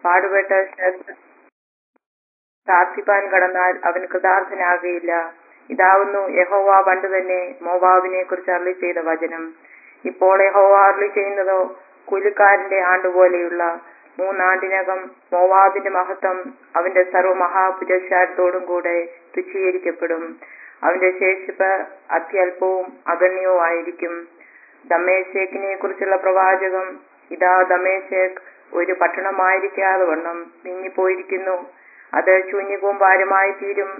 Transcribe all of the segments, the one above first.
പാടുപെട്ട് ശ്രദ്ധ പ്രാർത്ഥിപ്പാൻ കടന്നാൽ അവൻ കൃതാർത്ഥനാകുകയില്ല ഇതാവുന്നു യഹോവ പണ്ട് തന്നെ മോവാബിനെ കുറിച്ച് അരളി ചെയ്ത വചനം ഇപ്പോൾ യഹോവ അരളി ചെയ്യുന്നതോ കൂലിക്കാരന്റെ ആണ്ടുപോലെയുള്ള മൂന്നാണ്ടിനകം മോവാബിന്റെ മഹത്വം അവന്റെ സർവമഹാപുരസ്കാരത്തോടും കൂടെ തുച്ഛീകരിക്കപ്പെടും അവന്റെ ശേഷിപ്പ് അത്യല്പവും അഗണ്യവും ആയിരിക്കും ദമേശേക്കിനെ കുറിച്ചുള്ള പ്രവാചകം ഇതാ ദമേശേക്ക് ഒരു പട്ടണമായിരിക്കാതെ വണ്ണം നീങ്ങിപ്പോയിരിക്കുന്നു അത് ശൂന്യകൂമ്പാരമായി തീരും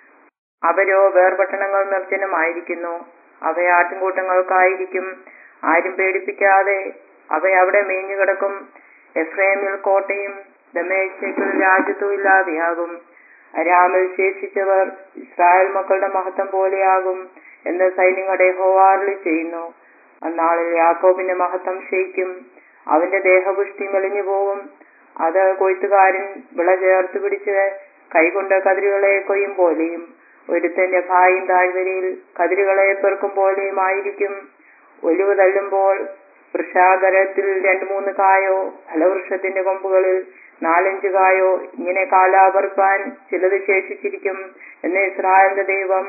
അവരോ വേർപട്ടണങ്ങൾ നിർജ്ജനമായിരിക്കുന്നു അവ ആട്ടിൻകൂട്ടങ്ങൾക്കായിരിക്കും ആരും പേടിപ്പിക്കാതെ അവ അവിടെ മേഞ്ഞു കിടക്കും എഫ്രേമിൽ കോട്ടയും ദമേശേക്കിൽ രാജ്യത്തും ഇല്ലാതെയാകും അരാമിൽ ശേഷിച്ചവർ ഇസ്രായേൽ മക്കളുടെ മഹത്വം പോലെയാകും എന്ന് സൈന്യങ്ങളുടെ ഹോവാറിൽ ചെയ്യുന്നു അന്നാളിൽ യാക്കോബിന്റെ മഹത്വം ക്ഷയിക്കും അവന്റെ ദേഹപുഷ്ടി മെലിഞ്ഞു പോകും അത് കൊയ്ത്തുകാരൻ വിള ചേർത്ത് പിടിച്ച് കൈകൊണ്ട് കതിരുകളെ കൊയ്യും പോലെയും ഒരുത്തന്റെ ഭായും താഴ്വരയിൽ കതിരുകളെ പെറുക്കും പോലെയും ആയിരിക്കും ഒലിവ് തള്ളുമ്പോൾ വൃഷാകരത്തിൽ രണ്ടു മൂന്ന് കായോ ഫലവൃക്ഷത്തിന്റെ കൊമ്പുകളിൽ നാലഞ്ച് കായോ ഇങ്ങനെ കാലാപറിപ്പാൻ ചിലത് ശേഷിച്ചിരിക്കും എന്ന് ഇസ്രായേലിന്റെ ദൈവം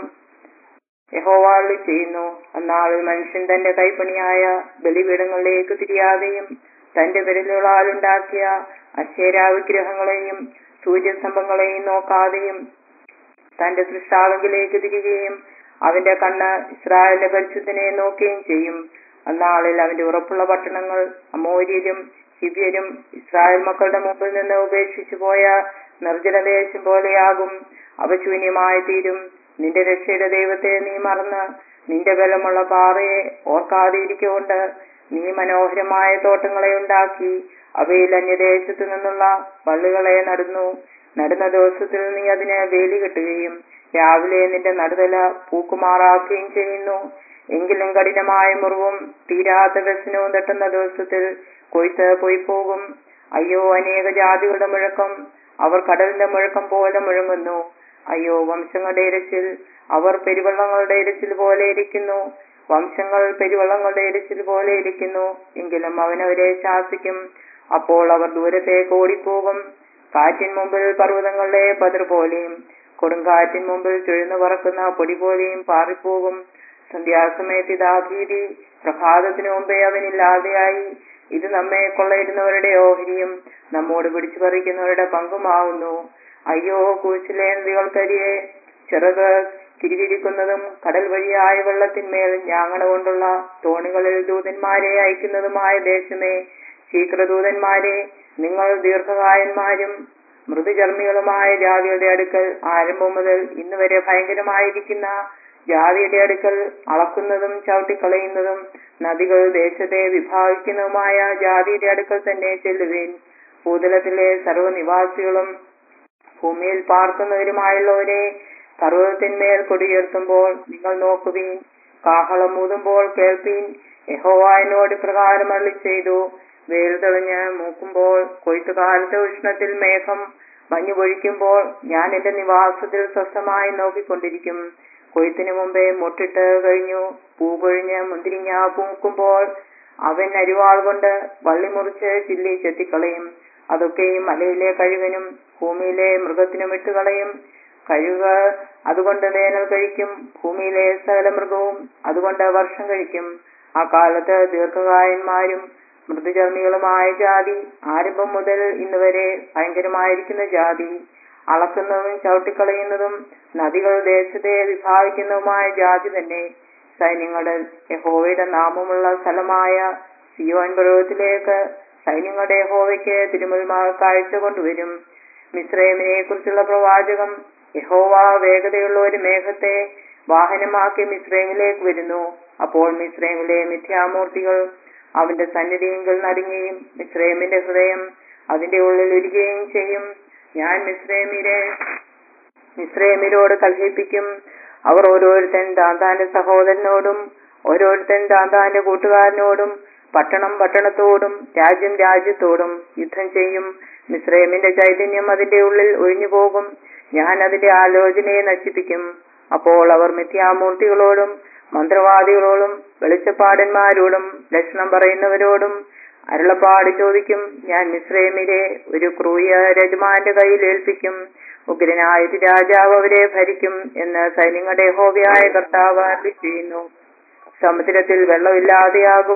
യഹോവാളി ചെയ്യുന്നു അന്നാളിൽ മനുഷ്യൻ തന്റെ കൈപ്പണിയായ ബലിപീഠങ്ങളിലേക്ക് തിരിയാതെയും തന്റെ വിരലുകളാൽ ഉണ്ടാക്കിയ അശേരാ വിഗ്രഹങ്ങളെയും സൂര്യസ്തംഭങ്ങളെയും നോക്കാതെയും തന്റെ സൃഷ്ടാവെങ്കിലേക്ക് തിരികെയും അവന്റെ കണ്ണ് ഇസ്രായേലിന്റെ പരിശുദ്ധനെ നോക്കുകയും ചെയ്യും അന്നാളിൽ അവന്റെ ഉറപ്പുള്ള പട്ടണങ്ങൾ അമോര്യരും ഹിവ്യരും ഇസ്രായേൽ മക്കളുടെ മുമ്പിൽ നിന്ന് ഉപേക്ഷിച്ചു പോയ നിർജ്ജനദേശം പോലെയാകും അവ ശൂന്യമായി തീരും നിന്റെ രക്ഷയുടെ ദൈവത്തെ നീ മറന്ന് നിന്റെ ബലമുള്ള പാറയെ ഓർക്കാതെയിരിക്കൊണ്ട് നീ മനോഹരമായ തോട്ടങ്ങളെ ഉണ്ടാക്കി അവയിൽ അന്യദേശത്തു നിന്നുള്ള വള്ളികളെ നടുന്നു നടുന്ന ദിവസത്തിൽ നീ അതിന് വേലി കെട്ടുകയും രാവിലെ നിന്റെ നടുതല പൂക്കുമാറാക്കുകയും ചെയ്യുന്നു എങ്കിലും കഠിനമായ മുറിവും തീരാത്ത വ്യസനവും തട്ടുന്ന ദിവസത്തിൽ കൊയ്ത്ത് പോയി പോകും അയ്യോ അനേക ജാതികളുടെ മുഴക്കം അവർ കടലിന്റെ മുഴക്കം പോലെ മുഴങ്ങുന്നു അയ്യോ വംശങ്ങളുടെ ഇരച്ചിൽ അവർ പെരുവള്ളങ്ങളുടെ ഇരച്ചിൽ പോലെ ഇരിക്കുന്നു വംശങ്ങൾ പെരുവള്ളങ്ങളുടെ ഇരച്ചിൽ പോലെ ഇരിക്കുന്നു എങ്കിലും അവനവരെ ശാസിക്കും അപ്പോൾ അവർ ദൂരത്തേക്ക് ഓടിപ്പോകും കാറ്റിൻ മുമ്പിൽ പർവ്വതങ്ങളുടെ പതിർ പോലെയും കൊടുങ്കാറ്റിൻ മുമ്പിൽ ചുഴന്നു പറക്കുന്ന പൊടി പോലെയും പാറിപ്പോകും സന്ധ്യാസമയത്ത് ഇതാ ഭീതി പ്രഭാതത്തിനു മുമ്പേ അവനില്ലാതെയായി ഇത് നമ്മെ കൊള്ളയിടുന്നവരുടെ ഓഹരിയും നമ്മോട് പിടിച്ചു പറിക്കുന്നവരുടെ പങ്കുമാവുന്നു അയ്യോ കൂച്ചിലെ നദികൾക്കരിയെ ചിറക് തിരിതിരിക്കുന്നതും കടൽ വഴിയായ വെള്ളത്തിന്മേൽ ഞാങ്ങണ കൊണ്ടുള്ള തോണികളിൽ ദൂതന്മാരെ അയക്കുന്നതുമായ ദേശമേ ശീഘ്രദൂതന്മാരെ നിങ്ങൾ ദീർഘകായന്മാരും മൃദുചർമ്മികളുമായ ജാതിയുടെ അടുക്കൽ ആരംഭം മുതൽ ഇന്ന് വരെ ഭയങ്കരമായിരിക്കുന്ന ജാതിയുടെ അടുക്കൽ അളക്കുന്നതും ചവിട്ടിക്കളയുന്നതും നദികൾ ദേശത്തെ വിഭാഗിക്കുന്നതുമായ ജാതിയുടെ അടുക്കൽ തന്നെ ചെല്ലുവേൻ ഭൂതലത്തിലെ സർവ്വനിവാസികളും ഭൂമിയിൽ പാർക്കുന്നവരുമായുള്ളവരെ പർവ്വതത്തിന്മേൽ കൊടിയുയർത്തുമ്പോൾ നിങ്ങൾ നോക്കുവീൻ കാഹളം ഊതുമ്പോൾ കേൾപ്പീൻ യഹോവായനോട് പ്രകാരം അള്ളി ചെയ്തു വെയിൽ തെളിഞ്ഞ് മൂക്കുമ്പോൾ കൊയ്ത്തുകാലത്തെ ഉഷ്ണത്തിൽ മേഘം മഞ്ഞു പൊഴിക്കുമ്പോൾ ഞാൻ എന്റെ നിവാസത്തിൽ സ്വസ്ഥമായി നോക്കിക്കൊണ്ടിരിക്കും കൊയ്ത്തിനു മുമ്പേ മുട്ടിട്ട് കഴിഞ്ഞു പൂ കൊഴിഞ്ഞ് മുന്തിരിങ്ങ പൂക്കുമ്പോൾ അവൻ അരിവാൾ കൊണ്ട് വള്ളി മുറിച്ച് ചില്ലി ചെത്തിക്കളയും അതൊക്കെയും മലയിലെ കഴുകനും ഭൂമിയിലെ മൃഗത്തിനും ഇട്ടുകളയും കഴുക അതുകൊണ്ട് വേനൽ കഴിക്കും ഭൂമിയിലെ സകല മൃഗവും അതുകൊണ്ട് വർഷം കഴിക്കും ആ കാലത്ത് ദീർഘകായന്മാരും മൃദുചർമ്മികളുമായ ജാതി ആരംഭം മുതൽ ഇന്ന് വരെ ഭയങ്കരമായിരിക്കുന്ന ജാതി അളക്കുന്നതും ചവിട്ടിക്കളയുന്നതും നദികൾ ദേശത്തെ വിഭാഗിക്കുന്നതുമായ ജാതി തന്നെ സൈന്യങ്ങളുടെ യഹോവയുടെ നാമമുള്ള സ്ഥലമായ സിയോൻ പർവ്വതത്തിലേക്ക് സൈന്യങ്ങളുടെ യഹോവയ്ക്ക് തിരുമുൽമാർ കാഴ്ച കൊണ്ടുവരും മിശ്രൈമിനെ കുറിച്ചുള്ള പ്രവാചകം യഹോവ വേഗതയുള്ള ഒരു മേഘത്തെ വാഹനമാക്കി മിശ്രൈമിലേക്ക് വരുന്നു അപ്പോൾ മിശ്രൈമിലെ മിഥ്യാമൂർത്തികൾ അവന്റെ സന്നിധിയെങ്കിൽ നടുങ്ങുകയും മിശ്രൈമിന്റെ ഹൃദയം അതിന്റെ ഉള്ളിൽ ഉരുകയും ചെയ്യും ഞാൻ മിശ്രൈമിരെ മിശ്രൈമിനോട് കൽഹിപ്പിക്കും അവർ ഓരോരുത്തൻ താന്താന്റെ സഹോദരനോടും ഓരോരുത്തൻ താന്താന്റെ കൂട്ടുകാരനോടും പട്ടണം പട്ടണത്തോടും രാജ്യം രാജ്യത്തോടും യുദ്ധം ചെയ്യും മിശ്രൈമിന്റെ ചൈതന്യം അതിന്റെ ഉള്ളിൽ ഒഴിഞ്ഞു പോകും ഞാൻ അതിന്റെ ആലോചനയെ നശിപ്പിക്കും അപ്പോൾ അവർ മിഥ്യാമൂർത്തികളോടും മന്ത്രവാദികളോടും വെളിച്ചപ്പാടന്മാരോടും ലക്ഷണം പറയുന്നവരോടും അരുളപ്പാട് ചോദിക്കും ഞാൻ മിശ്രമിലെ ഒരു ക്രൂയ രജമാന്റെ കയ്യിൽ ഏൽപ്പിക്കും ഉഗ്രനായ ഒരു രാജാവ് അവരെ ഭരിക്കും എന്ന് സൈന്യങ്ങളുടെ ഹോബിയായ കർത്താവ് അരുളി ചെയ്യുന്നു സമുദ്രത്തിൽ വെള്ളമില്ലാതെയാകും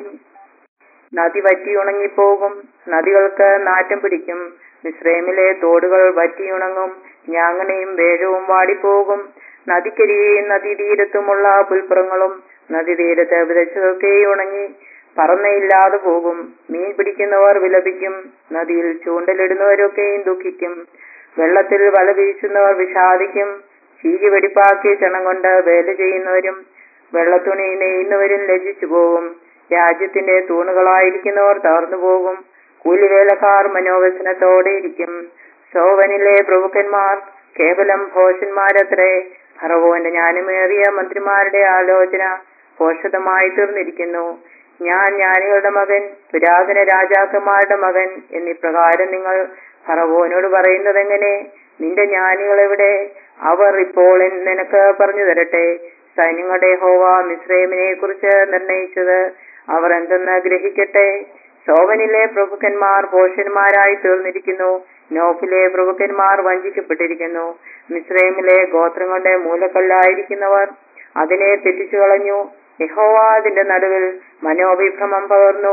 നദി വറ്റി ഉണങ്ങിപ്പോകും നദികൾക്ക് നാറ്റം പിടിക്കും മിശ്രമിലെ തോടുകൾ വറ്റിയുണങ്ങും ഞാങ്ങണയും വേഴവും വാടിപ്പോകും നദിക്കരിയെയും നദീതീരത്തുമുള്ള പുൽപ്പുറങ്ങളും നദീതീരത്ത് വിതച്ചതൊക്കെ ഉണങ്ങി പറന്നയില്ലാതെ പോകും മീൻ പിടിക്കുന്നവർ വിലപിക്കും നദിയിൽ ചൂണ്ടലിടുന്നവരൊക്കെയും ദുഃഖിക്കും വെള്ളത്തിൽ വല വീശുന്നവർ വിഷാദിക്കും ചീകി വെടിപ്പാക്കി ചണം കൊണ്ട് വേല ചെയ്യുന്നവരും വെള്ളത്തുണി നെയ്യുന്നവരും ലജ്ജിച്ചു പോകും രാജ്യത്തിന്റെ തൂണുകളായിരിക്കുന്നവർ തകർന്നു പോകും കൂലിവേലക്കാർ മനോവ്യസനത്തോടെ ഇരിക്കും ശോഭനിലെ പ്രഭുക്കന്മാർ കേവലം ഭോഷന്മാരത്രേ ഫറവോന്റെ ജ്ഞാനമേറിയ മന്ത്രിമാരുടെ ആലോചന പോഷകമായി തീർന്നിരിക്കുന്നു ഞാൻ ജ്ഞാനികളുടെ മകൻ പുരാതന രാജാക്കന്മാരുടെ മകൻ എന്നിപ്രകാരം നിങ്ങൾ ഫറവോനോട് പറയുന്നത് എങ്ങനെ നിന്റെ ജ്ഞാനികൾ എവിടെ അവർ ഇപ്പോൾ എൻ- നിനക്ക് പറഞ്ഞു തരട്ടെ സൈന്യങ്ങളുടെ ഹോവ മിശ്രൈമിനെ കുറിച്ച് നിർണയിച്ചത് അവർ എന്തെന്ന് ഗ്രഹിക്കട്ടെ സോവനിലെ പ്രഭുക്കന്മാർ പോഷന്മാരായി തീർന്നിരിക്കുന്നു നോഫിലെ പ്രഭുക്കന്മാർ വഞ്ചിക്കപ്പെട്ടിരിക്കുന്നു മിശ്രൈമിലെ ഗോത്രങ്ങളുടെ മൂലക്കല്ലായിരിക്കുന്നവർ അതിനെ തെറ്റിച്ചു കളഞ്ഞു യഹോവ അതിന്റെ നടുവിൽ മനോവിഭ്രമം പകർന്നു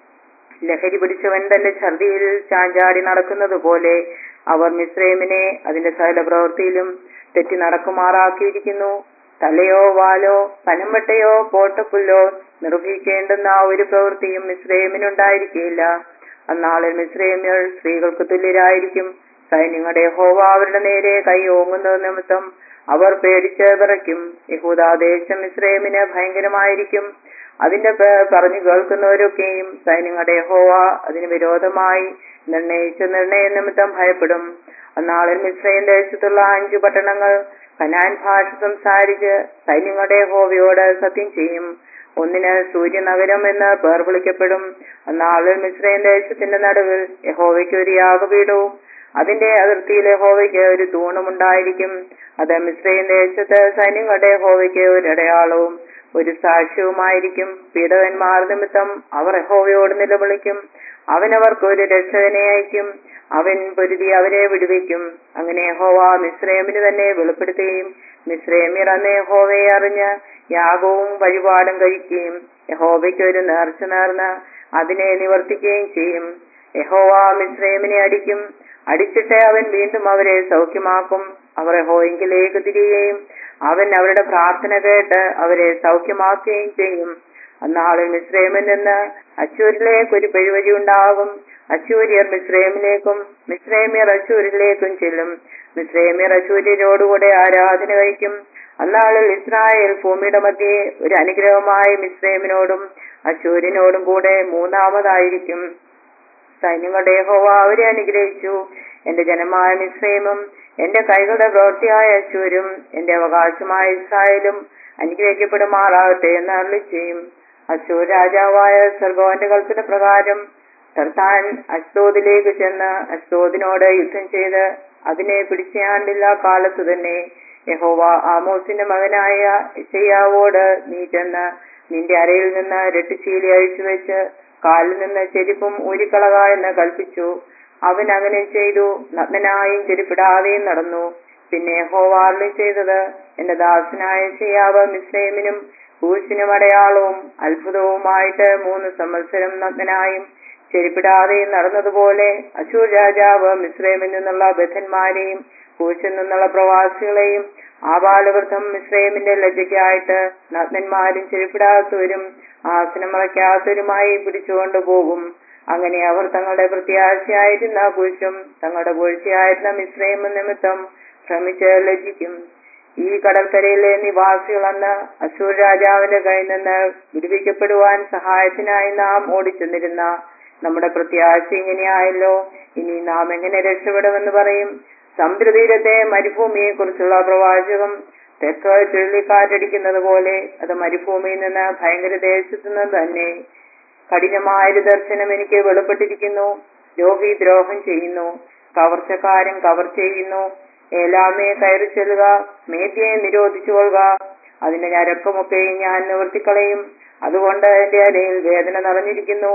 ലഹരി പിടിച്ചവൻ തന്റെ ഛർദിയിൽ ചാഞ്ചാടി നടക്കുന്നത് പോലെ അവർ മിശ്രൈമിനെ അതിന്റെ സകല പ്രവൃത്തിയിലും തെറ്റി നടക്കുമാറാക്കിയിരിക്കുന്നു തലയോ വാലോ പനമ്പട്ടയോ പോട്ടപ്പുല്ലോ നിർവഹിക്കേണ്ടുന്ന ഒരു പ്രവൃത്തിയും മിശ്രൈമിനുണ്ടായിരിക്കില്ല അന്നാളിൽ മിശ്രൈമ്യർ സ്ത്രീകൾക്ക് തുല്യരായിരിക്കും സൈന്യങ്ങളുടെ ഹോവ അവരുടെ നേരെ കൈ ഓങ്ങുന്നത് നിമിത്തം അവർ പേടിച്ച് വിറയ്ക്കും യഹൂദാദേശം ഇസ്രയേമിന് ഭയങ്കരമായിരിക്കും അതിന്റെ പേ- പറഞ്ഞു കേൾക്കുന്നവരൊക്കെയും സൈന്യങ്ങളുടെ ഹോവ അതിന് വിരോധമായി നിർണയിച്ച നിർണയ നിമിത്തം ഭയപ്പെടും അന്നാളിൽ മിശ്രയും ദേശത്തുള്ള അഞ്ചു പട്ടണങ്ങൾ കനാൻ ഭാഷ സംസാരിച്ച് സൈന്യങ്ങളുടെ ഹോവയോട് സത്യം ചെയ്യും ഒന്നിന് സൂര്യനഗരം എന്ന് പേർ വിളിക്കപ്പെടും അന്നാളിൽ മിശ്രയും ദേശത്തിന്റെ നടുവിൽ യഹോവയ്ക്ക് ഒരു യാഗപീഠവും അതിന്റെ അതിർത്തിയിൽ യഹോവയ്ക്ക് ഒരു തൂണുമുണ്ടായിരിക്കും അത് മിശ്രയും ദേശത്ത് സൈന്യങ്ങളുടെ യഹോവയ്ക്ക് ഒരു അടയാളവും ഒരു സാക്ഷ്യവുമായിരിക്കും പീഡകന്മാർ നിമിത്തം അവർ യഹോവയോട് നിലവിളിക്കും അവൻ അവർക്ക് ഒരു രക്ഷകനെ അയക്കും അവൻ പൊരുതി അവരെ വിടുവിക്കും അങ്ങനെ യഹോവ മിശ്രയമിന് തന്നെ വെളിപ്പെടുത്തുകയും മിശ്രയമിർ അന്ന് യഹോവയെ അറിഞ്ഞ് യാഗവും വഴിപാടും കഴിക്കുകയും യഹോവയ്ക്ക് ഒരു നേർച്ച നേർന്ന് അതിനെ നിവർത്തിക്കുകയും ചെയ്യും യഹോവ മിശ്രയമിനെ അടിക്കും അടിച്ചിട്ട് അവൻ വീണ്ടും അവരെ സൗഖ്യമാക്കും അവർ യഹോവെങ്കിലേക്ക് തിരികെയും അവൻ അവരുടെ പ്രാർത്ഥന കേട്ട് അവരെ സൗഖ്യമാക്കുകയും ചെയ്യും അന്നാളിൽ മിശ്രയമിൽ നിന്ന് അച്ചൂരിലേക്ക് ഒരു പെരുവഴി ഉണ്ടാകും അച്ചൂര്യർ മിശ്രയമിലേക്കും മിശ്രയമിയർ അച്ചൂരിലേക്കും ചെല്ലും മിശ്രയമിയർ അച്ചൂര്യരോടുകൂടെ ആരാധന കഴിക്കും അന്നാളിൽ ഇസ്രായേൽ ഭൂമിയുടെ മധ്യേ ഒരു അനുഗ്രഹമായ മിശ്രയമിനോടും അച്ചൂരിനോടും കൂടെ മൂന്നാമതായിരിക്കും സൈന്യങ്ങളുടെ യഹോവ അവരെ അനുഗ്രഹിച്ചു എന്റെ ജനമായ മിശ്രയമും എന്റെ കൈകളുടെ പ്രവൃത്തിയായ അശൂരും എന്റെ അവകാശമായ ഇസ്രായേലും അനുഗ്രഹിക്കപ്പെടുമാറാകട്ടെ എന്ന് അരുളി ചെയ്യും അശൂർ രാജാവായ സർഗോന്റെ കൽപ്പന പ്രകാരം തർത്താൻ അസ്തോദിലേക്ക് ചെന്ന് അസ്തോദിനോട് യുദ്ധം ചെയ്ത് അതിനെ പിടിച്ചാണ്ടില്ല കാലത്ത് തന്നെ യഹോവ ആമോസിന്റെ മകനായ ഇസയ്യാവോട് നീ ചെന്ന് നിന്റെ അരയിൽ നിന്ന് രട്ടുശീലി അഴിച്ചു വെച്ച് കാലിൽ നിന്ന് ചെരുപ്പും ഊരിക്കളക എന്ന് കൽപ്പിച്ചു അവൻ അങ്ങനെ ചെയ്തു നഗ്നനായും ചെരുപ്പിടാതെയും നടന്നു പിന്നെ യഹോവാറിലും ചെയ്തത് എന്റെ ദാസനായ ചെയ്യാവ് മിസ്രൈമിനും കൂശിനും അടയാളവും അത്ഭുതവുമായിട്ട് മൂന്ന് സംവത്സരം നഗ്നനായും ചെരുപ്പിടാതെയും നടന്നതുപോലെ അശൂർ രാജാവ് മിസ്രൈമിൽ നിന്നുള്ള ബദ്ധന്മാരെയും കൂശിൽ നിന്നുള്ള പ്രവാസികളെയും ആബാലവൃദ്ധം മിസ്രൈമിന്റെ ലജ്ജയ്ക്കായിട്ട് നഗ്നന്മാരും ചെരുപ്പിടാത്തവരും ആസനം മറയ്ക്കാത്തവരുമായി പിടിച്ചുകൊണ്ടു പോകും അങ്ങനെ അവർ തങ്ങളുടെ പ്രത്യാശയായിരുന്ന കുരിശും തങ്ങളുടെ വീഴ്ചയായിരുന്ന മിശ്രയും നിമിത്തം ഭ്രമിച്ച് ലജ്ജിക്കും ഈ കടൽക്കരയിലെ നിവാസികളെന്ന് അശൂർ രാജാവിന്റെ കയ്യിൽ നിന്ന് വിടുവിക്കപ്പെടുവാൻ സഹായത്തിനായി നാം ഓടിച്ചെന്നിരുന്ന നമ്മുടെ പ്രത്യാശ ഇങ്ങനെയായല്ലോ ഇനി നാം എങ്ങനെ രക്ഷപ്പെടുമെന്ന് പറയും സമുദ്രതീരത്തെ മരുഭൂമിയെ കുറിച്ചുള്ള പ്രവാചകം തെക്ക് ചുഴലിക്കാറ്റടിക്കുന്നത് പോലെ അത് മരുഭൂമിയിൽ നിന്ന് ഭയങ്കര ദേശത്തു നിന്ന് തന്നെ കഠിനമായൊരു ദർശനം എനിക്ക് വെളിപ്പെട്ടിരിക്കുന്നു ദ്രോഹി ദ്രോഹം ചെയ്യുന്നു കവർച്ചക്കാരൻ കവർ ചെയ്യുന്നു ഏലാമയെ കയറി ചെല്ലുക മേദ്യയെ നിരോധിച്ചു കൊള്ളുക അതിന്റെ ഞരക്കമൊക്കെ ഞാൻ നിവർത്തിക്കളയും അതുകൊണ്ട് എന്റെ അരയിൽ വേദന നിറഞ്ഞിരിക്കുന്നു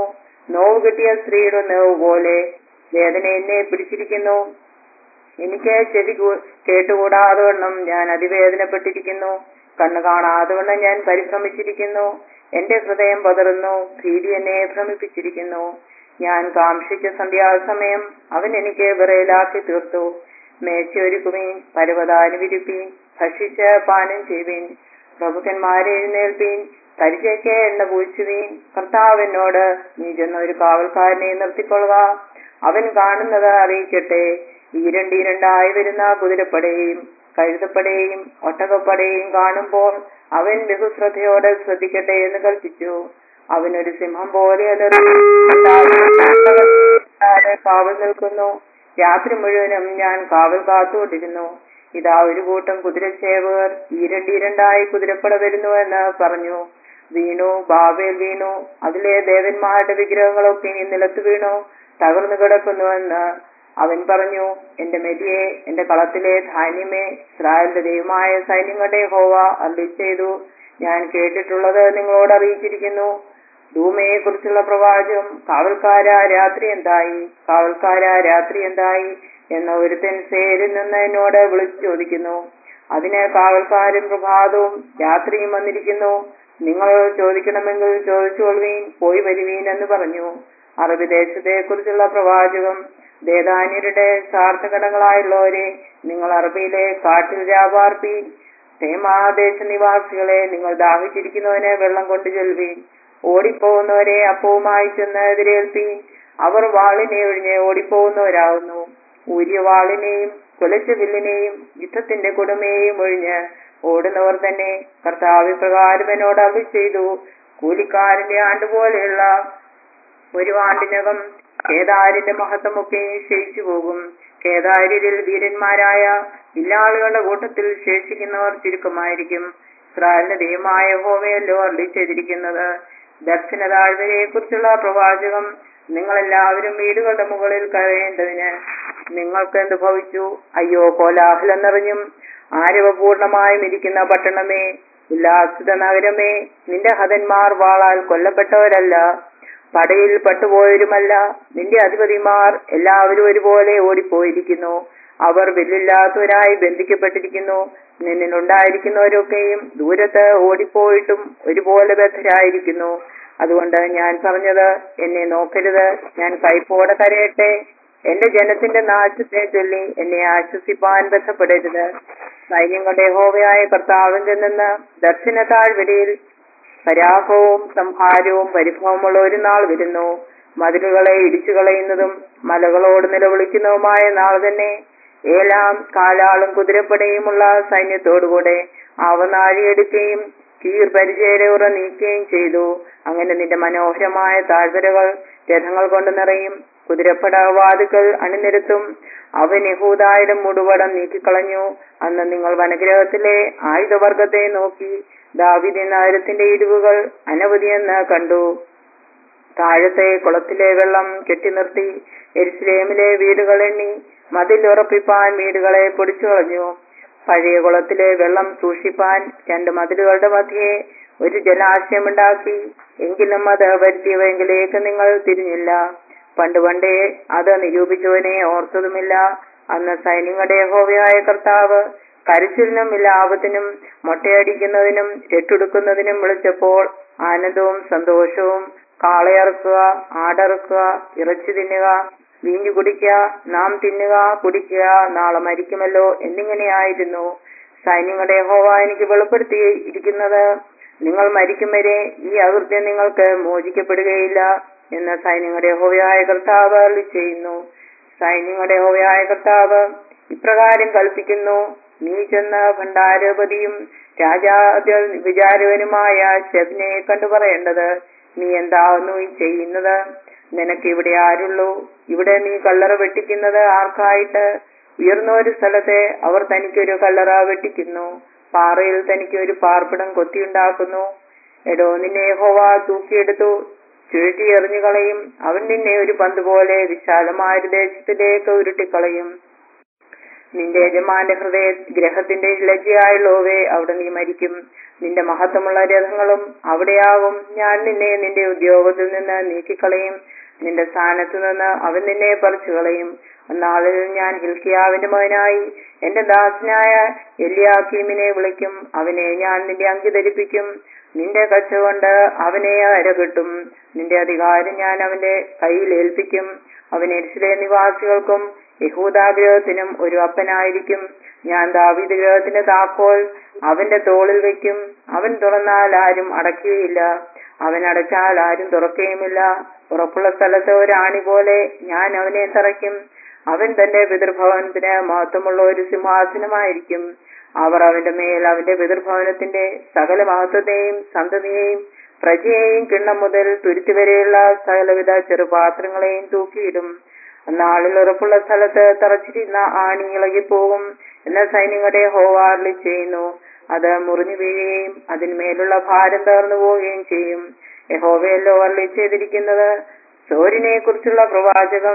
നോവ് കിട്ടിയ സ്ത്രീയുടെ നോവ് പോലെ വേദന എന്നെ പിടിച്ചിരിക്കുന്നു എനിക്ക് ചെവി കൂ- കേട്ടുകൂടാതെ വണ്ണം ഞാൻ അതിവേദനപ്പെട്ടിരിക്കുന്നു കണ്ണു കാണാതെ വണ്ണം ഞാൻ പരിഭ്രമിച്ചിരിക്കുന്നു എന്റെ ഹൃദയം പതറുന്നു ഭീതി എന്നെ ഭ്രമിപ്പിച്ചിരിക്കുന്നു ഞാൻ കാംക്ഷിച്ച സന്ധ്യാസമയം അവൻ എനിക്ക് വിറയിലാക്കി തീർത്തു മേച്ചൊരുക്കുവീൻ പർവ്വതാനുവിരിപ്പീൻ ഭക്ഷിച്ച് പാനം ചെയ്യുവീൻ പ്രഭുക്കന്മാരെ എഴുന്നേൽപ്പീൻ പരിചയ്ക്ക് എണ്ണ പൂച്ചുവീൻ കർത്താവ് എന്നോട് നീ ചെന്ന ഒരു കാവൽക്കാരനെ നിർത്തിക്കൊള്ളുക അവൻ കാണുന്നത് അറിയിക്കട്ടെ ഈരണ്ടീരണ്ടായി വരുന്ന കുതിരപ്പടയെയും കഴുതപ്പടയെയും ഒട്ടകപ്പടയെയും കാണുമ്പോൾ അവൻ ബഹുശ്രദ്ധയോടെ ശ്രദ്ധിക്കട്ടെ എന്ന് കൽപ്പിച്ചു അവനൊരു സിംഹം പോലെ അലറി കർത്താവ് കാവൽ നിൽക്കുന്നു രാത്രി മുഴുവനും ഞാൻ കാവൽ കാത്തുകൊണ്ടിരുന്നു ഇതാ ഒരു കൂട്ടം കുതിരച്ചേവർ ഈരണ്ടീരണ്ടായി കുതിരപ്പട വരുന്നു എന്ന് പറഞ്ഞു വീണു ബാബേൽ വീണു അതിലെ ദേവന്മാരുടെ വിഗ്രഹങ്ങളൊക്കെ നിലത്ത് വീണു തകർന്നു കിടക്കുന്നുവെന്ന് അവൻ പറഞ്ഞു എന്റെ മെതിയെ എന്റെ കളത്തിലെ ധാന്യമേ ഇസ്രായേലിന്റെ ദൈവമായ സൈന്യങ്ങളുടെ ഹോവ അല്ലി ചെയ്തു ഞാൻ കേട്ടിട്ടുള്ളത് നിങ്ങളോട് അറിയിച്ചിരിക്കുന്നു ധൂമയെ കുറിച്ചുള്ള പ്രവാചകം കാവൽക്കാര രാത്രി എന്തായി കാവൽക്കാര രാത്രി എന്തായി എന്ന ഒരുത്തൻ സേരിൽ നിന്ന് എന്നോട് വിളിച്ചു ചോദിക്കുന്നു അതിന് കാവൽക്കാരും പ്രഭാതവും രാത്രിയും വന്നിരിക്കുന്നു നിങ്ങൾ ചോദിക്കണമെങ്കിൽ ചോദിച്ചുകൊള്ളുവീൻ പോയി വരുവീൻ എന്ന് പറഞ്ഞു അറബി ദേശത്തെ കുറിച്ചുള്ള പ്രവാചകം ദേദാന്യരുടെ സാർത്ഥകടങ്ങളായുള്ളവരെ നിങ്ങൾ അറബിയിലെ കാട്ടിൽ രാപാർപ്പീൻ തേമാദേശ നിവാസികളെ നിങ്ങൾ ദാഹിച്ചിരിക്കുന്നവന് വെള്ളം കൊണ്ടു ചെൽവീൻ ഓടിപ്പോകുന്നവരെ അപ്പവുമായി ചെന്ന് എതിരേൽപ്പീൻ അവർ വാളിനെ ഒഴിഞ്ഞ് ഓടിപ്പോകുന്നവരാകുന്നു ഊരിയ വാളിനെയും കുലച്ച വില്ലിനെയും യുദ്ധത്തിന്റെ കൊടുമയെയും ഒഴിഞ്ഞ് ഓടുന്നവർ തന്നെ കർത്താവ് പ്രകാരം എന്നോട് അറി ചെയ്തു കൂലിക്കാരന്റെ ആണ്ടുപോലെയുള്ള ഒരു ആണ്ടിനകം കേദാരിന്റെ മഹത്വമൊക്കെ ക്ഷയിച്ചു പോകും കേദാര്യരിൽ വീരന്മാരായ വില്ലാളുകളുടെ കൂട്ടത്തിൽ ശേഷിക്കുന്നവർ ചുരുക്കമായിരിക്കും ഇസ്രായേലിന്റെ ദൈവമായ ഹോവയല്ലോ അള്ളി ചെയ്തിരിക്കുന്നത് ദക്ഷിണ താഴ്വരയെ കുറിച്ചുള്ള പ്രവാചകം നിങ്ങളെല്ലാവരും വീടുകളുടെ മുകളിൽ കയറേണ്ടതിന് നിങ്ങൾക്ക് എന്ത് ഭവിച്ചു അയ്യോ കോലാഹലം നിറഞ്ഞും ആരവപൂർണമായും ഇരിക്കുന്ന പട്ടണമേ ഉല്ലാസിത നഗരമേ നിന്റെ ഹതന്മാർ വാളാൽ കൊല്ലപ്പെട്ടവരല്ല പടയിൽ പട്ടുപോയവരുമല്ല നിന്റെ അധിപതിമാർ എല്ലാവരും ഒരുപോലെ ഓടിപ്പോയിരിക്കുന്നു അവർ വില്ലില്ലാത്തവരായി ബന്ധിക്കപ്പെട്ടിരിക്കുന്നു നിന്നിലുണ്ടായിരിക്കുന്നവരൊക്കെയും ദൂരത്ത് ഓടിപ്പോയിട്ടും ഒരുപോലെ ബദ്ധരായിരിക്കുന്നു അതുകൊണ്ട് ഞാൻ പറഞ്ഞത് എന്നെ നോക്കരുത് ഞാൻ കൈപ്പോടെ കരയട്ടെ എന്റെ ജനത്തിന്റെ നാശത്തെ ചൊല്ലി എന്നെ ആശ്വസിപ്പാൻ ബന്ധപ്പെടരുത് സൈന്യങ്ങളുടെ ഹോവയായ കർത്താവിന്റെ നിന്ന് ദക്ഷിണ താഴ്വരയിൽ പരാഭവവും സംഹാരവും പരിഭവമുള്ള ഒരു നാൾ വരുന്നു മതിലുകളെ ഇടിച്ചു കളയുന്നതും മലകളോട് നിലവിളിക്കുന്നതുമായ നാൾ തന്നെ ഏലാം കാലാളും കുതിരപ്പടയുമുള്ള സൈന്യത്തോടുകൂടെ ആവനാഴിയെടുക്കുകയും കീർ പരിചയര നീക്കുകയും ചെയ്തു അങ്ങനെ നിന്റെ മനോഹരമായ താഴ്വരകൾ രഥങ്ങൾ കൊണ്ട് നിറയും കുതിരപ്പട വാതുക്കൾ അണിനിരത്തും അവൻ യഹൂദായുടെ മുടുവടം നീക്കിക്കളഞ്ഞു അന്ന് നിങ്ങൾ വനഗ്രഹത്തിലെ ആയുധവർഗത്തെ നോക്കി ദാവിദ് നഗരത്തിന്റെ ഇടിവുകൾ അനവധിയെന്ന് കണ്ടു താഴത്തെ കുളത്തിലെ വെള്ളം കെട്ടിനിർത്തി എരിശിലേമിലെ വീടുകൾ എണ്ണി മതിൽ ഉറപ്പിപ്പാൻ വീടുകളെ പൊടിച്ചു കളഞ്ഞു പഴയ കുളത്തിലെ വെള്ളം സൂക്ഷിപ്പാൻ രണ്ട് മതിലുകളുടെ മധ്യേ ഒരു ജലാശയമുണ്ടാക്കി എങ്കിലും അത് വരുത്തിയവെങ്കിലേക്ക് നിങ്ങൾ തിരിഞ്ഞില്ല പണ്ട് പണ്ടേ അത് നിരൂപിച്ചവനെ ഓർത്തതുമില്ല അന്ന് സൈന്യങ്ങളുടെ ഹോവയായ കർത്താവ് കരച്ചിലിനും ലാഭത്തിനും മൊട്ടയടിക്കുന്നതിനും രട്ടുടുക്കുന്നതിനും വിളിച്ചപ്പോൾ ആനന്ദവും സന്തോഷവും കാളയറുക്കുക ആടറുക്കുക ഇറച്ചി തിന്നുക വീഞ്ഞു കുടിക്കുക നാം തിന്നുക കുടിക്കുക നാളെ മരിക്കുമല്ലോ എന്നിങ്ങനെയായിരുന്നു സൈന്യങ്ങളുടെ ഹോവ എനിക്ക് വെളിപ്പെടുത്തി ഇരിക്കുന്നത് നിങ്ങൾ മരിക്കും വരെ ഈ അകൃത്യം നിങ്ങൾക്ക് മോചിക്കപ്പെടുകയില്ല എന്ന് സൈന്യങ്ങളുടെ ഹോവയായ കർത്താവ് അരുളി ചെയ്യുന്നു സൈന്യങ്ങളുടെ ഹോവയായ കർത്താവ് ഇപ്രകാരം കൽപ്പിക്കുന്നു നീ ചെന്ന ഭണ്ഡാരപതിയും രാജാദ്യ വിചാരവനുമായ ശബ്നെ കണ്ടു പറയേണ്ടത് നീ എന്താവുന്നു ഈ ചെയ്യുന്നത് നിനക്ക് ഇവിടെ ആരുള്ളൂ ഇവിടെ നീ കല്ലറ വെട്ടിക്കുന്നത് ആർക്കായിട്ട് ഉയർന്ന ഒരു സ്ഥലത്തെ അവർ തനിക്കൊരു കല്ലറ വെട്ടിക്കുന്നു പാറയിൽ തനിക്ക് ഒരു പാർപ്പിടം കൊത്തിയുണ്ടാക്കുന്നു എടോ നിന്നെ ഹോവ തൂക്കിയെടുത്തു ചുഴറ്റി എറിഞ്ഞു കളയും അവൻ നിന്നെ ഒരു പന്ത് പോലെ വിശാലമായ ഒരു ദേശത്തിലേക്ക് ഉരുട്ടിക്കളയും നിന്റെ യജമാന്റെ ഹൃദയ ഗ്രഹത്തിന്റെ ലജ്ജയായുള്ളവേ അവിടെ നീ മരിക്കും നിന്റെ മഹത്വമുള്ള രഥങ്ങളും അവിടെയാകും ഞാൻ നിന്നെ നിന്റെ ഉദ്യോഗത്തിൽ നിന്ന് നീക്കിക്കളയും നിന്റെ സ്ഥാനത്ത് നിന്ന് അവൻ നിന്നെ പറിച്ചു കളയും അന്നാളിൽ ഞാൻ ഹിൽക്കിയാവിന്റെ മകനായി എന്റെ ദാസനായ എലിയാക്കീമിനെ വിളിക്കും അവനെ ഞാൻ നിന്റെ അങ്കി ധരിപ്പിക്കും നിന്റെ കച്ച കൊണ്ട് അവനെ അരകെട്ടും നിന്റെ അധികാരം ഞാൻ അവന്റെ കയ്യിൽ ഏൽപ്പിക്കും അവൻ എരിശിലെ നിവാസികൾക്കും യഹൂദാഗ്രഹത്തിനും ഒരു അപ്പനായിരിക്കും ഞാൻ ദാവീദ് ഗ്രഹത്തിന്റെ താക്കോൽ അവന്റെ തോളിൽ വെക്കും അവൻ തുറന്നാൽ ആരും അടയ്ക്കുകയില്ല അവൻ അടച്ചാൽ ആരും തുറക്കുകയുമില്ല ഉറപ്പുള്ള സ്ഥലത്ത് ഒരാണി പോലെ ഞാൻ അവനെ തറയ്ക്കും അവൻ തന്റെ പിതൃഭവനത്തിന് മഹത്വമുള്ള ഒരു സിംഹാസനമായിരിക്കും അവർ അവന്റെ മേൽ അവന്റെ പിതൃഭവനത്തിന്റെ സകല മഹത്വത്തെയും സന്തതിയെയും പ്രജയെയും കിണ്ണം മുതൽ തുരുത്തി വരെയുള്ള സകലവിധ ചെറുപാത്രങ്ങളെയും തൂക്കിയിടും നാളിൽ ഉറപ്പുള്ള സ്ഥലത്ത് തറച്ചിരുന്ന ആണി ഇളകിപ്പോകും എന്ന സൈന്യങ്ങളുടെ ഹോവാർലി ചെയ്യുന്നു അത് മുറിഞ്ഞു വീഴുകയും അതിന്മേലുള്ള ഭാരം തകർന്നു പോവുകയും ചെയ്യും യഹോവയല്ലോ അരളി ചെയ്തിരിക്കുന്നത് സോരിനെ കുറിച്ചുള്ള പ്രവാചകം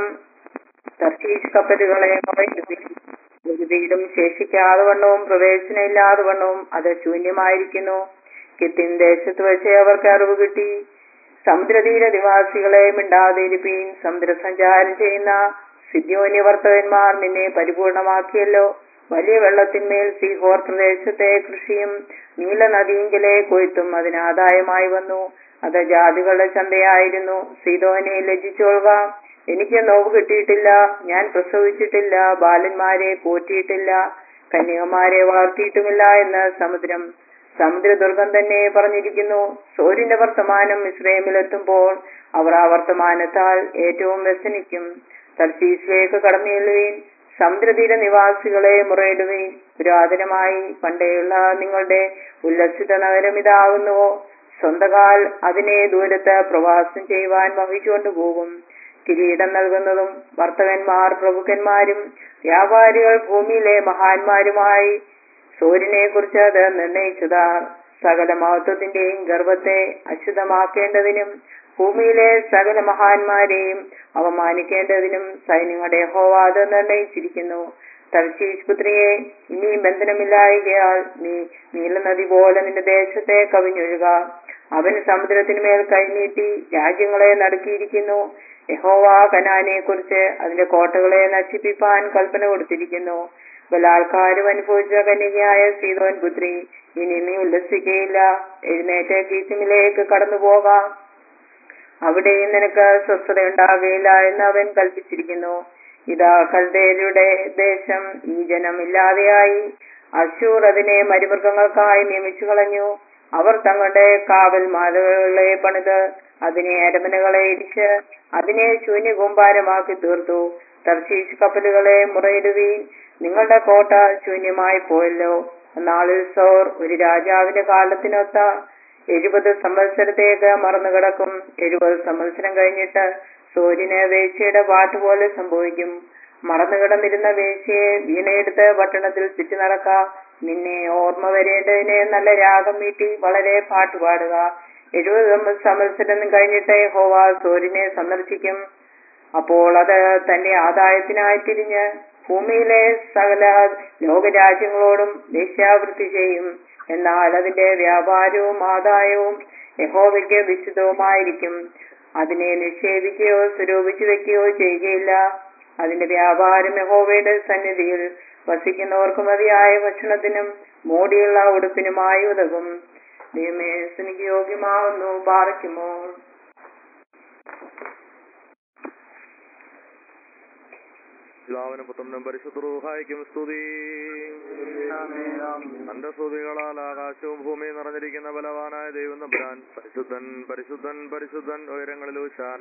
തർശീഷ് കപ്പലുകളെ മറയ്ക്കുകയും ഒരു വീടും ശേഷിക്കാതെ വണ്ണവും പ്രവേശനമില്ലാതെ വണ്ണവും അത് ശൂന്യമായിരിക്കുന്നു കിത്തിൻ ദേശത്ത് വെച്ച് അവർക്ക് അറിവ് കിട്ടി സമുദ്രതീര നിവാസികളെ മിണ്ടാതിരിപ്പീൻ സമുദ്രസഞ്ചാരം ചെയ്യുന്ന സിദ്യോന്യ വർത്തകന്മാർ നിന്നെ പരിപൂർണമാക്കിയല്ലോ വലിയ വെള്ളത്തിന്മേൽ സീഹോർ പ്രദേശത്തെ കൃഷിയും നീല നദിയെങ്കിലെ കൊയ്ത്തും അതിനാദായമായി വന്നു അത് ജാതികളുടെ ചന്തയായിരുന്നു സീതോനെ ലജ്ജിച്ചോൾക എനിക്ക് നോവ് കിട്ടിയിട്ടില്ല ഞാൻ പ്രസവിച്ചിട്ടില്ല ബാലന്മാരെ പോറ്റിയിട്ടില്ല കന്യകമാരെ വളർത്തിയിട്ടുമില്ല എന്ന് സമുദ്രം സമുദ്രദുർഗം തന്നെ പറഞ്ഞിരിക്കുന്നു സൂര്യന്റെ വർത്തമാനം ഇസ്രയേമിലെത്തുമ്പോൾ അവർ ആ വർത്തമാനത്താൽ ഏറ്റവും വ്യസനിക്കും തർശീസിലേക്ക് കടന്നുചെല്ലുകയും സമുദ്രതീര നിവാസികളെ മുറയിടുകയും പുരാതനമായി പണ്ടേയുള്ള നിങ്ങളുടെ ഉല്ലസിത നഗരം ഇതാകുന്നുവോ സ്വന്തകാൽ അതിനെ ദൂരത്ത് പ്രവാസം ചെയ്യുവാൻ വഹിച്ചുകൊണ്ടു പോകും കിരീടം നൽകുന്നതും വർത്തകന്മാർ പ്രഭുക്കന്മാരും വ്യാപാരികൾ ഭൂമിയിലെ മഹാന്മാരുമായി സൂര്യനെ കുറിച്ച് അത് നിർണയിച്ചതാ സകല മഹത്വത്തിന്റെയും ഗർഭത്തെ അശുദ്ധമാക്കേണ്ടതിനും ഭൂമിയിലെ സകല മഹാന്മാരെയും അവമാനിക്കേണ്ടതിനും സൈന്യങ്ങളുടെ ഹോവാദ് നിർണയിച്ചിരിക്കുന്നു തർശീഷ് പുത്രിയെ ഇനി ബന്ധനമില്ലായകയാൽ നീ നീലനദി പോലെ നിന്റെ ദേശത്തെ കവിഞ്ഞൊഴുക അവൻ സമുദ്രത്തിന്മേൽ കൈനീട്ടി രാജ്യങ്ങളെ നടുക്കിയിരിക്കുന്നു യഹോവ കനാനെ കുറിച്ച് അതിന്റെ കോട്ടകളെ നശിപ്പിപ്പാൻ കൽപ്പന കൊടുത്തിരിക്കുന്നു ബലാത്കാരം അനുഭവിച്ച കന്യകയായ സീതോൻ പുത്രി ഇനി നീ ഉല്ലസിക്കുകയില്ല എഴുന്നേറ്റ് കീസിമിലേക്ക് കടന്നു പോകാം അവിടെയും നിനക്ക് സ്വസ്ഥത ഉണ്ടാകുകയില്ല എന്ന് അവൻ കൽപ്പിച്ചിരിക്കുന്നു ഇതാ കൽദേരുടെ ദേശം ഈ ജനം ഇല്ലാതെയായി അശൂർ അതിനെ മരുമൃഗങ്ങൾക്കായി നിയമിച്ചു കളഞ്ഞു അവർ തങ്ങളുടെ കാവൽ മാലകളെ പണിത് അതിനെ അരമനകളെ ഇടിച്ച് അതിനെ ശൂന്യകൂമ്പാരമാക്കി തീർത്തു തർശീഷ് കപ്പലുകളെ മുറയിടുവീൻ നിങ്ങളുടെ കോട്ട ശൂന്യമായി പോയല്ലോ നാളിൽ സോർ ഒരു രാജാവിന്റെ കാലത്തിനൊത്ത എഴുപത് സംവത്സരത്തേക്ക് മറന്നു കിടക്കും എഴുപത് സംവത്സരം കഴിഞ്ഞിട്ട് സൂര്യന് വേശ്യയുടെ പാട്ട് പോലെ സംഭവിക്കും മറന്നു കിടന്നിരുന്ന വേശ്യയെ വീണയെടുത്ത് പട്ടണത്തിൽ ചുറ്റി നടക്ക നിന്നെ ഓർമ്മ വരേണ്ടതിന് നല്ല രാഗം വീട്ടി വളരെ പാട്ട് പാടുക എഴുപത് സംവത്സരം കഴിഞ്ഞിട്ട് ഹോവ സൂര്യനെ സന്ദർശിക്കും അപ്പോൾ അത് തന്റെ ആദായത്തിനായി തിരിഞ്ഞ് ഭൂമിയിലെ സകല ലോകരാജ്യങ്ങളോടും വേശ്യാവൃത്തി ചെയ്യും എന്നാൽ അതിന്റെ വ്യാപാരവും ആദായവും യഹോവയ്ക്ക് വിശുദ്ധവുമായിരിക്കും അതിനെ നിക്ഷേപിക്കുകയോ സ്വരൂപിച്ചു വെക്കുകയോ ചെയ്യുകയില്ല അതിന്റെ വ്യാപാരം യഹോവയുടെ സന്നിധിയിൽ വസിക്കുന്നവർക്ക് മതിയായ ഭക്ഷണത്തിനും മോടിയുള്ള ഉടുപ്പിനുമായി ഉതകും ദൈവമേ എനിക്ക് യോഗ്യമാവുന്നു പാറയ്ക്കുമോ പിതാവിനും പുത്രനും പരിശുദ്ധ റൂഹായിക്കും സ്തുതി തന്റെ സ്തുതികളാൽ ആകാശവും ഭൂമിയും നിറഞ്ഞിരിക്കുന്ന ബലവാനായ ദൈവം തമ്പുരാൻ പരിശുദ്ധൻ പരിശുദ്ധൻ പരിശുദ്ധൻ ഉയരങ്ങളിൽ ഉശാന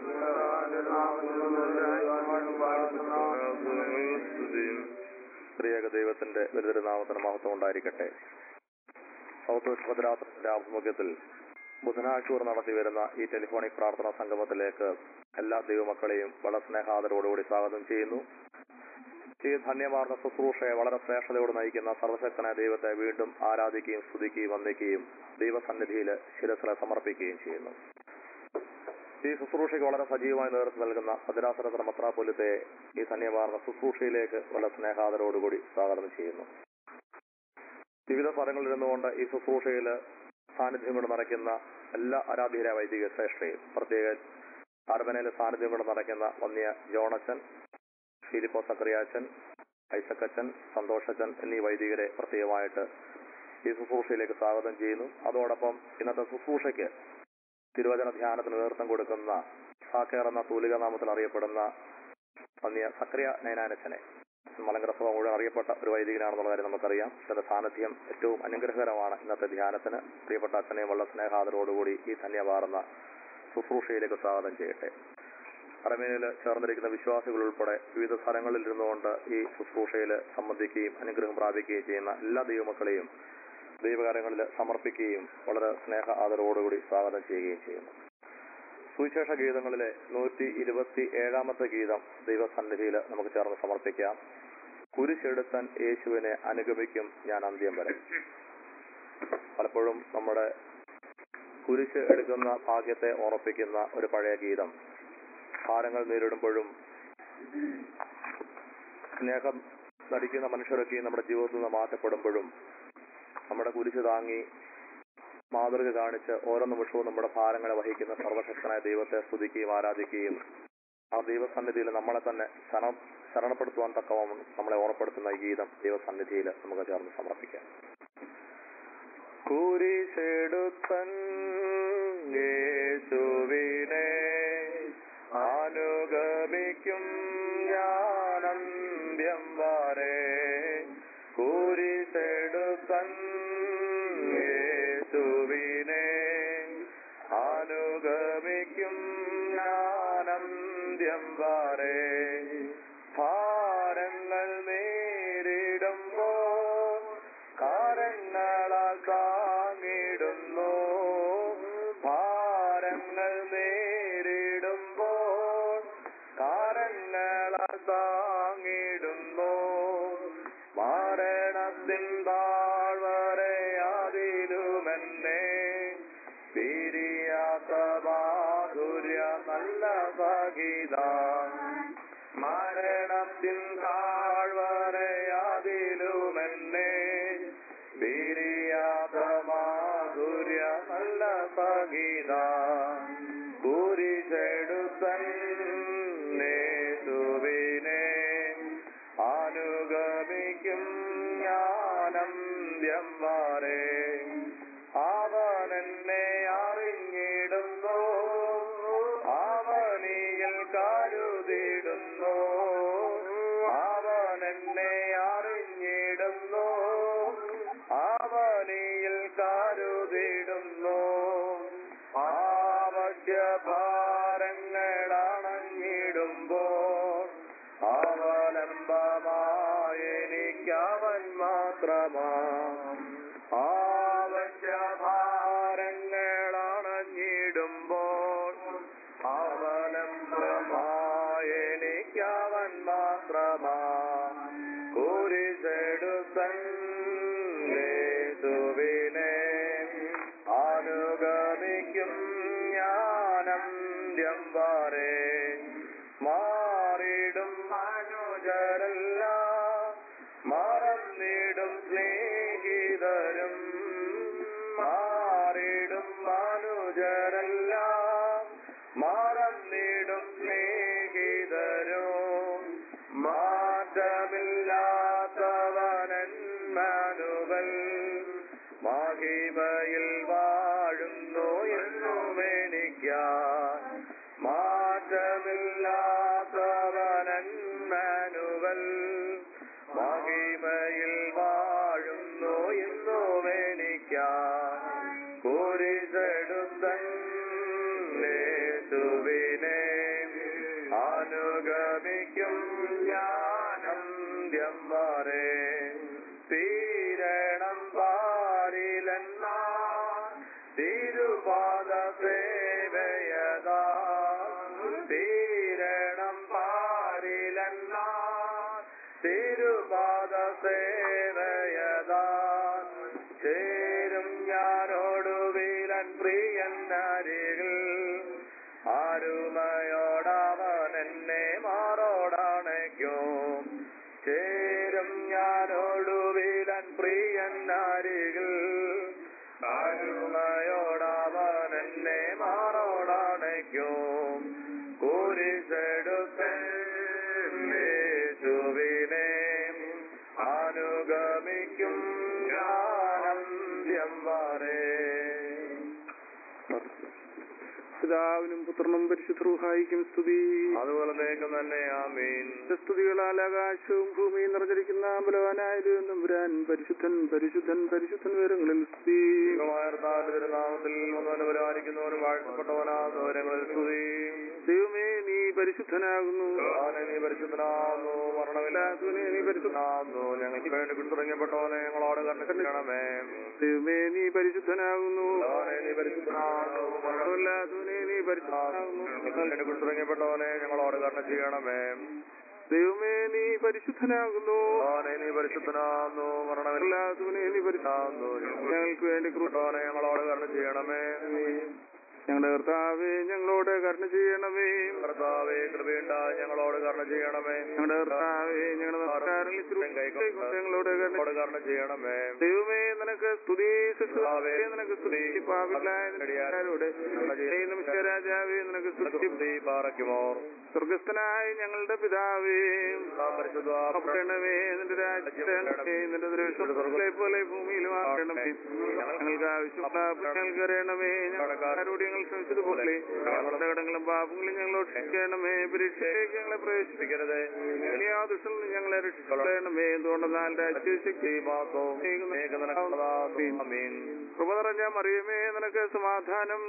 സ്ത്രീയക ദൈവത്തിന്റെ ദരിദ്രനാമത്തിന് മഹത്വം ഉണ്ടായിരിക്കട്ടെ സൗത്ത് വെസ്റ്റ് ഭദ്രാസനത്തിന്റെ ആഭിമുഖ്യത്തിൽ ബുധനാഴ്ച നടത്തി വരുന്ന ഈ ടെലിഫോണിക് പ്രാർത്ഥനാ സംഗമത്തിലേക്ക് എല്ലാ ദൈവമക്കളെയും വളരെ സ്നേഹാദരോടുകൂടി സ്വാഗതം ചെയ്യുന്നു ഈ ധന്യമാർന്ന ശുശ്രൂഷയെ വളരെ ശ്രേഷ്ഠതയോട് നയിക്കുന്ന സർവശക്തനായ ദൈവത്തെ വീണ്ടും ആരാധിക്കുകയും സ്തുതിക്കുകയും വന്ദിക്കുകയും ദൈവസന്നിധിയിൽ ശിരസിലെ സമർപ്പിക്കുകയും ചെയ്യുന്നു ഈ ശുശ്രൂഷയ്ക്ക് വളരെ സജീവമായി നേതൃത്വം നൽകുന്ന ഭദ്രാസനത്ര മത്രാപൊലിത്തെ ഈ ധന്യമാർന്ന ശുശ്രൂഷയിലേക്ക് വളരെ സ്നേഹാദരോടുകൂടി സ്വാഗതം ചെയ്യുന്നു വിവിധ സ്ഥലങ്ങളിൽ ഇരുന്നുകൊണ്ട് ഈ ശുശ്രൂഷയിൽ സാന്നിധ്യം കൊണ്ട് നിറയ്ക്കുന്ന എല്ലാ ആരാധ്യരായ വൈദിക ശ്രേഷ്ഠയും പ്രത്യേക അരമനയിലെ സാന്നിധ്യം കൊണ്ട് നടക്കുന്ന വന്യ ജോണച്ചൻ ഫിലിപ്പോ സക്രിയാച്ചൻ ഐസക്കച്ചൻ സന്തോഷച്ചൻ എന്നീ വൈദികരെ പ്രത്യേകമായിട്ട് ഈ ശുശ്രൂഷയിലേക്ക് സ്വാഗതം ചെയ്യുന്നു അതോടൊപ്പം ഇന്നത്തെ ശുശ്രൂഷയ്ക്ക് തിരുവചന ധ്യാനത്തിന് നേതൃത്വം കൊടുക്കുന്ന സാക്കേർ എന്ന തൂലിക നാമത്തിൽ അറിയപ്പെടുന്ന വന്യ സക്രിയ നയനാനച്ചനെ മലങ്കര സഭ മുഴുവൻ അറിയപ്പെട്ട ഒരു വൈദികനാണെന്നുള്ള കാര്യം നമുക്കറിയാം ചില സാന്നിധ്യം ഏറ്റവും അനുഗ്രഹകരമാണ് ഇന്നത്തെ ധ്യാനത്തിന് പ്രിയപ്പെട്ട അച്ഛനെയും വളരെ സ്നേഹാദരോടുകൂടി ഈ ധന്യവാർന്ന ശുശ്രൂഷയിലേക്ക് സ്വാഗതം ചെയ്യട്ടെ അറമേനിയിൽ ചേർന്നിരിക്കുന്ന വിശ്വാസികൾ ഉൾപ്പെടെ വിവിധ സ്ഥലങ്ങളിൽ ഇരുന്നുകൊണ്ട് ഈ ശുശ്രൂഷയിൽ സംബന്ധിക്കുകയും അനുഗ്രഹം പ്രാപിക്കുകയും ചെയ്യുന്ന എല്ലാ ദൈവമക്കളെയും ദൈവകാര്യങ്ങളിൽ സമർപ്പിക്കുകയും വളരെ സ്നേഹ ആദരവോടുകൂടി സ്വാഗതം ചെയ്യുകയും ചെയ്യുന്നു സുവിശേഷ ഗീതങ്ങളിലെ നൂറ്റി ഇരുപത്തി ഏഴാമത്തെ ഗീതം ദൈവസന്നിധിയിൽ നമുക്ക് ചേർന്ന് സമർപ്പിക്കാം കുരിശെടുത്തൻ യേശുവിനെ അനുഗമിക്കും ഞാൻ അന്ത്യം വരെ പലപ്പോഴും നമ്മുടെ കുരിശ് എടുക്കുന്ന ഭാഗ്യത്തെ ഓർപ്പിക്കുന്ന ഒരു പഴയ ഗീതം ഭാരങ്ങൾ നേരിടുമ്പോഴും സ്നേഹം നടിക്കുന്ന മനുഷ്യരൊക്കെ നമ്മുടെ ജീവിതത്തിൽ നിന്ന് മാറ്റപ്പെടുമ്പോഴും നമ്മുടെ കുരിശ് താങ്ങി മാതൃക കാണിച്ച് ഓരോ നിമിഷവും നമ്മുടെ ഭാരങ്ങളെ വഹിക്കുന്ന സർവശക്തനായ ദൈവത്തെ സ്തുതിക്കുകയും ആരാധിക്കുകയും ആ ദൈവസന്നിധിയിൽ നമ്മളെ തന്നെ ശരണം ശരണപ്പെടുത്തുവാൻ തക്കവണ്ണം നമ്മളെ ഓർപ്പെടുത്തുന്ന ഈ ഗീതം ദൈവസന്നിധിയിൽ നമുക്ക് ചേർന്ന് സമർപ്പിക്കാം കുരിശെടുത്തൻ യേശുവിനെ അനുഗമിക്കും ഞാനന്ത്യം വരെ കുരിശെടുത്തൻ യേശുവിനെ അനുഗമിക്കും ഞാനന്ത്യം വരെ ഭാരങ്ങൾ നേരിടുമ്പോ കാരങ്ങളാൽ താങ്ങിടുന്നു ഭാരങ്ങൾ നേരിടുമ്പോൾ കാരങ്ങളാൽ താങ്ങിടുന്നു മരണത്തിൻ താഴ്വരെ അതിലുമെന്നെ പിരിയാത്ത മാധുര്യ നല്ല സഹിത മരണത്തിൻ താഴ്വരെ അതിലുമെന്നെ പിരിയാത്ത മാധുര്യ നല്ല സഹിത കുരിശെടുത്തൻ യേശുവിനെ അനുഗമിക്കും ഞാനന്ത്യം വരെ അവൻ എന്നെ അറിഞ്ഞിടുന്നു അവനിയിൽ കരുതിടുന്നു അവൻ എന്നെ അറിഞ്ഞിടുന്നു അവനിയിൽ കരുതിടുന്നു ആവശ്യഭാരങ്ങളണഞ്ഞിടുമ്പോൾ അവലംബമായെനിക്കവൻ മാത്രമാ ആവശ്യഭാരങ്ങളണഞ്ഞിടുമ്പോൾ അവലംബമായെനിക്കവൻ മാത്രമാ കുരിശെടുത്തൻ യേശുവിനെ അനുഗമിക്കും ഞാനന്ത്യം വരെ മാറിടും അനുജരല്ല മറന്നിടും സ്നേഹിതരും മാറിടും അനുജരല്ല മറന്നിടും സ്നേഹിതരും മാറ്റമില്ലാത്തവനൻ മനുവൽ മഹിമയിൽ വാഴുന്നു എന്നും എനിക്കാൻ മാറ്റമില്ലാത്തവനൻ മനുവൽ മഹിമയിൽ വാഴുന്നു എന്നും എനിക്കാൻ കുരിശെടുത്തൻ യേശുവിനെ അനുഗമിക്കും ഞാനന്ത്യം വരെ തീരണം പാരിലെന്ന തിരുപാദ സേവയതാ തീരണം പാരിലെന്ന തിരുപാദ സേവയതാ ചേരും ഞാനോടുവിലൻ പ്രിയൻ അരികിൽ ആരുമയോടവൻ എന്നെ മാറോടണയ്ക്കും ചേരും ഞാനോടുവിലൻ പ്രിയൻ അരികിൽ ആരുമയോടവൻ എന്നെ മാറോടണയ്ക്കും ഗമിക്കും ഞാനന്ത്യം വരെ പിതാവിനും പുത്രനും പരിശുദ്ധൂഹായിക്കും സ്തുതി അതുപോലെ തേക്കും തന്നെ ആമീൻ സ്തുതികളാൽ ആകാശവും ഭൂമിയും നിറഞ്ഞിരിക്കുന്ന ബലവാനായ നമ്പുരാൻ പരിശുദ്ധൻ പരിശുദ്ധൻ പരിശുദ്ധൻ വിവരങ്ങളിൽ സ്തുതി ദൈവമായർത്താന്റെ തിരുനാമത്തിൽ വന്നവനെ പരിപാലിക്കുന്നവനും വാഴ്ത്തപ്പെട്ടവനാ സൗരങ്ങളിൽ സ്തുതി ദൈവമേ നീ പരിശുദ്ധനാകുന്നു ഭഗവാനെ നീ പരിശുദ്ധനാകുന്നു മരണമില്ലാത്തവനെ നീ പരിശുദ്ധനാകുന്നു ഞങ്ങൾക്ക് വേണ്ടി കുടുത്തുറങ്ങപ്പെട്ടവനെ ഞങ്ങളോട് കണ്ടിരിക്കണമേ ദൈവമേ നീ പരിശുദ്ധനാകുന്നു ഭഗവാനെ നീ പരിശുദ്ധനാകുന്നു മരണമില്ലാത്തവനെ നീ പരിശുദ്ധനാകുന്നു ഞങ്ങൾക്ക് വേണ്ടി കുടുത്തുറങ്ങപ്പെട്ടവനെ ഞങ്ങളോട് കണ്ണ ചെയ്യണമേ ദൈവമേ നീ പരിശുദ്ധനാകുന്നു ഭഗവാനെ നീ പരിശുദ്ധനാകുന്നു മരണമില്ലാത്തവനെ നീ പരിശുദ്ധനാകുന്നു ഞങ്ങൾക്ക് വേണ്ടി കൃപ ഞങ്ങൾക്ക് ഞങ്ങളോട് കണ്ണ ചെയ്യണമേ ഞങ്ങളുടെ കർത്താവേ ഞങ്ങളോട് കരുണ ചെയ്യണമേ കർത്താവേ കൃപയുണ്ടായി ഞങ്ങളോട് കരുണ ചെയ്യണമേ ഞങ്ങളുടെ കർത്താവേ ഞങ്ങളുടെ നമസ്കാരങ്ങളിൽ തിരുവനന്തപുരത്തേക്ക് ഞങ്ങളോട് കരുണ ഞങ്ങളോട് കരുണ ചെയ്യണമേ ദൈവമേ നിനക്ക് സ്തുതി സുസ്തുതാവേ നിനക്ക് സ്തുതി പാപികളായോട് രാജാവേ നിനക്ക് സ്തുതി സ്തുതി പാറയ്ക്കുമോർ സ്വർഗസ്ഥനായ ഞങ്ങളുടെ പിതാവേ പരിശുദ്ധ ആക്കണമേ നിന്റെ രാജ്യത്തെ നിന്റെ ദൃശ്യങ്ങളെ പോലെ ഭൂമിയിലും ആക്കണമേ ഞങ്ങൾക്ക് ആവശ്യമുള്ള ഞങ്ങൾക്ക് അറിയണമേ ഞങ്ങളുടെ ഞങ്ങൾ ശ്രമിച്ചതുപോലെ ഞങ്ങളുടെ കടങ്ങളും പാപങ്ങളും ഞങ്ങളോട് ക്ഷമിക്കണമേ പരീക്ഷയിലേക്ക് ഞങ്ങളെ പ്രവേശിപ്പിക്കരുത് ഇനി ആ ദുഷ്ടം ഞങ്ങളെ രക്ഷിക്കണമേ എന്തുകൊണ്ടെന്നാൽ രാജ്യശക്തി കൃപ നിറഞ്ഞ മറിയമേ നിനക്ക് സമാധാനം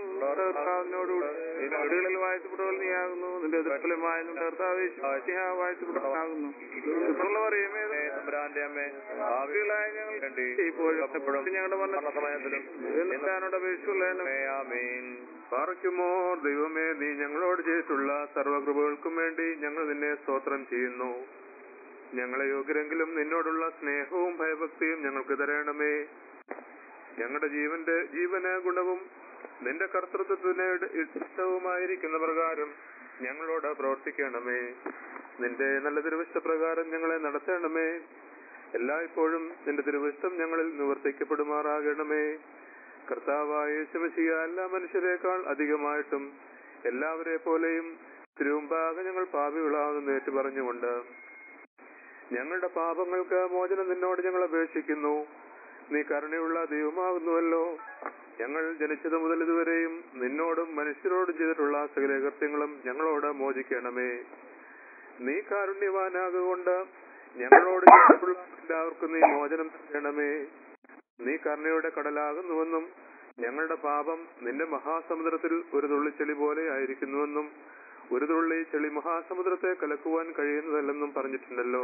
വീടുകളിൽ വാഴ്ത്തപ്പെട്ടവൾ നീയാകുന്നു നിന്റെ ദുർബലമായ നിന്റെ കർത്താവ് വാഴ്ത്തപ്പെട്ടവനാകുന്നു മറിയമേ തമ്പുരാന്റെ അമ്മേ ഭാവികളായ ഞങ്ങൾ വേണ്ടി ഇപ്പോഴും എപ്പോഴും ഞങ്ങളുടെ മരണ സമയത്തിലും എന്താണോട് അപേക്ഷിച്ചുള്ള ആമീൻ പാർക്കുമോ ദൈവമേ നീ ഞങ്ങളോട് ചെയ്തിട്ടുള്ള സർവകൃപകൾക്കും വേണ്ടി ഞങ്ങൾ നിന്നെ സ്തോത്രം ചെയ്യുന്നു ഞങ്ങളെ യോഗ്യരെങ്കിലും നിന്നോടുള്ള സ്നേഹവും ഭയഭക്തിയും ഞങ്ങൾക്ക് തരണമേ ഞങ്ങളുടെ ജീവന്റെ ജീവന ഗുണവും നിന്റെ കർത്തൃത്വത്തിന് ഇട- ഇഷ്ടവുമായിരിക്കുന്ന പ്രകാരം ഞങ്ങളോട് പ്രവർത്തിക്കണമേ നിന്റെ നല്ല തിരുവിഷ്ടപ്രകാരം ഞങ്ങളെ നടത്തണമേ എല്ലായ്പ്പോഴും നിന്റെ തിരുവിഷ്ടം ഞങ്ങളിൽ നിവർത്തിക്കപ്പെടുമാറാകണമേ കർത്താവായ യേശുമശിയ എല്ലാ മനുഷ്യരെക്കാൾ അധികമായിട്ടും എല്ലാവരെ പോലെയും തിരുവുമ്പാകെ ഞങ്ങൾ പാപികളാകുന്നു ഏറ്റു പറഞ്ഞുകൊണ്ട് ഞങ്ങളുടെ പാപങ്ങൾക്ക് മോചനം നിന്നോട് ഞങ്ങൾ അപേക്ഷിക്കുന്നു നീ കരുണയുള്ള ദൈവമാകുന്നുവല്ലോ ഞങ്ങൾ ജനിച്ചത് മുതൽ ഇതുവരെയും നിന്നോടും മനുഷ്യരോടും ചെയ്തിട്ടുള്ള സകല കൃത്യങ്ങളും ഞങ്ങളോട് മോചിക്കണമേ നീ കാരുണ്യവാനാകൊണ്ട് ഞങ്ങളോട് ചെയ്തിട്ടുള്ള എല്ലാവർക്കും നീ മോചനം തരണമേ നീ കരുണയുടെ കടലാകുന്നുവെന്നും ഞങ്ങളുടെ പാപം നിന്റെ മഹാസമുദ്രത്തിൽ ഒരു തുള്ളി ചെളി പോലെ ആയിരിക്കുന്നുവെന്നും ഒരു തുള്ളി ചെളി മഹാസമുദ്രത്തെ കലക്കുവാൻ കഴിയുന്നതല്ലെന്നും പറഞ്ഞിട്ടുണ്ടല്ലോ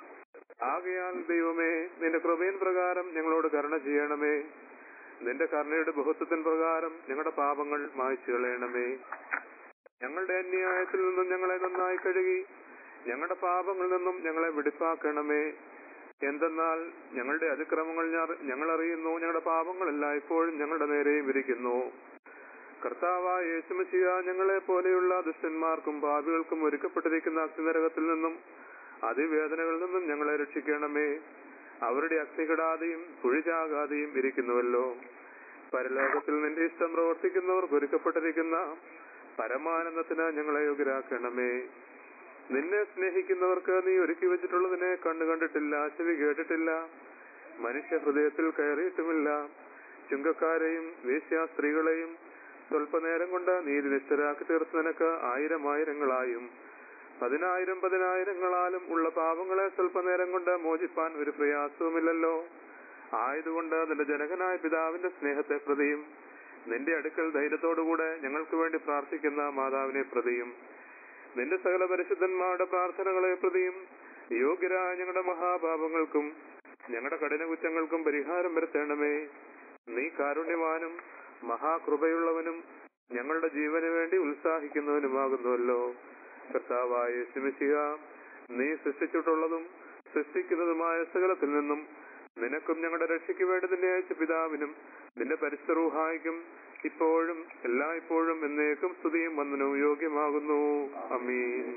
ആകയാൽ ദൈവമേ നിന്റെ കൃപയിൻ പ്രകാരം ഞങ്ങളോട് കരുണ ചെയ്യണമേ നിന്റെ കരുണയുടെ ബഹുത്വത്തിൻ പ്രകാരം ഞങ്ങളുടെ പാപങ്ങൾ മായ്ച്ചു കളയണമേ ഞങ്ങളുടെ അന്യായത്തിൽ നിന്നും ഞങ്ങളെ നന്നായി കഴുകി ഞങ്ങളുടെ പാപങ്ങളിൽ നിന്നും ഞങ്ങളെ വെടിപ്പാക്കണമേ എന്തെന്നാൽ ഞങ്ങളുടെ അതിക്രമങ്ങൾ ഞാ- ഞങ്ങൾ അറിയുന്നു ഞങ്ങളുടെ പാപങ്ങൾ എല്ലായ്പ്പോഴും ഞങ്ങളുടെ നേരെയും ഇരിക്കുന്നു കർത്താവായ യേശുമശിയ ഞങ്ങളെ പോലെയുള്ള ദുഷ്ടന്മാർക്കും പാപികൾക്കും ഒരുക്കപ്പെട്ടിരിക്കുന്ന അഗ്നിനരകത്തിൽ നിന്നും അതിവേദനകളിൽ നിന്നും ഞങ്ങളെ രക്ഷിക്കണമേ അവരുടെ അഗ്നികിടാതെയും കുഴിചാകാതെയും ഇരിക്കുന്നുവല്ലോ പരലോകത്തിൽ നിന്റെ ഇഷ്ടം പ്രവർത്തിക്കുന്നവർക്ക് ഒരുക്കപ്പെട്ടിരിക്കുന്ന പരമാനന്ദത്തിന് ഞങ്ങളെ യോഗ്യരാക്കണമേ നിന്നെ സ്നേഹിക്കുന്നവർക്ക് നീ ഒരുക്കി വെച്ചിട്ടുള്ളതിനെ കണ്ടു കണ്ടിട്ടില്ല ചെവി കേട്ടിട്ടില്ല മനുഷ്യ ഹൃദയത്തിൽ കയറിയിട്ടുമില്ല ചുങ്കക്കാരെയും വേശ്യാ സ്ത്രീകളെയും സ്വല്പനേരം കൊണ്ട് നീതിനിഷ്ഠരാക്കി തീർത്ത് നിനക്ക് ആയിരം ആയിരങ്ങളായും പതിനായിരം പതിനായിരങ്ങളാലും ഉള്ള പാപങ്ങളെ സ്വല്പനേരം കൊണ്ട് മോചിപ്പാൻ ഒരു പ്രയാസവുമില്ലല്ലോ ആയതുകൊണ്ട് നിന്റെ ജനകനായ പിതാവിന്റെ സ്നേഹത്തെ പ്രതിയും നിന്റെ അടുക്കൽ ധൈര്യത്തോടുകൂടെ ഞങ്ങൾക്ക് വേണ്ടി പ്രാർത്ഥിക്കുന്ന മാതാവിനെ പ്രതിയും നിന്റെ സകല പരിശുദ്ധന്മാരുടെ പ്രാർത്ഥനകളെ പ്രതിയും യോഗ്യരായ ഞങ്ങളുടെ മഹാപാപങ്ങൾക്കും ഞങ്ങളുടെ കഠിന കുറ്റങ്ങൾക്കും പരിഹാരം വരുത്തേണമേ നീ കാരുണ്യവാനും മഹാകൃപയുള്ളവനും ഞങ്ങളുടെ ജീവന് വേണ്ടി ഉത്സാഹിക്കുന്നവനുമാകുന്നുവല്ലോ കർത്താവായ യേശുമിശിഹ നീ സൃഷ്ടിച്ചിട്ടുള്ളതും സൃഷ്ടിക്കുന്നതുമായ സകലത്തിൽ നിന്നും നിനക്കും ഞങ്ങളുടെ രക്ഷയ്ക്ക് വേണ്ടി നിന്നെ അയച്ച പിതാവിനും നിന്റെ പരിസ്ഥറൂഹായിക്കും ഇപ്പോഴും എല്ലായ്പ്പോഴും എന്നേക്കും സ്തുതിയും വന്ദനവും യോഗ്യമാകുന്നു അമീൻ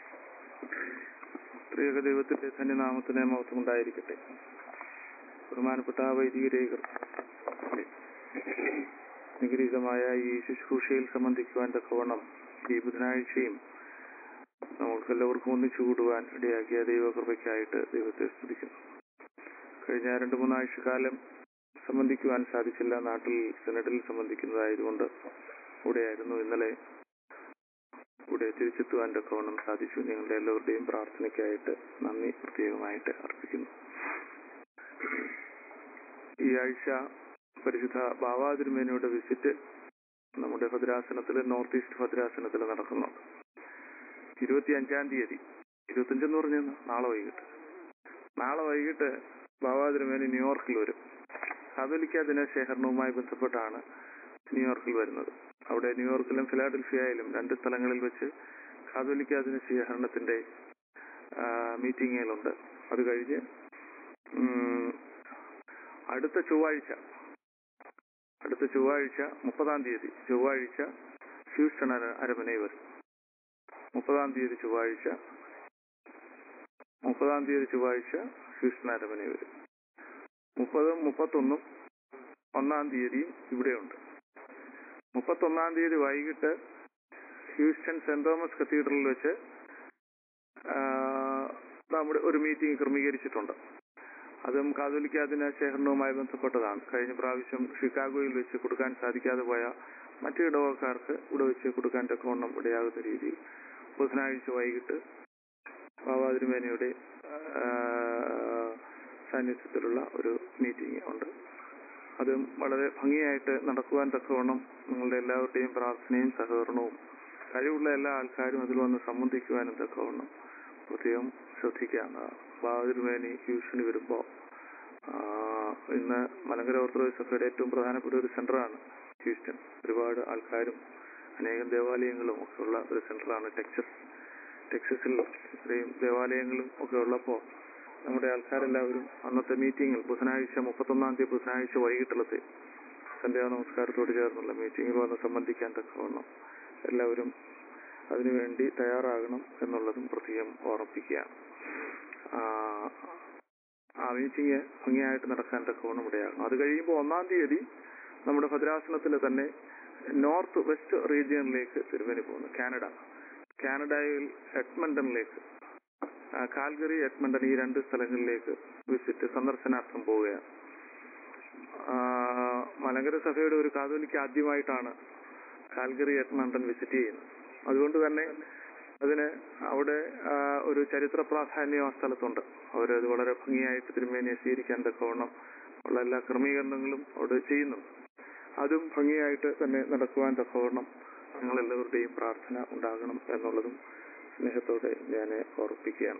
പ്രിയക ദൈവത്തിന്റെ തന്നെ നാമത്തിന് മഹത്വം ഉണ്ടായിരിക്കട്ടെ ബഹുമാനപ്പെട്ട വൈദികരേഖർ നിഗരീതമായ ഈ ശുശ്രൂഷയിൽ സംബന്ധിക്കുവാൻ തക്കവണ്ണം ഈ ബുധനാഴ്ചയും നമ്മൾക്ക് എല്ലാവർക്കും ഒന്നിച്ചു കൂടുവാൻ ഇടയാക്കിയ ദൈവകൃപയ്ക്കായിട്ട് ദൈവത്തെ സ്തുതിക്കുന്നു കഴിഞ്ഞ രണ്ട് മൂന്നാഴ്ചക്കാലം സംബന്ധിക്കുവാൻ സാധിച്ചില്ല നാട്ടിൽ സെനറ്റിൽ സംബന്ധിക്കുന്നതായതുകൊണ്ട് ഇവിടെയായിരുന്നു ഇന്നലെ ഇവിടെ തിരിച്ചെത്തുവാൻ തക്കവണ്ണം സാധിച്ചു നിങ്ങളുടെ എല്ലാവരുടെയും പ്രാർത്ഥനയ്ക്കായിട്ട് നന്ദി പ്രത്യേകമായിട്ട് അർപ്പിക്കുന്നു ഈ ആഴ്ച പരിശുദ്ധ ബാവാതിരുമേനയുടെ വിസിറ്റ് നമ്മുടെ ഭദ്രാസനത്തിൽ നോർത്ത് ഈസ്റ്റ് ഭദ്രാസനത്തിൽ നടക്കുന്നുണ്ട് ഇരുപത്തി അഞ്ചാം തീയതി ഇരുപത്തിയഞ്ചെന്ന് പറഞ്ഞ നാളെ വൈകിട്ട് നാളെ വൈകിട്ട് ബാബാതിരുമേനി ന്യൂയോർക്കിൽ വരും കാതോലിക്ക ദിനശേഖരണവുമായി ബന്ധപ്പെട്ടാണ് ന്യൂയോർക്കിൽ വരുന്നത് അവിടെ ന്യൂയോർക്കിലും ഫിലാഡൽഫിയയിലും രണ്ട് സ്ഥലങ്ങളിൽ വെച്ച് കാതോലിക്ക ദിനശേഖരണത്തിന്റെ മീറ്റിങ്ങുകളുണ്ട് അത് കഴിഞ്ഞ് ഉം, അടുത്ത ചൊവ്വാഴ്ച അടുത്ത ചൊവ്വാഴ്ച മുപ്പതാം തീയതി ചൊവ്വാഴ്ച ഹ്യൂസ്റ്റൺ അര- അരമനയിൽ വരും മുപ്പതാം തീയതി ചൊവ്വാഴ്ച മുപ്പതാം തീയതി ചൊവ്വാഴ്ച ഹ്യൂസ്റ്റൺ അരമനയിൽ വരും മുപ്പതും മുപ്പത്തൊന്നും ഒന്നാം തീയതിയും ഇവിടെയുണ്ട് മുപ്പത്തൊന്നാം തീയതി വൈകിട്ട് ഹ്യൂസ്റ്റൺ സെന്റ് തോമസ് കത്തീഡ്രലിൽ വെച്ച് ആ, നമ്മുടെ ഒരു മീറ്റിംഗ് ക്രമീകരിച്ചിട്ടുണ്ട് അതും കാതോലിക്ക ദിനശേഖരണവുമായി ബന്ധപ്പെട്ടതാണ് കഴിഞ്ഞ പ്രാവശ്യം ഷിക്കാഗോയിൽ വെച്ച് കൊടുക്കാൻ സാധിക്കാതെ പോയ മറ്റു ഇടവക്കാർക്ക് ഇവിടെ വെച്ച് കൊടുക്കാൻ തക്കവണ്ണം ഇടയാകുന്ന രീതിയിൽ ബുധനാഴ്ച വൈകിട്ട് ബാബാതിരുമേനയുടെ ആ, സാന്നിധ്യത്തിലുള്ള ഒരു മീറ്റിംഗ് ഉണ്ട് അതും വളരെ ഭംഗിയായിട്ട് നടക്കുവാൻ തക്കവണ്ണം നിങ്ങളുടെ എല്ലാവരുടെയും പ്രാർത്ഥനയും സഹകരണവും കഴിവുള്ള എല്ലാ ആൾക്കാരും അതിൽ വന്ന് സംബന്ധിക്കുവാനും തക്കവണ്ണം പ്രത്യേകം ശ്രദ്ധിക്കാവുന്നതാണ് ബാബാതിരുമേനി ഹ്യൂഷന് വരുമ്പോൾ ഇന്ന് മലങ്കര ഓർത്തഡോക്സ് സഭയുടെ ഏറ്റവും പ്രധാനപ്പെട്ട ഒരു സെന്ററാണ് ഹ്യൂസ്റ്റൺ ഒരുപാട് ആൾക്കാരും അനേകം ദേവാലയങ്ങളും ഒക്കെ ഉള്ള ഒരു സെന്ററാണ് ടെക്സസ് ടെക്സസിൽ ഇത്രയും ദേവാലയങ്ങളും ഒക്കെ ഉള്ളപ്പോൾ നമ്മുടെ ആൾക്കാരെല്ലാവരും അന്നത്തെ മീറ്റിംഗിൽ ബുധനാഴ്ച മുപ്പത്തൊന്നാം തീയതി ബുധനാഴ്ച വൈകിട്ടുള്ളത് സന്ധ്യാ നമസ്കാരത്തോട് ചേർന്നുള്ള മീറ്റിംഗിൽ വന്ന് സംബന്ധിക്കാൻ തക്കവണ്ണം എല്ലാവരും അതിനുവേണ്ടി തയ്യാറാകണം എന്നുള്ളതും പ്രത്യേകം ഓർമ്മിപ്പിക്കുകയാണ് ആ, ആ മീറ്റിംഗ് ഭംഗിയായിട്ട് നടക്കാൻ തക്കവണ്ണം ഇടയാകണം അത് കഴിയുമ്പോൾ ഒന്നാം തീയതി നമ്മുടെ ഭദ്രാസനത്തിൽ തന്നെ നോർത്ത് വെസ്റ്റ് റീജിയനിലേക്ക് തിരുവനി പോകുന്നു കാനഡ കാനഡയിൽ എഡ്മണ്ടണിലേക്ക് ആ, കാൽഗറി എഡ്മണ്ടൺ ഈ രണ്ട് സ്ഥലങ്ങളിലേക്ക് വിസിറ്റ് സന്ദർശനാർത്ഥം പോവുകയാണ് ആ, മലങ്കര സഭയുടെ ഒരു കാതോലിക്ക് ആദ്യമായിട്ടാണ് കാൽഗറി എഡ്മണ്ടൺ വിസിറ്റ് ചെയ്യുന്നത് അതുകൊണ്ട് തന്നെ അതിന് അവിടെ ആ, ഒരു ചരിത്ര പ്രാധാന്യം ആ സ്ഥലത്തുണ്ട് അവരത് വളരെ ഭംഗിയായിട്ട് തിരുമേനിയെ സ്വീകരിക്കാൻ തക്കവണ്ണം ഉള്ള എല്ലാ ക്രമീകരണങ്ങളും അവിടെ ചെയ്യുന്നുണ്ട് അതും ഭംഗിയായിട്ട് തന്നെ നടക്കുവാൻ തക്കവണ്ണം ഞങ്ങളെല്ലാവരുടെയും പ്രാർത്ഥന ഉണ്ടാകണം എന്നുള്ളതും സ്നേഹത്തോടെ ഞാൻ ഓർപ്പിക്കുകയാണ്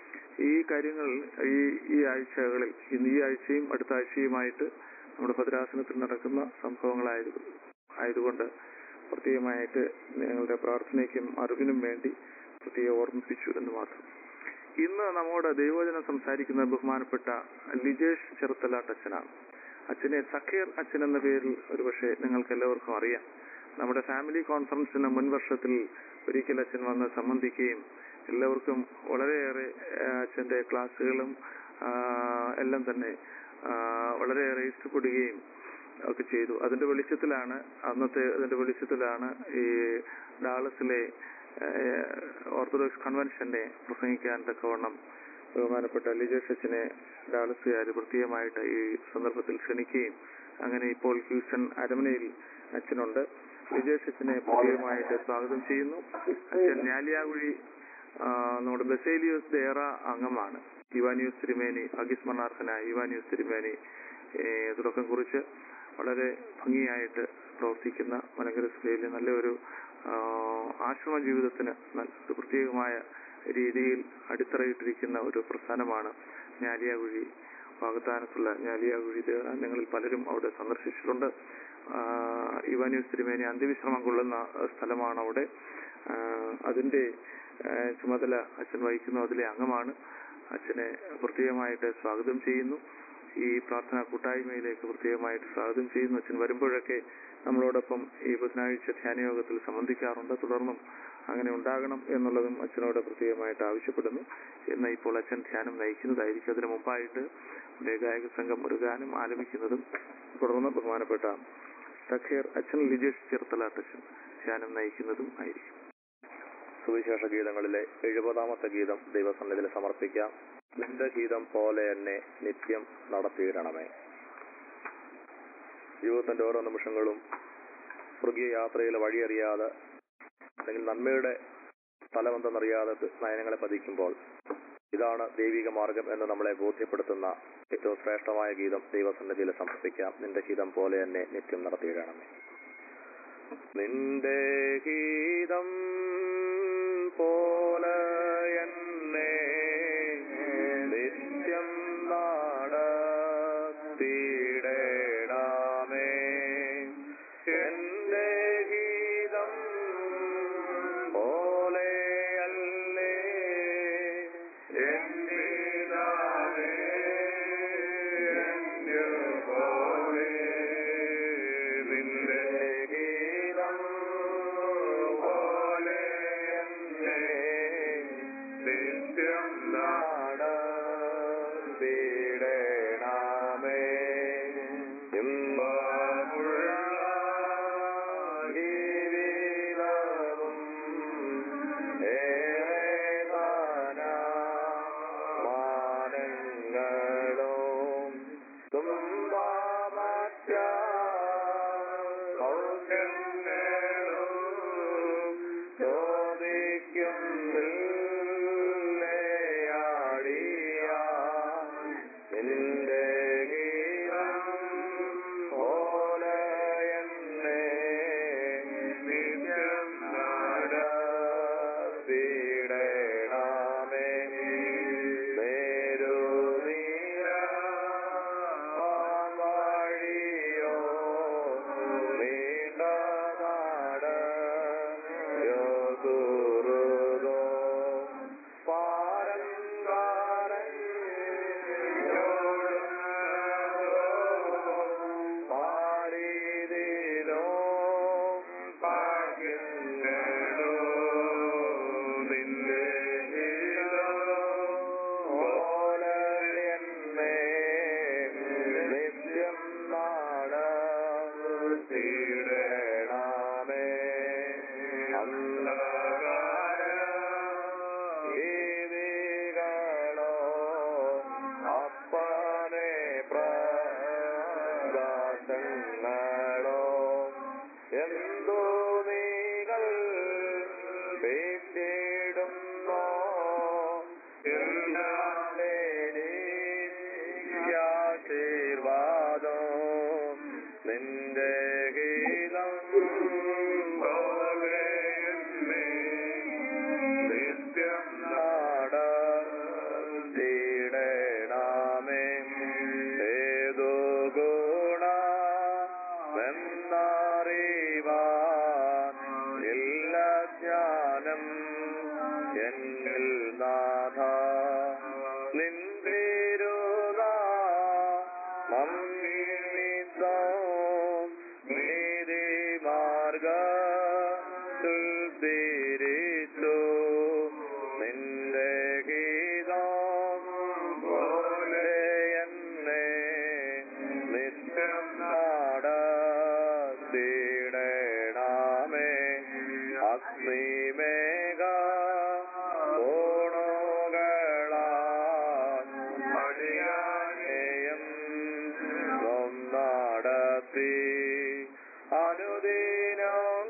ഈ കാര്യങ്ങൾ ഈ ഈ ആഴ്ചകളിൽ ഇന്ന് ഈ ആഴ്ചയും അടുത്ത ആഴ്ചയുമായിട്ട് നമ്മുടെ ഭദ്രാസനത്തിൽ നടക്കുന്ന സംഭവങ്ങളായത് ആയതുകൊണ്ട് പ്രത്യേകമായിട്ട് ഞങ്ങളുടെ പ്രാർത്ഥനയ്ക്കും അറിവിനും വേണ്ടി പ്രത്യേകം ഓർമ്മിപ്പിച്ചു എന്ന് മാത്രം ഇന്ന് നമ്മോട് ദൈവവചനം സംസാരിക്കുന്ന ബഹുമാനപ്പെട്ട ലിജേഷ് ചെറുത്തലാട്ട് അച്ഛനാണ് അച്ഛനെ സഖീർ അച്ഛൻ എന്ന പേരിൽ ഒരുപക്ഷെ നിങ്ങൾക്ക് എല്ലാവർക്കും അറിയാം നമ്മുടെ ഫാമിലി കോൺഫറൻസിന് മുൻ വർഷത്തിൽ ഒരിക്കൽ അച്ഛൻ വന്ന് സംബന്ധിക്കുകയും എല്ലാവർക്കും വളരെയേറെ ആ, അച്ഛന്റെ ക്ലാസ്സുകളും ആ, എല്ലാം തന്നെ ആ, വളരെയേറെ ഇഷ്ടപ്പെടുകയും ഒക്കെ ചെയ്തു അതിന്റെ വെളിച്ചത്തിലാണ് അന്നത്തെ അതിന്റെ വെളിച്ചത്തിലാണ് ഈ ഡാളസിലെ ഏഹ്, ഓർത്തഡോക്സ് കൺവെൻഷനെ പ്രസംഗിക്കാൻ തക്കവണ്ണം ബഹുമാനപ്പെട്ട ലിജേഷ് അച്ഛനെ ഡാളസുകാർ പ്രത്യേകമായിട്ട് ഈ സന്ദർഭത്തിൽ ക്ഷണിക്കുകയും അങ്ങനെ ഇപ്പോൾ ഹ്യൂസ്റ്റൺ അരമനയിൽ അച്ഛനുണ്ട് ലിജേഷ് അച്ഛനെ പ്രത്യേകമായിട്ട് സ്വാഗതം ചെയ്യുന്നു അച്ഛൻ ഞാലിയാകുഴി ആ, നമ്മുടെ ബസേലിയോസ് ദേറ അംഗമാണ് ഇവാനിയൂസ് തിരുമേനി അഗിസ്മരണാർത്ഥനായ ഇവാനിയൂസ് തിരുമേനി ഏഹ്, തുടക്കം കുറിച്ച് വളരെ ഭംഗിയായിട്ട് പ്രവർത്തിക്കുന്ന മലങ്കര സഭയിലെ നല്ലൊരു ആ, ആശ്രമ ജീവിതത്തിന് നല്ല ഒരു പ്രത്യേകമായ രീതിയിൽ അടിത്തറയിട്ടിരിക്കുന്ന ഒരു പ്രസ്ഥാനമാണ് ഞാലിയാകുഴി വാഗ്ദാനത്തുള്ള ഞാലിയാകുഴി ദേറ ഞങ്ങളിൽ പലരും അവിടെ സന്ദർശിച്ചിട്ടുണ്ട് ആ, ഇവാനിയൂസ് തിരുമേനി അന്ത്യവിശ്രമം കൊള്ളുന്ന സ്ഥലമാണ് അവിടെ ആ, അതിന്റെ ആ, ചുമതല അച്ഛൻ വഹിക്കുന്നു അതിലെ അംഗമാണ് അച്ഛനെ പ്രത്യേകമായിട്ട് സ്വാഗതം ചെയ്യുന്നു ഈ പ്രാർത്ഥനാ കൂട്ടായ്മയിലേക്ക് പ്രത്യേകമായിട്ട് സ്വാഗതം ചെയ്യുന്നു അച്ഛൻ വരുമ്പോഴൊക്കെ നമ്മളോടൊപ്പം ഈ ബുധനാഴ്ച ധ്യാനയോഗത്തിൽ സംബന്ധിക്കാറുണ്ട് തുടർന്നും അങ്ങനെ ഉണ്ടാകണം എന്നുള്ളതും അച്ഛനോട് പ്രത്യേകമായിട്ട് ആവശ്യപ്പെടുന്നു എന്ന് ഇപ്പോൾ അച്ഛൻ ധ്യാനം നയിക്കുന്നതായിരിക്കും അതിനു മുമ്പായിട്ട് ഇവിടെ ഗായക സംഘം ഒരു ഗാനം ആലപിക്കുന്നതും തുടർന്ന് ബഹുമാനപ്പെട്ട സഖീർ അച്ഛൻ ലിജേഷ് ചെറുത്തലാട്ടച്ഛൻ ധ്യാനം നയിക്കുന്നതും ആയിരിക്കും സുവിശേഷ ഗീതങ്ങളിലെ എഴുപതാമത്തെ ഗീതം ദൈവസന്നിധിയിൽ സമർപ്പിക്കാം നിന്റെ ഗീതം പോലെ എന്നെ നിത്യം നടത്തിയിടണമേ ജീവിതത്തിന്റെ ഓരോ നിമിഷങ്ങളും സ്വർഗീയ യാത്രയിൽ വഴിയറിയാതെ അല്ലെങ്കിൽ നന്മയുടെ സ്ഥലമെന്തെന്നറിയാതെ നയനങ്ങളെ പതിക്കുമ്പോൾ ഇതാണ് ദൈവിക മാർഗം എന്ന് നമ്മളെ ബോധ്യപ്പെടുത്തുന്ന ഏറ്റവും ശ്രേഷ്ഠമായ ഗീതം ദൈവസന്നിധിയിൽ സമർപ്പിക്കാം നിന്റെ ഗീതം പോലെ എന്നെ നിത്യം നടത്തിയിടണമേ നിന്റെ ഗീതം പോലെ എന്നെ നിത്യം നടത്തിയിടണമേ എന്റെ ഗീതം പോലെയല്ലേ എന്റെ നാമേ എന്റെ പോലെ നിന്റെ ഗീതം പോലെ എന്നെ നിത്യം നാടീടണമേ ഇമ്പമുള്ള ജീവിതവും ഏറെ മാനങ്ങളും തുമ്പാമറ്റ സൗഖ്യങ്ങളും ചോദിക്കുന്നില്ലയാടിയ നിന്റെ ഗീതം പോലെ എന്നെ നിത്യം നടത്തിയിടണമേ നേരുനീര വഴിയോ നീണ്ട നാടയോ ദുരുതോ പാരങ്കാരൻ പാരിതിലോ ഭാഗ്യങ്ങളോ നിന്റെ പോലെ എന്നെ നിത്യം നാടീടണമേ അന്ധകാര ജീവികളോ അപ്പനെ പ്രകാശങ്ങളോ എന്തോ നീകൾ പേറ്റിടുന്നോ ആശീർവാദോ നിന്റെ ഗീതം പോലെ എന്നെ നിത്യം നാടീടണമേ ഏതോ ഗുണമെന്നറിവാൻ ഇല്ല ജ്ഞാനം എന്നിൽ നാഥ നിന്തിരുനാമം നീതി മാർഗ തിരിച്ചു നിന്റെ ഗീതം പോലെ എന്നെ നിത്യം നാടീടണമേ അഗ്നിമേഘ ഓണോകളാ അടിയാനെയും നടത്തി അനുദിനം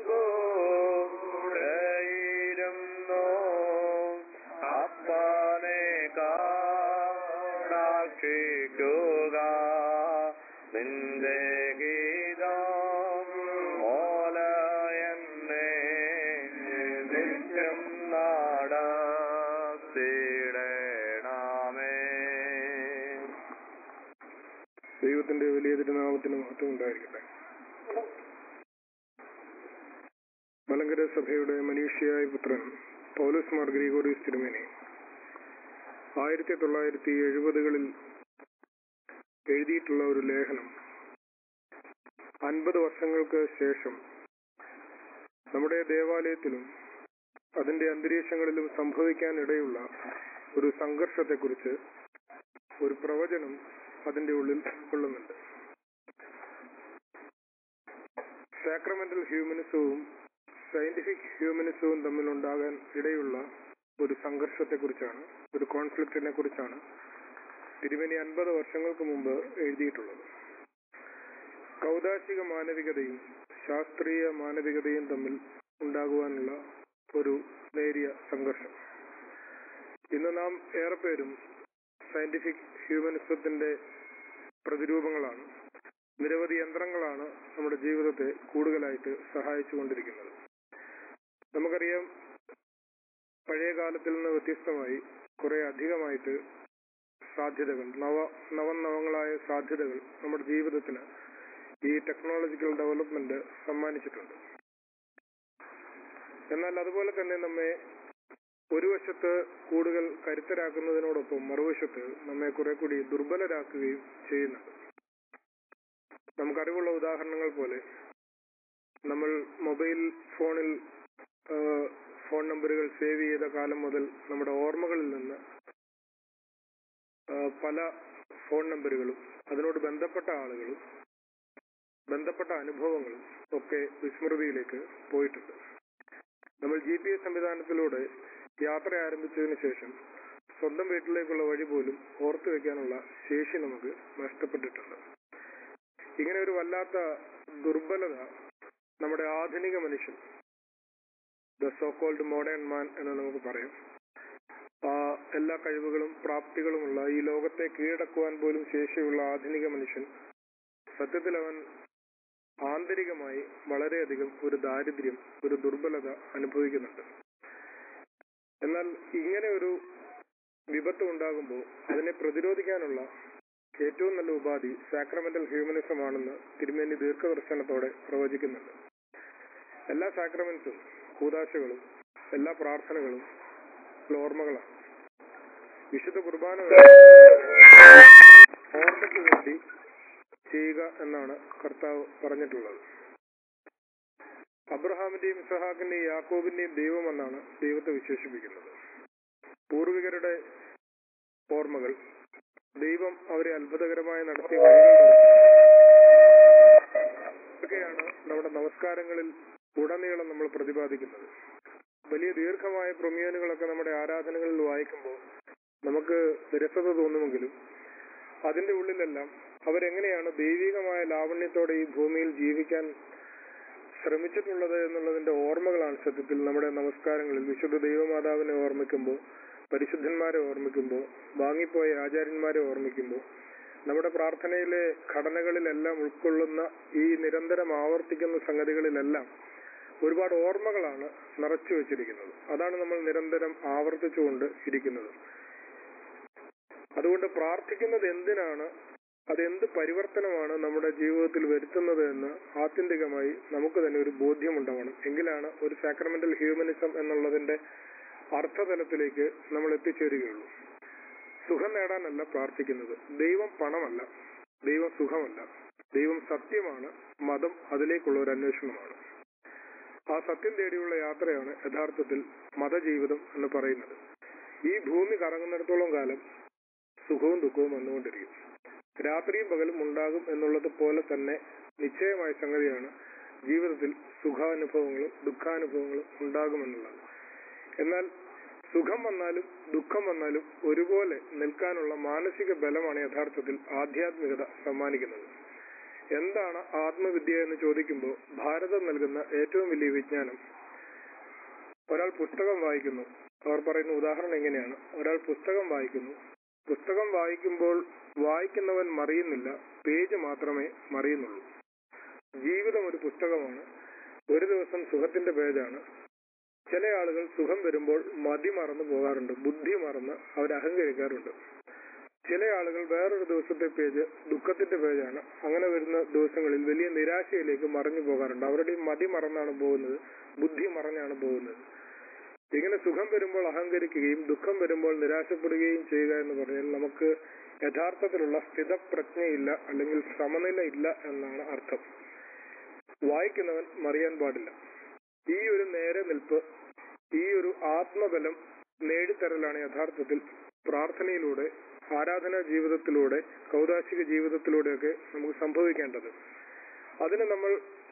കൂടെയിരുന്നു അപ്പനെ കാക്ഷിക്കുക നിന്റെ ഗീതം ഓല എന്നെ നിത്യം നാടത്തിടണമേ ദൈവത്തിന്റെ വലിയ തിരുനാമത്തിന് മഹത്വം ഉണ്ടായിരിക്കട്ടെ മലങ്കര സഭയുടെ മനീഷിയായ പുത്രൻ പൗലോസ് മാർ ഗ്രിഗോറിയസ് തിരുമേനി ആയിരത്തി തൊള്ളായിരത്തി എഴുപതുകളിൽ എഴുതിയിട്ടുള്ള ഒരു ലേഖനം അൻപത് വർഷങ്ങൾക്ക് ശേഷം നമ്മുടെ ദേവാലയത്തിലും അതിന്റെ അന്തരീക്ഷങ്ങളിലും സംഭവിക്കാൻ ഇടയുള്ള ഒരു സംഘർഷത്തെക്കുറിച്ച് ഒരു പ്രവചനം അതിന്റെ ഉള്ളിൽ കൊള്ളുന്നുണ്ട് സാക്രമെന്റൽ ഹ്യൂമനിസവും സയന്റിഫിക് ഹ്യൂമനിസവും തമ്മിലുണ്ടാകാൻ ഇടയുള്ള ഒരു സംഘർഷത്തെക്കുറിച്ചാണ് ഒരു കോൺഫ്ലിക്റ്റിനെ കുറിച്ചാണ് തിരുമേനി അൻപത് വർഷങ്ങൾക്ക് മുമ്പ് എഴുതിയിട്ടുള്ളത് കൗതാശിക മാനവികതയും ശാസ്ത്രീയ മാനവികതയും തമ്മിൽ ഉണ്ടാകുവാനുള്ള ഒരു നേരിയ സംഘർഷം ഇന്ന് നാം ഏറെപ്പേരും സയന്റിഫിക് ഹ്യൂമനിസത്തിന്റെ പ്രതിരൂപങ്ങളാണ് നിരവധി യന്ത്രങ്ങളാണ് നമ്മുടെ ജീവിതത്തെ കൂടുതലായിട്ട് സഹായിച്ചുകൊണ്ടിരിക്കുന്നത് നമുക്കറിയാം പഴയ കാലത്തിൽ നിന്ന് വ്യത്യസ്തമായി കുറെ അധികമായിട്ട് സാധ്യതകൾ നവ നവനവങ്ങളായ സാധ്യതകൾ നമ്മുടെ ജീവിതത്തിന് ഈ ടെക്നോളജിക്കൽ ഡെവലപ്മെന്റ് സമ്മാനിച്ചിട്ടുണ്ട് എന്നാൽ അതുപോലെ തന്നെ നമ്മെ ഒരു വശത്ത് കൂടുതൽ കരുത്തരാക്കുന്നതിനോടൊപ്പം മറുവശത്ത് നമ്മെ കുറെ കൂടി ദുർബലരാക്കുകയും ചെയ്യുന്നുണ്ട് നമുക്കറിവുള്ള ഉദാഹരണങ്ങൾ പോലെ നമ്മൾ മൊബൈൽ ഫോണിൽ ആ, ഫോൺ നമ്പറുകൾ സേവ് ചെയ്ത കാലം മുതൽ നമ്മുടെ ഓർമ്മകളിൽ നിന്ന് ആ, പല ഫോൺ നമ്പറുകളും അതിനോട് ബന്ധപ്പെട്ട ആളുകളും ബന്ധപ്പെട്ട അനുഭവങ്ങളും ഒക്കെ വിസ്മൃതിയിലേക്ക് പോയിട്ടുണ്ട് നമ്മൾ ജി പി എസ് സംവിധാനത്തിലൂടെ യാത്ര ആരംഭിച്ചതിന് ശേഷം സ്വന്തം വീട്ടിലേക്കുള്ള വഴി പോലും ഓർത്തു വെക്കാനുള്ള ശേഷി നമുക്ക് നഷ്ടപ്പെട്ടിട്ടുണ്ട് ഇങ്ങനെ ഒരു വല്ലാത്ത ദുർബലത നമ്മുടെ ആധുനിക മനുഷ്യൻ the so called modern man എന്ന് നമുക്ക് പറയാം ആ എല്ലാ കഴിവുകളും പ്രാപ്തികളുമുള്ള ഈ ലോകത്തെ കീഴടക്കുവാൻ പോലും ശേഷിയുള്ള ആധുനിക മനുഷ്യൻ സത്യത്തിൽ അവൻ ആന്തരികമായി വളരെയധികം ഒരു ദാരിദ്ര്യം ഒരു ദുർബലത അനുഭവിക്കുന്നുണ്ട് എന്നാൽ ഇങ്ങനെ ഒരു വിപത്ത് ഉണ്ടാകുമ്പോൾ അതിനെ പ്രതിരോധിക്കാനുള്ള ഏറ്റവും നല്ല ഉപാധി സാക്രമെന്റൽ ഹ്യൂമനിസം ആണെന്ന് തിരുമേനി ദീർഘദർശനത്തോടെ പ്രവചിക്കുന്നുണ്ട് എല്ലാ സാക്രമെന്റ്സും കൂതാശകളും എല്ലാ പ്രാർത്ഥനകളും ഓർമ്മകളാണ് വിശുദ്ധ കുർബാന വരെ ഓർമ്മയ്ക്ക് വേണ്ടി ചെയ്യുക എന്നാണ് കർത്താവ് പറഞ്ഞിട്ടുള്ളത് അബ്രഹാമിന്റെയും ഇസഹാക്കിന്റെയും യാക്കോബിന്റെയും ദൈവമെന്നാണ് ദൈവത്തെ വിശേഷിപ്പിക്കുന്നത് പൂർവികരുടെ ഓർമ്മകൾ ദൈവം അവരെ അത്ഭുതകരമായി നടത്തിയ വഴികൾ ഇതൊക്കെയാണ് നമ്മുടെ നമസ്കാരങ്ങളിൽ ഉടനീളം നമ്മൾ പ്രതിപാദിക്കുന്നത് വലിയ ദീർഘമായ പ്രൊമിയോനുകളൊക്കെ നമ്മുടെ ആരാധനകളിൽ വായിക്കുമ്പോൾ നമുക്ക് വിരസത തോന്നുമെങ്കിലും അതിന്റെ ഉള്ളിലെല്ലാം അവരെങ്ങനെയാണ് ദൈവികമായ ലാവണ്യത്തോടെ ഈ ഭൂമിയിൽ ജീവിക്കാൻ ശ്രമിച്ചിട്ടുള്ളത് എന്നുള്ളതിന്റെ ഓർമ്മകളാണ് സത്യത്തിൽ നമ്മുടെ നമസ്കാരങ്ങളിൽ വിശുദ്ധ ദൈവമാതാവിനെ ഓർമ്മിക്കുമ്പോൾ പരിശുദ്ധന്മാരെ ഓർമ്മിക്കുമ്പോൾ വാങ്ങിപ്പോയ ആചാര്യന്മാരെ ഓർമ്മിക്കുമ്പോൾ നമ്മുടെ പ്രാർത്ഥനയിലെ ഘടനകളിലെല്ലാം ഉൾക്കൊള്ളുന്ന ഈ നിരന്തരം ആവർത്തിക്കുന്ന സംഗതികളിലെല്ലാം ഒരുപാട് ഓർമ്മകളാണ് നിറച്ചു വെച്ചിരിക്കുന്നത് അതാണ് നമ്മൾ നിരന്തരം ആവർത്തിച്ചുകൊണ്ട് ഇരിക്കുന്നത് അതുകൊണ്ട് പ്രാർത്ഥിക്കുന്നത് എന്തിനാണ് അതെന്ത് പരിവർത്തനമാണ് നമ്മുടെ ജീവിതത്തിൽ വരുത്തുന്നത് എന്ന് ആത്യന്തികമായി നമുക്ക് തന്നെ ഒരു ബോധ്യമുണ്ടാവണം എങ്കിലാണ് ഒരു സാക്രമെന്റൽ ഹ്യൂമനിസം എന്നുള്ളതിന്റെ അർത്ഥതലത്തിലേക്ക് നമ്മൾ എത്തിച്ചേരുകയുള്ളൂ സുഖം നേടാനല്ല പ്രാർത്ഥിക്കുന്നത് ദൈവം പണമല്ല ദൈവം സുഖമല്ല ദൈവം സത്യമാണ് മതം അതിലേക്കുള്ള ഒരു അന്വേഷണമാണ് ആ സത്യം തേടിയുള്ള യാത്രയാണ് യഥാർത്ഥത്തിൽ മതജീവിതം എന്ന് പറയുന്നത് ഈ ഭൂമി കറങ്ങുന്നിടത്തോളം കാലം സുഖവും ദുഃഖവും വന്നുകൊണ്ടിരിക്കും രാത്രിയും പകലും ഉണ്ടാകും എന്നുള്ളത് പോലെ തന്നെ നിശ്ചയമായ സംഗതിയാണ് ജീവിതത്തിൽ സുഖാനുഭവങ്ങളും ദുഃഖാനുഭവങ്ങളും ഉണ്ടാകുമെന്നുള്ളത് എന്നാൽ സുഖം വന്നാലും ദുഃഖം വന്നാലും ഒരുപോലെ നിൽക്കാനുള്ള മാനസിക ബലമാണ് യഥാർത്ഥത്തിൽ ആധ്യാത്മികത സമ്മാനിക്കുന്നത് എന്താണ് ആത്മവിദ്യ എന്ന് ചോദിക്കുമ്പോൾ ഭാരതം നൽകുന്ന ഏറ്റവും വലിയ വിജ്ഞാനം ഒരാൾ പുസ്തകം വായിക്കുന്നു അവർ പറയുന്ന ഉദാഹരണം എങ്ങനെയാണ് ഒരാൾ പുസ്തകം വായിക്കുന്നു പുസ്തകം വായിക്കുമ്പോൾ വായിക്കുന്നവൻ മറിയുന്നില്ല പേജ് മാത്രമേ മറിയുന്നുള്ളൂ ജീവിതം ഒരു പുസ്തകമാണ് ഒരു ദിവസം സുഖത്തിന്റെ പേജാണ് ചില ആളുകൾ സുഖം വരുമ്പോൾ മതി മറന്നു പോകാറുണ്ട് ബുദ്ധി മറന്ന് അവർ അഹങ്കരിക്കാറുണ്ട് ചില ആളുകൾ വേറൊരു ദിവസത്തെ പേജ് ദുഃഖത്തിന്റെ പേജാണ് അങ്ങനെ വരുന്ന ദിവസങ്ങളിൽ വലിയ നിരാശയിലേക്ക് മറഞ്ഞു പോകാറുണ്ട് അവരുടെ ഈ മതി മറന്നാണ് പോകുന്നത് ബുദ്ധി മറഞ്ഞാണ് പോകുന്നത് ഇങ്ങനെ സുഖം വരുമ്പോൾ അഹങ്കരിക്കുകയും ദുഃഖം വരുമ്പോൾ നിരാശപ്പെടുകയും ചെയ്യുക എന്ന് പറഞ്ഞാൽ നമുക്ക് യഥാർത്ഥത്തിലുള്ള സ്ഥിതപ്രജ്ഞയില്ല അല്ലെങ്കിൽ സമനില ഇല്ല എന്നാണ് അർത്ഥം വായിക്കുന്നവൻ മറിയാൻ പാടില്ല ഈ ഒരു നേരെ നിൽപ്പ് ഈ ഒരു ആത്മബലം നേടിത്തരലാണ് യഥാർത്ഥത്തിൽ പ്രാർത്ഥനയിലൂടെ ആരാധനാ ജീവിതത്തിലൂടെ കൗതാശിക ജീവിതത്തിലൂടെയൊക്കെ നമുക്ക് സംഭവിക്കേണ്ടത് അതിന് നമ്മൾ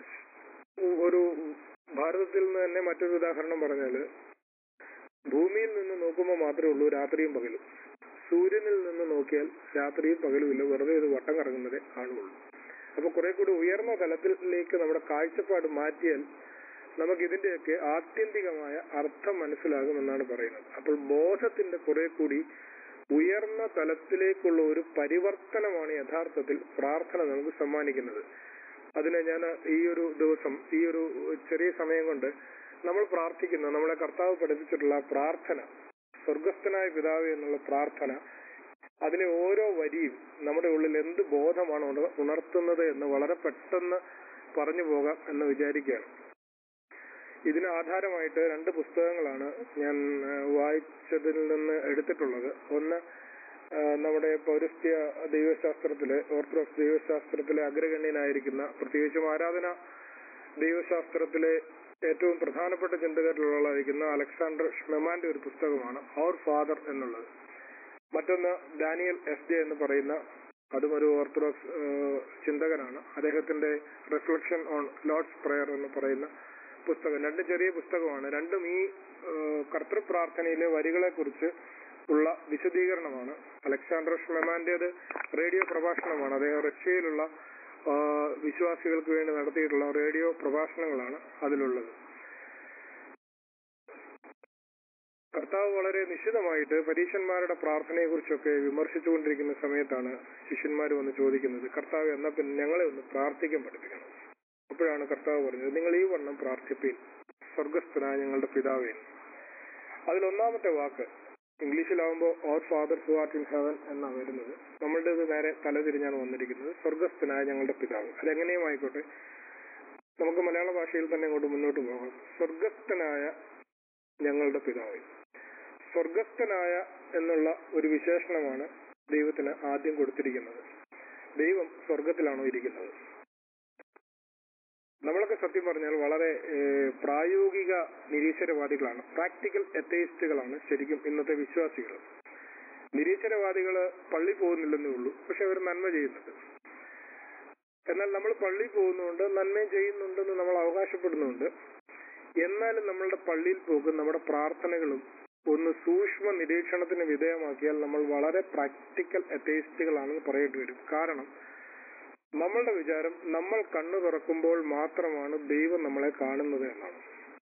ഒരു ഭാരതത്തിൽ നിന്ന് തന്നെ മറ്റൊരു ഉദാഹരണം പറഞ്ഞാല് ഭൂമിയിൽ നിന്ന് നോക്കുമ്പോൾ മാത്രമേ ഉള്ളൂ രാത്രിയും പകലും സൂര്യനിൽ നിന്ന് നോക്കിയാൽ രാത്രിയും പകലുമില്ല വെറുതെ ഇത് വട്ടം കറങ്ങുന്നതേ കാണുകയുള്ളൂ അപ്പൊ കുറെ കൂടി ഉയർന്ന തലത്തിലേക്ക് നമ്മുടെ കാഴ്ചപ്പാട് മാറ്റിയാൽ നമുക്ക് ഇതിന്റെയൊക്കെ ആത്യന്തികമായ അർത്ഥം മനസ്സിലാകുമെന്നാണ് പറയുന്നത് അപ്പോൾ ബോധത്തിന്റെ കുറെ കൂടി ഉയർന്ന തലത്തിലേക്കുള്ള ഒരു പരിവർത്തനമാണ് യഥാർത്ഥത്തിൽ പ്രാർത്ഥന നമുക്ക് സമ്മാനിക്കുന്നത് അതിനെ ഞാൻ ഈ ഒരു ദിവസം ഈ ഒരു ചെറിയ സമയം കൊണ്ട് നമ്മൾ പ്രാർത്ഥിക്കുന്ന നമ്മളെ കർത്താവ് പഠിപ്പിച്ചിട്ടുള്ള പ്രാർത്ഥന സ്വർഗസ്ഥനായ പിതാവ് എന്നുള്ള പ്രാർത്ഥന അതിലെ ഓരോ വരിയും നമ്മുടെ ഉള്ളിൽ എന്ത് ബോധമാണ് ഉണ- ഉണർത്തുന്നത് എന്ന് വളരെ പെട്ടെന്ന് പറഞ്ഞു പോകാം എന്ന് വിചാരിക്കുകയാണ് ഇതിന് ആധാരമായിട്ട് രണ്ട് പുസ്തകങ്ങളാണ് ഞാൻ ആ, വായിച്ചതിൽ നിന്ന് എടുത്തിട്ടുള്ളത് ഒന്ന് ആ, നമ്മുടെ പൗരസ്ത്യ ദൈവശാസ്ത്രത്തിലെ ഓർത്തഡോക്സ് ദൈവശാസ്ത്രത്തിലെ അഗ്രഗണ്യനായിരിക്കുന്ന പ്രത്യേകിച്ചും ആരാധന ദൈവശാസ്ത്രത്തിലെ ഏറ്റവും പ്രധാനപ്പെട്ട ചിന്തകരിലൊരാളായിരിക്കുന്ന അലക്സാണ്ടർ ഷ്മെമാന്റെ ഒരു പുസ്തകമാണ് അവർ ഫാദർ എന്നുള്ളത് മറ്റൊന്ന് ഡാനിയൽ എസ് ജെ എന്ന് പറയുന്ന അതും ഒരു ഓർത്തഡോക്സ് ആ, ചിന്തകനാണ് അദ്ദേഹത്തിന്റെ റിഫ്ലക്ഷൻ ഓൺ ലോർഡ്സ് പ്രയർ എന്ന് പറയുന്ന പുസ്തകം രണ്ട് ചെറിയ പുസ്തകമാണ് രണ്ടും ഈ ആ, കർത്തൃപ്രാർത്ഥനയിലെ വരികളെ കുറിച്ച് ഉള്ള വിശദീകരണമാണ് അലക്സാണ്ടർ ഷ്മെമാന്റേത് റേഡിയോ പ്രഭാഷണമാണ് അദ്ദേഹം റഷ്യയിലുള്ള ആ, വിശ്വാസികൾക്ക് വേണ്ടി നടത്തിയിട്ടുള്ള റേഡിയോ പ്രഭാഷണങ്ങളാണ് അതിലുള്ളത് കർത്താവ് വളരെ നിശ്ചിതമായിട്ട് പരീക്ഷന്മാരുടെ പ്രാർത്ഥനയെ കുറിച്ചൊക്കെ വിമർശിച്ചുകൊണ്ടിരിക്കുന്ന സമയത്താണ് ശിഷ്യന്മാർ വന്ന് ചോദിക്കുന്നത് കർത്താവ് എന്നാ പിന്നെ ഞങ്ങളെ ഒന്ന് പ്രാർത്ഥിക്കാൻ പഠിപ്പിക്കണം അപ്പോഴാണ് കർത്താവ് പറഞ്ഞത് നിങ്ങൾ ഈ വണ്ണം പ്രാർത്ഥിപ്പീൻ സ്വർഗസ്ഥനായ ഞങ്ങളുടെ പിതാവേ അതിലൊന്നാമത്തെ വാക്ക് ഇംഗ്ലീഷിലാവുമ്പോൾ our father who art in heaven എന്നാണ് വരുന്നത് നമ്മളുടെ ഇത് നേരെ തലതിരിഞ്ഞാണ് വന്നിരിക്കുന്നത് സ്വർഗസ്ഥനായ ഞങ്ങളുടെ പിതാവ് അതെങ്ങനെയും ആയിക്കോട്ടെ നമുക്ക് മലയാള ഭാഷയിൽ തന്നെ അങ്ങോട്ട് മുന്നോട്ട് പോകാം സ്വർഗസ്ഥനായ ഞങ്ങളുടെ പിതാവ് സ്വർഗസ്ഥനായ എന്നുള്ള ഒരു വിശേഷണമാണ് ദൈവത്തിന് ആദ്യം കൊടുത്തിരിക്കുന്നത് ദൈവം സ്വർഗത്തിലാണോ ഇരിക്കുന്നത് നമ്മളൊക്കെ സത്യം പറഞ്ഞാൽ വളരെ ഏഹ്, പ്രായോഗിക നിരീശ്വരവാദികളാണ് പ്രാക്ടിക്കൽ എത്തയിസ്റ്റുകളാണ് ശരിക്കും ഇന്നത്തെ വിശ്വാസികൾ നിരീശ്വരവാദികൾ പള്ളി പോകുന്നില്ലെന്നേ ഉള്ളൂ പക്ഷെ അവർ നന്മ ചെയ്യുന്നുണ്ട് എന്നാൽ നമ്മൾ പള്ളി പോകുന്നുണ്ട് നന്മയും ചെയ്യുന്നുണ്ടെന്ന് നമ്മൾ അവകാശപ്പെടുന്നുണ്ട് എന്നാലും നമ്മളുടെ പള്ളിയിൽ പോകും നമ്മുടെ പ്രാർത്ഥനകളും ഒന്ന് സൂക്ഷ്മ നിരീക്ഷണത്തിന് വിധേയമാക്കിയാൽ നമ്മൾ വളരെ പ്രാക്ടിക്കൽ എത്തയിസ്റ്റുകളാണെന്ന് പറയേണ്ടി വരും കാരണം നമ്മളുടെ വിചാരം നമ്മൾ കണ്ണു തുറക്കുമ്പോൾ മാത്രമാണ് ദൈവം നമ്മളെ കാണുന്നത് എന്നാണ്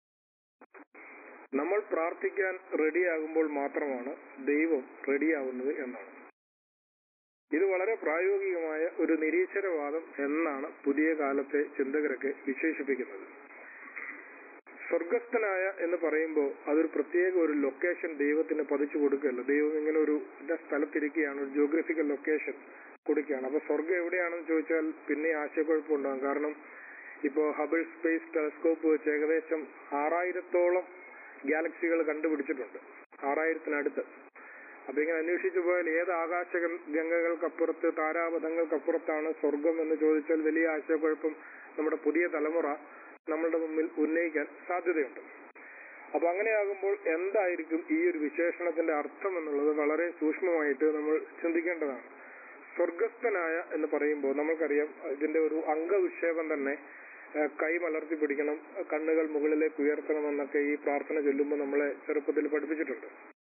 നമ്മൾ പ്രാർത്ഥിക്കാൻ റെഡിയാകുമ്പോൾ മാത്രമാണ് ദൈവം റെഡിയാവുന്നത് എന്നാണ് ഇത് വളരെ പ്രായോഗികമായ ഒരു നിരീശ്വരവാദം എന്നാണ് പുതിയ കാലത്തെ ചിന്തകരൊക്കെ വിശേഷിപ്പിക്കുന്നത് സ്വർഗസ്ഥനായ എന്ന് പറയുമ്പോൾ അതൊരു പ്രത്യേക ഒരു ലൊക്കേഷൻ ദൈവത്തിന് പതിച്ചു കൊടുക്കുകയല്ല ദൈവം ഇങ്ങനെ ഒരു ഇന്ന സ്ഥലത്തിരിക്കുകയാണ് ഒരു ജിയോഗ്രഫിക്കൽ ലൊക്കേഷൻ കൊടുക്കുകയാണ് അപ്പൊ സ്വർഗം എവിടെയാണെന്ന് ചോദിച്ചാൽ പിന്നെ ആശയക്കുഴപ്പമുണ്ടാകും കാരണം ഇപ്പോ ഹബിൾ സ്പേസ് ടെലസ്കോപ്പ് വെച്ച് ഏകദേശം ആറായിരത്തോളം ഗാലക്സികൾ കണ്ടുപിടിച്ചിട്ടുണ്ട് ആറായിരത്തിനടുത്ത് അപ്പൊ ഇങ്ങനെ അന്വേഷിച്ചു പോയാൽ ഏത് ആകാശ ഗംഗകൾക്കപ്പുറത്ത് താരാപഥങ്ങൾക്കപ്പുറത്താണ് സ്വർഗം എന്ന് ചോദിച്ചാൽ വലിയ ആശയക്കുഴപ്പം നമ്മുടെ പുതിയ തലമുറ നമ്മളുടെ മുമ്പിൽ ഉന്നയിക്കാൻ സാധ്യതയുണ്ട് അപ്പൊ അങ്ങനെയാകുമ്പോൾ എന്തായിരിക്കും ഈ ഒരു വിശേഷണത്തിന്റെ അർത്ഥം എന്നുള്ളത് വളരെ സൂക്ഷ്മമായിട്ട് നമ്മൾ ചിന്തിക്കേണ്ടതാണ് സ്വർഗസ്ഥനായ എന്ന് പറയുമ്പോൾ നമുക്കറിയാം ഇതിന്റെ ഒരു അംഗവിക്ഷേപം തന്നെ ഏഹ്, കൈ മലർത്തി പിടിക്കണം കണ്ണുകൾ മുകളിലേക്ക് ഉയർത്തണം എന്നൊക്കെ ഈ പ്രാർത്ഥന ചൊല്ലുമ്പോൾ നമ്മളെ ചെറുപ്പത്തിൽ പഠിപ്പിച്ചിട്ടുണ്ട്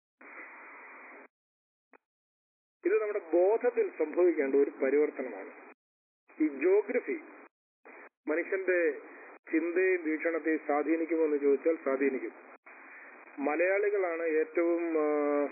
ഇത് നമ്മുടെ ബോധത്തിൽ സംഭവിക്കേണ്ട ഒരു പരിവർത്തനമാണ് ഈ ജോഗ്രഫി മനുഷ്യന്റെ ചിന്തയും വീക്ഷണത്തെയും സ്വാധീനിക്കുമോ എന്ന് ചോദിച്ചാൽ സ്വാധീനിക്കും മലയാളികളാണ് ഏറ്റവും ആ,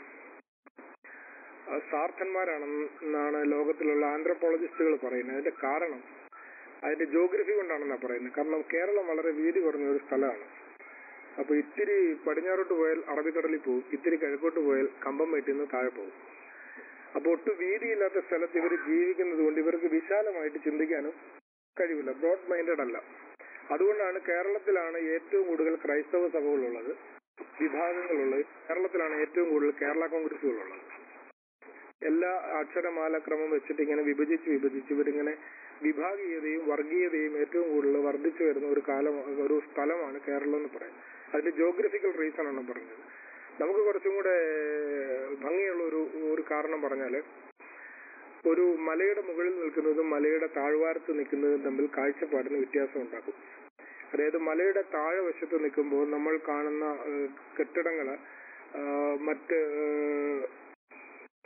ആ, സാർത്ഥന്മാരാണെന്നാണ് ലോകത്തിലുള്ള ആന്ത്രപ്പോളജിസ്റ്റുകൾ പറയുന്നത് അതിന്റെ കാരണം അതിന്റെ ജോഗ്രഫി കൊണ്ടാണെന്നാണ് പറയുന്നത് കാരണം കേരളം വളരെ വീതി കുറഞ്ഞ ഒരു സ്ഥലമാണ് അപ്പൊ ഇത്തിരി പടിഞ്ഞാറോട്ട് പോയാൽ അറബിക്കടലിൽ പോകും ഇത്തിരി കിഴക്കോട്ട് പോയാൽ കമ്പം വെട്ടിൽ നിന്ന് താഴെ പോകും അപ്പൊ ഒട്ടും വീതിയില്ലാത്ത സ്ഥലത്ത് ഇവർ ജീവിക്കുന്നത് കൊണ്ട് ഇവർക്ക് വിശാലമായിട്ട് ചിന്തിക്കാനും കഴിവില്ല ബ്രോഡ് മൈൻഡഡ് അല്ല അതുകൊണ്ടാണ് കേരളത്തിലാണ് ഏറ്റവും കൂടുതൽ ക്രൈസ്തവ സഭകളുള്ളത് വിഭാഗങ്ങളുള്ളത് കേരളത്തിലാണ് ഏറ്റവും കൂടുതൽ കേരള കോൺഗ്രസുകളുള്ളത് എല്ലാ അക്ഷരമാലക്രമം വെച്ചിട്ട് ഇങ്ങനെ വിഭജിച്ച് വിഭജിച്ച് ഇവരിങ്ങനെ വിഭാഗീയതയും വർഗീയതയും ഏറ്റവും കൂടുതൽ വർദ്ധിച്ചു വരുന്ന ഒരു കാലം ഒരു സ്ഥലമാണ് കേരളം എന്ന് പറയുന്നത് അതിന്റെ ജോഗ്രഫിക്കൽ റീസൺ ആണ് പറഞ്ഞത് നമുക്ക് കുറച്ചും കൂടെ ഭംഗിയുള്ള ഒരു ഒരു കാരണം പറഞ്ഞാല് ഒരു മലയുടെ മുകളിൽ നിൽക്കുന്നതും മലയുടെ താഴ്വാരത്ത് നിൽക്കുന്നതും തമ്മിൽ കാഴ്ചപ്പാടിന് വ്യത്യാസം ഉണ്ടാക്കും അതായത് മലയുടെ താഴെ വശത്ത് നിൽക്കുമ്പോൾ നമ്മൾ കാണുന്ന ഏഹ്, കെട്ടിടങ്ങള് ആഹ്, മറ്റ് ഏഹ്,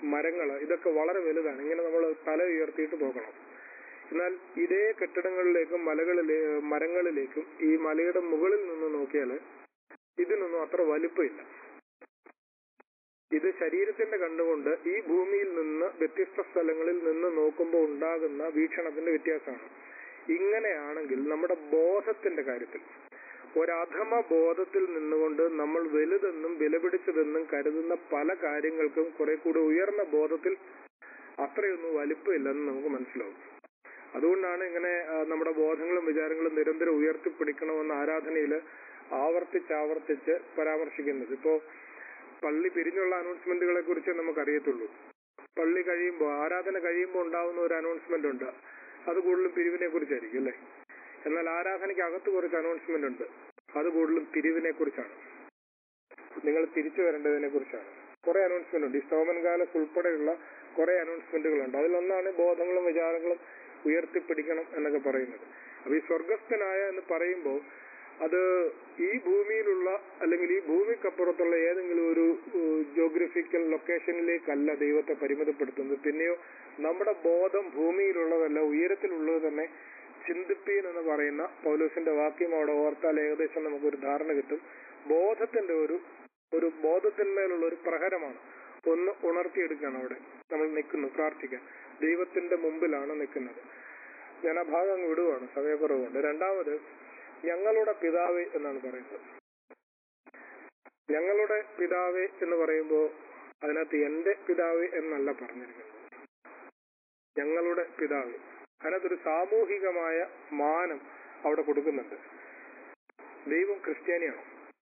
മരങ്ങള് ഇതൊക്കെ വളരെ വലുതാണ് ഇങ്ങനെ നമ്മൾ തല ഉയർത്തിയിട്ട് നോക്കണം എന്നാൽ ഇതേ കെട്ടിടങ്ങളിലേക്കും മലകളിലെ മരങ്ങളിലേക്കും ഈ മലയുടെ മുകളിൽ നിന്ന് നോക്കിയാൽ ഇതിനൊന്നും അത്ര വലിപ്പമില്ല ഇത് ശരീരത്തിന്റെ കണ്ടുകൊണ്ട് ഈ ഭൂമിയിൽ നിന്ന് വ്യത്യസ്ത സ്ഥലങ്ങളിൽ നിന്ന് നോക്കുമ്പോൾ ഉണ്ടാകുന്ന വീക്ഷണത്തിന്റെ വ്യത്യാസമാണ് ഇങ്ങനെയാണെങ്കിൽ നമ്മുടെ ബോധത്തിന്റെ കാര്യത്തിൽ ഒരധമ ബോധത്തിൽ നിന്നുകൊണ്ട് നമ്മൾ വലുതെന്നും വിലപിടിച്ചതെന്നും കരുതുന്ന പല കാര്യങ്ങൾക്കും കുറെ കൂടി ഉയർന്ന ബോധത്തിൽ അത്രയൊന്നും വലിപ്പമില്ലെന്ന് നമുക്ക് മനസ്സിലാവും അതുകൊണ്ടാണ് ഇങ്ങനെ ആ, നമ്മുടെ ബോധങ്ങളും വിചാരങ്ങളും നിരന്തരം ഉയർത്തിപ്പിടിക്കണമെന്ന് ആരാധനയിൽ ആവർത്തിച്ചാവർത്തിച്ച് പരാമർശിക്കുന്നത് ഇപ്പോ പള്ളി പിരിഞ്ഞുള്ള അനൗൺസ്മെന്റുകളെ കുറിച്ച് നമുക്കറിയത്തുള്ളൂ പള്ളി കഴിയുമ്പോൾ ആരാധന കഴിയുമ്പോൾ ഉണ്ടാവുന്ന ഒരു അനൗൺസ്മെന്റ് ഉണ്ട് അത് കൂടുതലും പിരിവിനെ കുറിച്ചായിരിക്കും അല്ലേ എന്നാൽ ആരാധനയ്ക്ക് അകത്ത് കുറച്ച് അനൗൺസ്മെന്റ് ഉണ്ട് അത് കൂടുതലും പിരിവിനെ കുറിച്ചാണ് നിങ്ങൾ തിരിച്ചു വരേണ്ടതിനെ കുറിച്ചാണ് കുറെ അനൗൺസ്മെന്റ് ഉണ്ട് ഈ സ്തോമൻ കാലസ് ഉൾപ്പെടെയുള്ള കുറെ അനൗൺസ്മെന്റുകളുണ്ട് അതിലൊന്നാണ് ബോധങ്ങളും വിചാരങ്ങളും ഉയർത്തിപ്പിടിക്കണം എന്നൊക്കെ പറയുന്നത് അപ്പൊ ഈ സ്വർഗസ്ഥനായ എന്ന് പറയുമ്പോൾ അത് ഈ ഭൂമിയിലുള്ള അല്ലെങ്കിൽ ഈ ഭൂമിക്കപ്പുറത്തുള്ള ഏതെങ്കിലും ഒരു ജോഗ്രഫിക്കൽ ലൊക്കേഷനിലേക്കല്ല ദൈവത്തെ പരിമിതപ്പെടുത്തുന്നത് പിന്നെയോ നമ്മുടെ ബോധം ഭൂമിയിലുള്ളതല്ല ഉയരത്തിലുള്ളത് തന്നെ ചിന്തിപ്പീൻ എന്ന് പറയുന്ന പൗലോസിന്റെ വാക്യം അവിടെ ഓർത്താൽ ഏകദേശം നമുക്കൊരു ധാരണ കിട്ടും ബോധത്തിന്റെ ഒരു ഒരു ബോധത്തിന്മേലുള്ള ഒരു പ്രഹരമാണ് ഒന്ന് ഉണർത്തിയെടുക്കുകയാണ് അവിടെ നമ്മൾ നിൽക്കുന്നു പ്രാർത്ഥിക്കാൻ ദൈവത്തിന്റെ മുമ്പിലാണ് നിൽക്കുന്നത് ഞാൻ ആ ഭാഗം അങ്ങ് വിടുവാണ് സമയക്കുറവുണ്ട് രണ്ടാമത് ഞങ്ങളുടെ പിതാവേ എന്നാണ് പറയുന്നത് ഞങ്ങളുടെ പിതാവേ എന്ന് പറയുമ്പോൾ അതിനകത്ത് എന്റെ പിതാവേ എന്നല്ല പറഞ്ഞിരിക്കുന്നത് ഞങ്ങളുടെ പിതാവേ അതിനകത്തൊരു സാമൂഹികമായ മാനം അവിടെ കൊടുക്കുന്നുണ്ട് ദൈവം ക്രിസ്ത്യാനിയാണ്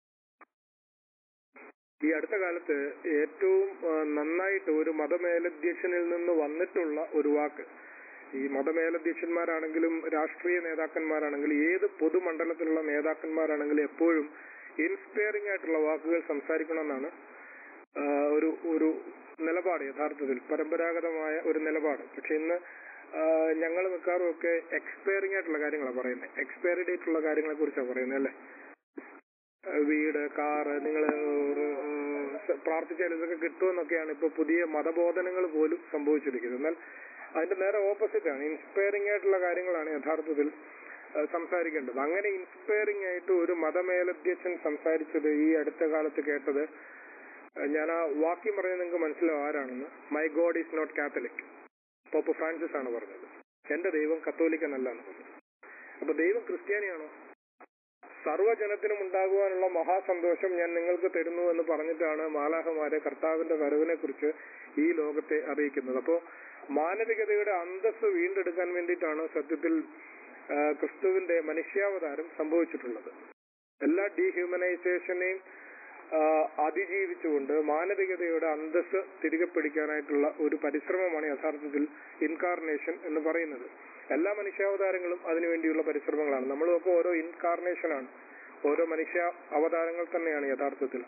ഈ അടുത്ത കാലത്ത് ഏറ്റവും ആ, നന്നായിട്ട് ഒരു മതമേലധ്യക്ഷനിൽ നിന്ന് വന്നിട്ടുള്ള ഒരു വാക്ക് ഈ മതമേലധ്യക്ഷന്മാരാണെങ്കിലും രാഷ്ട്രീയ നേതാക്കന്മാരാണെങ്കിലും ഏത് പൊതുമണ്ഡലത്തിലുള്ള നേതാക്കന്മാരാണെങ്കിലും എപ്പോഴും ഇൻസ്പയറിംഗ് ആയിട്ടുള്ള വാക്കുകൾ സംസാരിക്കണമെന്നാണ് ആ, ഒരു ഒരു നിലപാട് യഥാർത്ഥത്തിൽ പരമ്പരാഗതമായ ഒരു നിലപാട് പക്ഷെ ഇന്ന് ഞങ്ങൾ മിക്കവാറും ഒക്കെ എക്സ്പയറിംഗ് ആയിട്ടുള്ള കാര്യങ്ങളാണ് പറയുന്നത് എക്സ്പയറി ഡേറ്റ് ഉള്ള കാര്യങ്ങളെ കുറിച്ചാണ് പറയുന്നത് അല്ലേ ആ, വീട് കാറ് നിങ്ങൾ പ്രാർത്ഥിച്ചാൽ ഇതൊക്കെ കിട്ടുമെന്നൊക്കെയാണ് ഇപ്പൊ പുതിയ മതബോധനങ്ങൾ പോലും സംഭവിച്ചിരിക്കുന്നത് എന്നാൽ അതിന്റെ നേരെ ഓപ്പോസിറ്റ് ആണ് ഇൻസ്പയറിംഗ് ആയിട്ടുള്ള കാര്യങ്ങളാണ് യഥാർത്ഥത്തിൽ ആ, സംസാരിക്കേണ്ടത് അങ്ങനെ ഇൻസ്പയറിംഗ് ആയിട്ട് ഒരു മതമേലധ്യക്ഷൻ സംസാരിച്ചത് ഈ അടുത്ത കാലത്ത് കേട്ടത് ആ, ഞാൻ ആ വാക്യം പറഞ്ഞത് നിങ്ങൾക്ക് മനസ്സിലാവും ആരാണെന്ന് my God is not Catholic Pope Francis ആണ് പറഞ്ഞത് എന്റെ ദൈവം കത്തോലിക്കനല്ല എന്ന് പറഞ്ഞു അപ്പൊ ദൈവം ക്രിസ്ത്യാനിയാണോ സർവ്വജനത്തിനും ഉണ്ടാകുവാനുള്ള മഹാസന്തോഷം ഞാൻ നിങ്ങൾക്ക് തരുന്നു എന്ന് പറഞ്ഞിട്ടാണ് മാലാഹമാരെ കർത്താവിന്റെ വരവിനെ കുറിച്ച് ഈ ലോകത്തെ അറിയിക്കുന്നത് അപ്പോ മാനവികതയുടെ അന്തസ്സ് വീണ്ടെടുക്കാൻ വേണ്ടിയിട്ടാണ് സത്യത്തിൽ ആ, ക്രിസ്തുവിന്റെ മനുഷ്യാവതാരം സംഭവിച്ചിട്ടുള്ളത് എല്ലാ ഡീഹ്യൂമനൈസേഷനെയും ആ, അതിജീവിച്ചുകൊണ്ട് മാനവികതയുടെ അന്തസ്സ് തിരികെ പിടിക്കാനായിട്ടുള്ള ഒരു പരിശ്രമമാണ് യഥാർത്ഥത്തിൽ ഇൻകാർണേഷൻ എന്ന് പറയുന്നത് എല്ലാ മനുഷ്യാവതാരങ്ങളും അതിനുവേണ്ടിയുള്ള പരിശ്രമങ്ങളാണ് നമ്മളൊക്കെ ഓരോ ഇൻകാർണേഷനാണ് ഓരോ മനുഷ്യ അവതാരങ്ങൾ തന്നെയാണ് യഥാർത്ഥത്തിൽ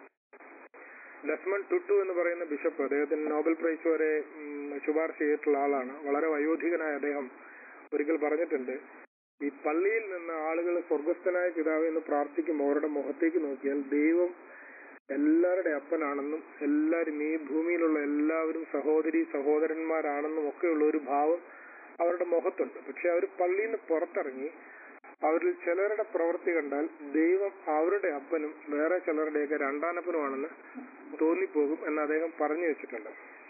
ഡെസ്മൺ ടുട്ടു എന്ന് പറയുന്ന ബിഷപ്പ് അദ്ദേഹത്തിന് നോബൽ പ്രൈസ് വരെ ഉം, ശുപാർശ ചെയ്തിട്ടുള്ള ആളാണ് വളരെ വയോധികനായ അദ്ദേഹം ഒരിക്കൽ പറഞ്ഞിട്ടുണ്ട് ഈ പള്ളിയിൽ നിന്ന് ആളുകൾ സ്വർഗസ്ഥനായ പിതാവ് എന്ന് പ്രാർത്ഥിക്കുമ്പോൾ അവരുടെ മുഖത്തേക്ക് നോക്കിയാൽ ദൈവം എല്ലാവരുടെ അപ്പനാണെന്നും എല്ലാവരും ഈ ഭൂമിയിലുള്ള എല്ലാവരും സഹോദരി സഹോദരന്മാരാണെന്നും ഒക്കെയുള്ള ഒരു ഭാവം അവരുടെ മുഖത്തുണ്ട് പക്ഷെ അവർ പള്ളിയിൽ നിന്ന് പുറത്തിറങ്ങി അവരിൽ ചിലരുടെ പ്രവൃത്തി കണ്ടാൽ ദൈവം അവരുടെ അപ്പനും വേറെ ചിലരുടെയൊക്കെ രണ്ടാനപ്പനുമാണെന്ന് തോന്നിപ്പോകും എന്ന് അദ്ദേഹം പറഞ്ഞു വെച്ചിട്ടുണ്ട്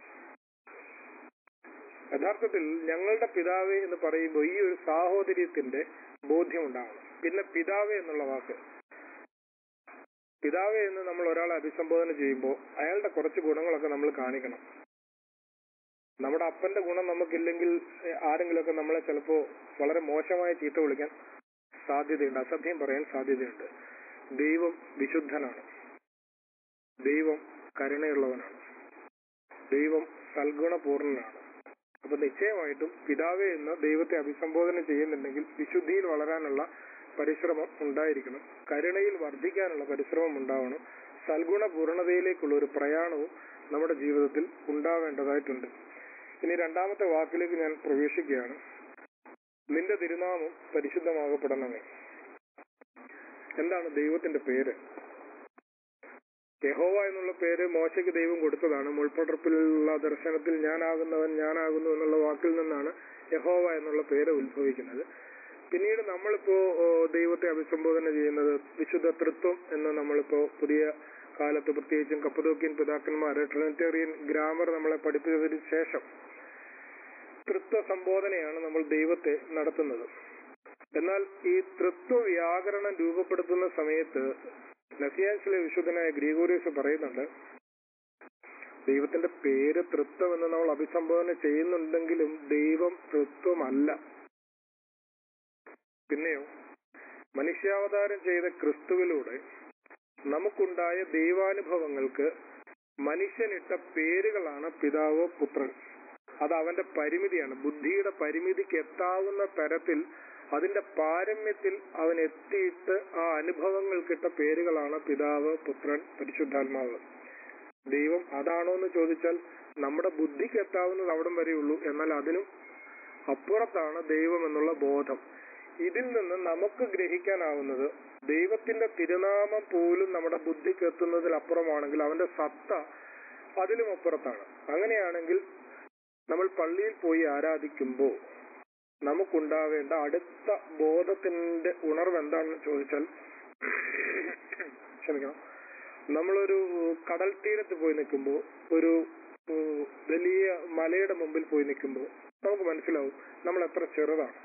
യഥാർത്ഥത്തിൽ ഞങ്ങളുടെ പിതാവേ എന്ന് പറയുമ്പോൾ ഈ ഒരു സാഹോദര്യത്തിന്റെ ബോധ്യമുണ്ടാവണം പിന്നെ പിതാവേ എന്നുള്ള വാക്ക് പിതാവേ എന്ന് നമ്മൾ ഒരാളെ അഭിസംബോധന ചെയ്യുമ്പോൾ അയാളുടെ കുറച്ച് ഗുണങ്ങളൊക്കെ നമ്മൾ കാണിക്കണം നമ്മുടെ അപ്പന്റെ ഗുണം നമുക്കില്ലെങ്കിൽ എഹ്, ആരെങ്കിലുമൊക്കെ നമ്മളെ ചിലപ്പോ വളരെ മോശമായ ചീത്ത വിളിക്കാൻ സാധ്യതയുണ്ട് അസഭ്യം പറയാൻ സാധ്യതയുണ്ട് ദൈവം വിശുദ്ധനാണ് ദൈവം കരുണയുള്ളവനാണ് ദൈവം സൽഗുണപൂർണനാണ് അപ്പൊ നിശ്ചയമായിട്ടും പിതാവേ എന്ന് ദൈവത്തെ അഭിസംബോധന ചെയ്യുന്നുണ്ടെങ്കിൽ വിശുദ്ധിയിൽ വളരാനുള്ള പരിശ്രമം ഉണ്ടായിരിക്കണം കരുണയിൽ വർദ്ധിക്കാനുള്ള പരിശ്രമം ഉണ്ടാവണം സൽഗുണ പൂർണ്ണതയിലേക്കുള്ള ഒരു പ്രയാണവും നമ്മുടെ ജീവിതത്തിൽ ഉണ്ടാവേണ്ടതായിട്ടുണ്ട് ഇനി രണ്ടാമത്തെ വാക്കിലേക്ക് ഞാൻ പ്രവേശിക്കുകയാണ് നിന്റെ തിരുനാമം പരിശുദ്ധമാകപ്പെടണമേ എന്താണ് ദൈവത്തിന്റെ പേര് യഹോവ എന്നുള്ള പേര് മോശയ്ക്ക് ദൈവം കൊടുത്തതാണ് മുൾപ്പടർപ്പിലുള്ള ദർശനത്തിൽ ഞാനാകുന്നവൻ ഞാനാകുന്നു എന്നുള്ള വാക്കിൽ നിന്നാണ് യഹോവ എന്നുള്ള പേര് ഉത്ഭവിക്കുന്നത് പിന്നീട് നമ്മളിപ്പോ ഓ, ദൈവത്തെ അഭിസംബോധന ചെയ്യുന്നത് വിശുദ്ധ തൃത്വം എന്ന് നമ്മളിപ്പോ പുതിയ കാലത്ത് പ്രത്യേകിച്ചും കപ്പതോക്കിയൻ പിതാക്കന്മാർ ട്രിനിറ്റേറിയൻ ഗ്രാമർ നമ്മളെ പഠിപ്പിച്ചതിന് ശേഷം തൃത്വ സംബോധനയാണ് നമ്മൾ ദൈവത്തെ നടത്തുന്നത് എന്നാൽ ഈ തൃത്വ വ്യാകരണം രൂപപ്പെടുത്തുന്ന സമയത്ത് നസിയാൻസിലെ വിശുദ്ധനായ ഗ്രീഗോറിയസ് പറയുന്നുണ്ട് ദൈവത്തിന്റെ പേര് തൃത്വം എന്ന് നമ്മൾ അഭിസംബോധന ചെയ്യുന്നുണ്ടെങ്കിലും ദൈവം തൃത്വമല്ല പിന്നെയോ മനുഷ്യാവതാരം ചെയ്ത ക്രിസ്തുവിലൂടെ നമുക്കുണ്ടായ ദൈവാനുഭവങ്ങൾക്ക് മനുഷ്യനിട്ട പേരുകളാണ് പിതാവ് പുത്രൻ അത് അവന്റെ പരിമിതിയാണ് ബുദ്ധിയുടെ പരിമിതിക്ക് എത്താവുന്ന തരത്തിൽ അതിന്റെ പാരമ്യത്തിൽ അവൻ എത്തിയിട്ട് ആ അനുഭവങ്ങൾക്കിട്ട പേരുകളാണ് പിതാവ് പുത്രൻ പരിശുദ്ധാത്മാവ് ദൈവം അതാണോ എന്ന് ചോദിച്ചാൽ നമ്മുടെ ബുദ്ധിക്ക് എത്താവുന്നത് അവിടം വരെയുള്ളൂ എന്നാൽ അതിനും അപ്പുറത്താണ് ദൈവം എന്നുള്ള ബോധം ഇതിൽ നിന്ന് നമുക്ക് ഗ്രഹിക്കാനാവുന്നത് ദൈവത്തിന്റെ തിരുനാമം പോലും നമ്മുടെ ബുദ്ധിക്ക് എത്തുന്നതിൽ അപ്പുറമാണെങ്കിൽ അവന്റെ സത്ത അതിലും അപ്പുറത്താണ് അങ്ങനെയാണെങ്കിൽ നമ്മൾ പള്ളിയിൽ പോയി ആരാധിക്കുമ്പോൾ നമുക്കുണ്ടാവേണ്ട അടുത്ത ബോധത്തിന്റെ ഉണർവ് എന്താണെന്ന് ചോദിച്ചാൽ ക്ഷമിക്കണം നമ്മളൊരു കടൽ തീരത്ത് പോയി നിൽക്കുമ്പോൾ ഒരു ഉം, വലിയ മലയുടെ മുമ്പിൽ പോയി നിൽക്കുമ്പോൾ നമുക്ക് മനസ്സിലാവും നമ്മൾ എത്ര ചെറുതാണ്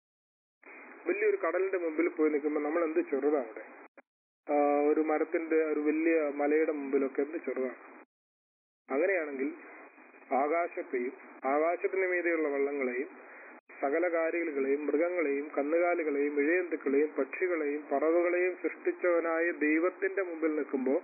വലിയൊരു കടലിന്റെ മുമ്പിൽ പോയി നിൽക്കുമ്പോൾ നമ്മൾ എന്ത് ചെറുതാണ് അവിടെ ആ, ഒരു മരത്തിന്റെ ഒരു വലിയ മലയുടെ മുമ്പിലൊക്കെ എന്ത് ചെറുതാണ് അങ്ങനെയാണെങ്കിൽ ആകാശത്തെയും ആകാശത്തിന് മീതെയുള്ള വള്ളങ്ങളെയും സകല കാര്യങ്ങളെയും മൃഗങ്ങളെയും കന്നുകാലികളെയും ഇഴയന്തുക്കളെയും പക്ഷികളെയും പറവുകളെയും സൃഷ്ടിച്ചവനായ ദൈവത്തിന്റെ മുമ്പിൽ നിൽക്കുമ്പോൾ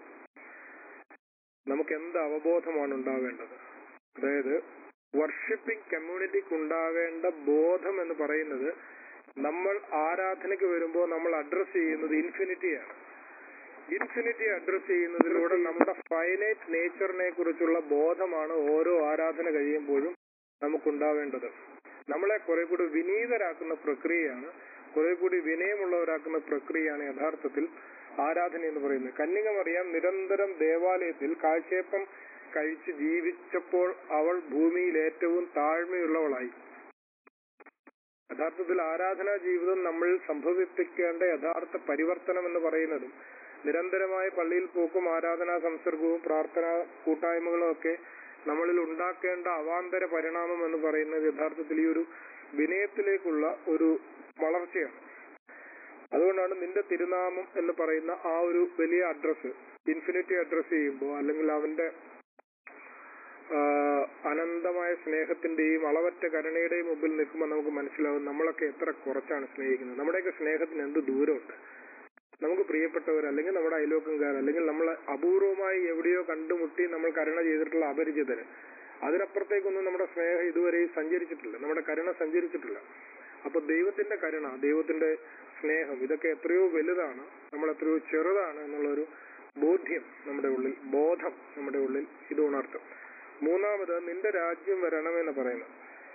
നമുക്ക് എന്ത് അവബോധമാണ് ഉണ്ടാവേണ്ടത് അതായത് വർഷിപ്പിംഗ് കമ്മ്യൂണിറ്റിക്ക് ഉണ്ടാവേണ്ട ബോധം എന്ന് പറയുന്നത് നമ്മൾ ആരാധനയ്ക്ക് വരുമ്പോൾ നമ്മൾ അഡ്രസ് ചെയ്യുന്നത് ഇൻഫിനിറ്റിയാണ് ഇൻഫിനിറ്റി അഡ്രസ് ചെയ്യുന്നതിലൂടെ നമ്മുടെ ഫൈനൈറ്റ് നേച്ചറിനെ കുറിച്ചുള്ള ബോധമാണ് ഓരോ ആരാധന കഴിയുമ്പോഴും നമുക്കുണ്ടാവേണ്ടത് നമ്മളെ കുറെ കൂടി വിനീതരാക്കുന്ന പ്രക്രിയയാണ് കുറെ കൂടി വിനയമുള്ളവരാക്കുന്ന പ്രക്രിയയാണ് യഥാർത്ഥത്തിൽ ആരാധന എന്ന് പറയുന്നത് കന്യകമറിയാം നിരന്തരം ദേവാലയത്തിൽ കാഴ്ചയപ്പം കഴിച്ച് ജീവിച്ചപ്പോൾ അവൾ ഭൂമിയിൽ ഏറ്റവും താഴ്മയുള്ളവളായി യഥാർത്ഥത്തിൽ ആരാധനാ ജീവിതം നമ്മൾ സംഭവിപ്പിക്കേണ്ട യഥാർത്ഥ പരിവർത്തനം എന്ന് പറയുന്നതും നിരന്തരമായ പള്ളിയിൽ പോക്കും ആരാധനാ സംസർഗവും പ്രാർത്ഥനാ കൂട്ടായ്മകളും ഒക്കെ നമ്മളിൽ ഉണ്ടാക്കേണ്ട അവാന്തര പരിണാമം എന്ന് പറയുന്നത് യഥാർത്ഥത്തിൽ ഈ ഒരു വിനയത്തിലേക്കുള്ള ഒരു വളർച്ചയാണ് അതുകൊണ്ടാണ് നിന്റെ തിരുനാമം എന്ന് പറയുന്ന ആ ഒരു വലിയ അഡ്രസ്സ് ഇൻഫിനിറ്റി അഡ്രസ് ചെയ്യുമ്പോൾ അല്ലെങ്കിൽ അവന്റെ ആ, അനന്തമായ സ്നേഹത്തിന്റെയും അളവറ്റ കരുണയുടെയും മുമ്പിൽ നിൽക്കുമ്പോൾ നമുക്ക് മനസ്സിലാവും നമ്മളൊക്കെ എത്ര കുറച്ചാണ് സ്നേഹിക്കുന്നത് നമ്മുടെയൊക്കെ സ്നേഹത്തിന് എന്ത് ദൂരമുണ്ട് നമുക്ക് പ്രിയപ്പെട്ടവർ അല്ലെങ്കിൽ നമ്മുടെ അയലോക്കംകാർ അല്ലെങ്കിൽ നമ്മൾ അപൂർവമായി എവിടെയോ കണ്ടുമുട്ടി നമ്മൾ കരുണ ചെയ്തിട്ടുള്ള അപരിചിതര് അതിനപ്പുറത്തേക്കൊന്നും നമ്മുടെ സ്നേഹം ഇതുവരെ സഞ്ചരിച്ചിട്ടില്ല നമ്മുടെ കരുണ സഞ്ചരിച്ചിട്ടില്ല അപ്പൊ ദൈവത്തിന്റെ കരുണ ദൈവത്തിന്റെ സ്നേഹം ഇതൊക്കെ എത്രയോ വലുതാണ് നമ്മൾ എത്രയോ ചെറുതാണ് എന്നുള്ളൊരു ബോധ്യം നമ്മുടെ ഉള്ളിൽ ബോധം നമ്മുടെ ഉള്ളിൽ ഇത് ഉണർത്തും മൂന്നാമത് നിന്റെ രാജ്യം വരണമെന്ന് പറയുന്നത്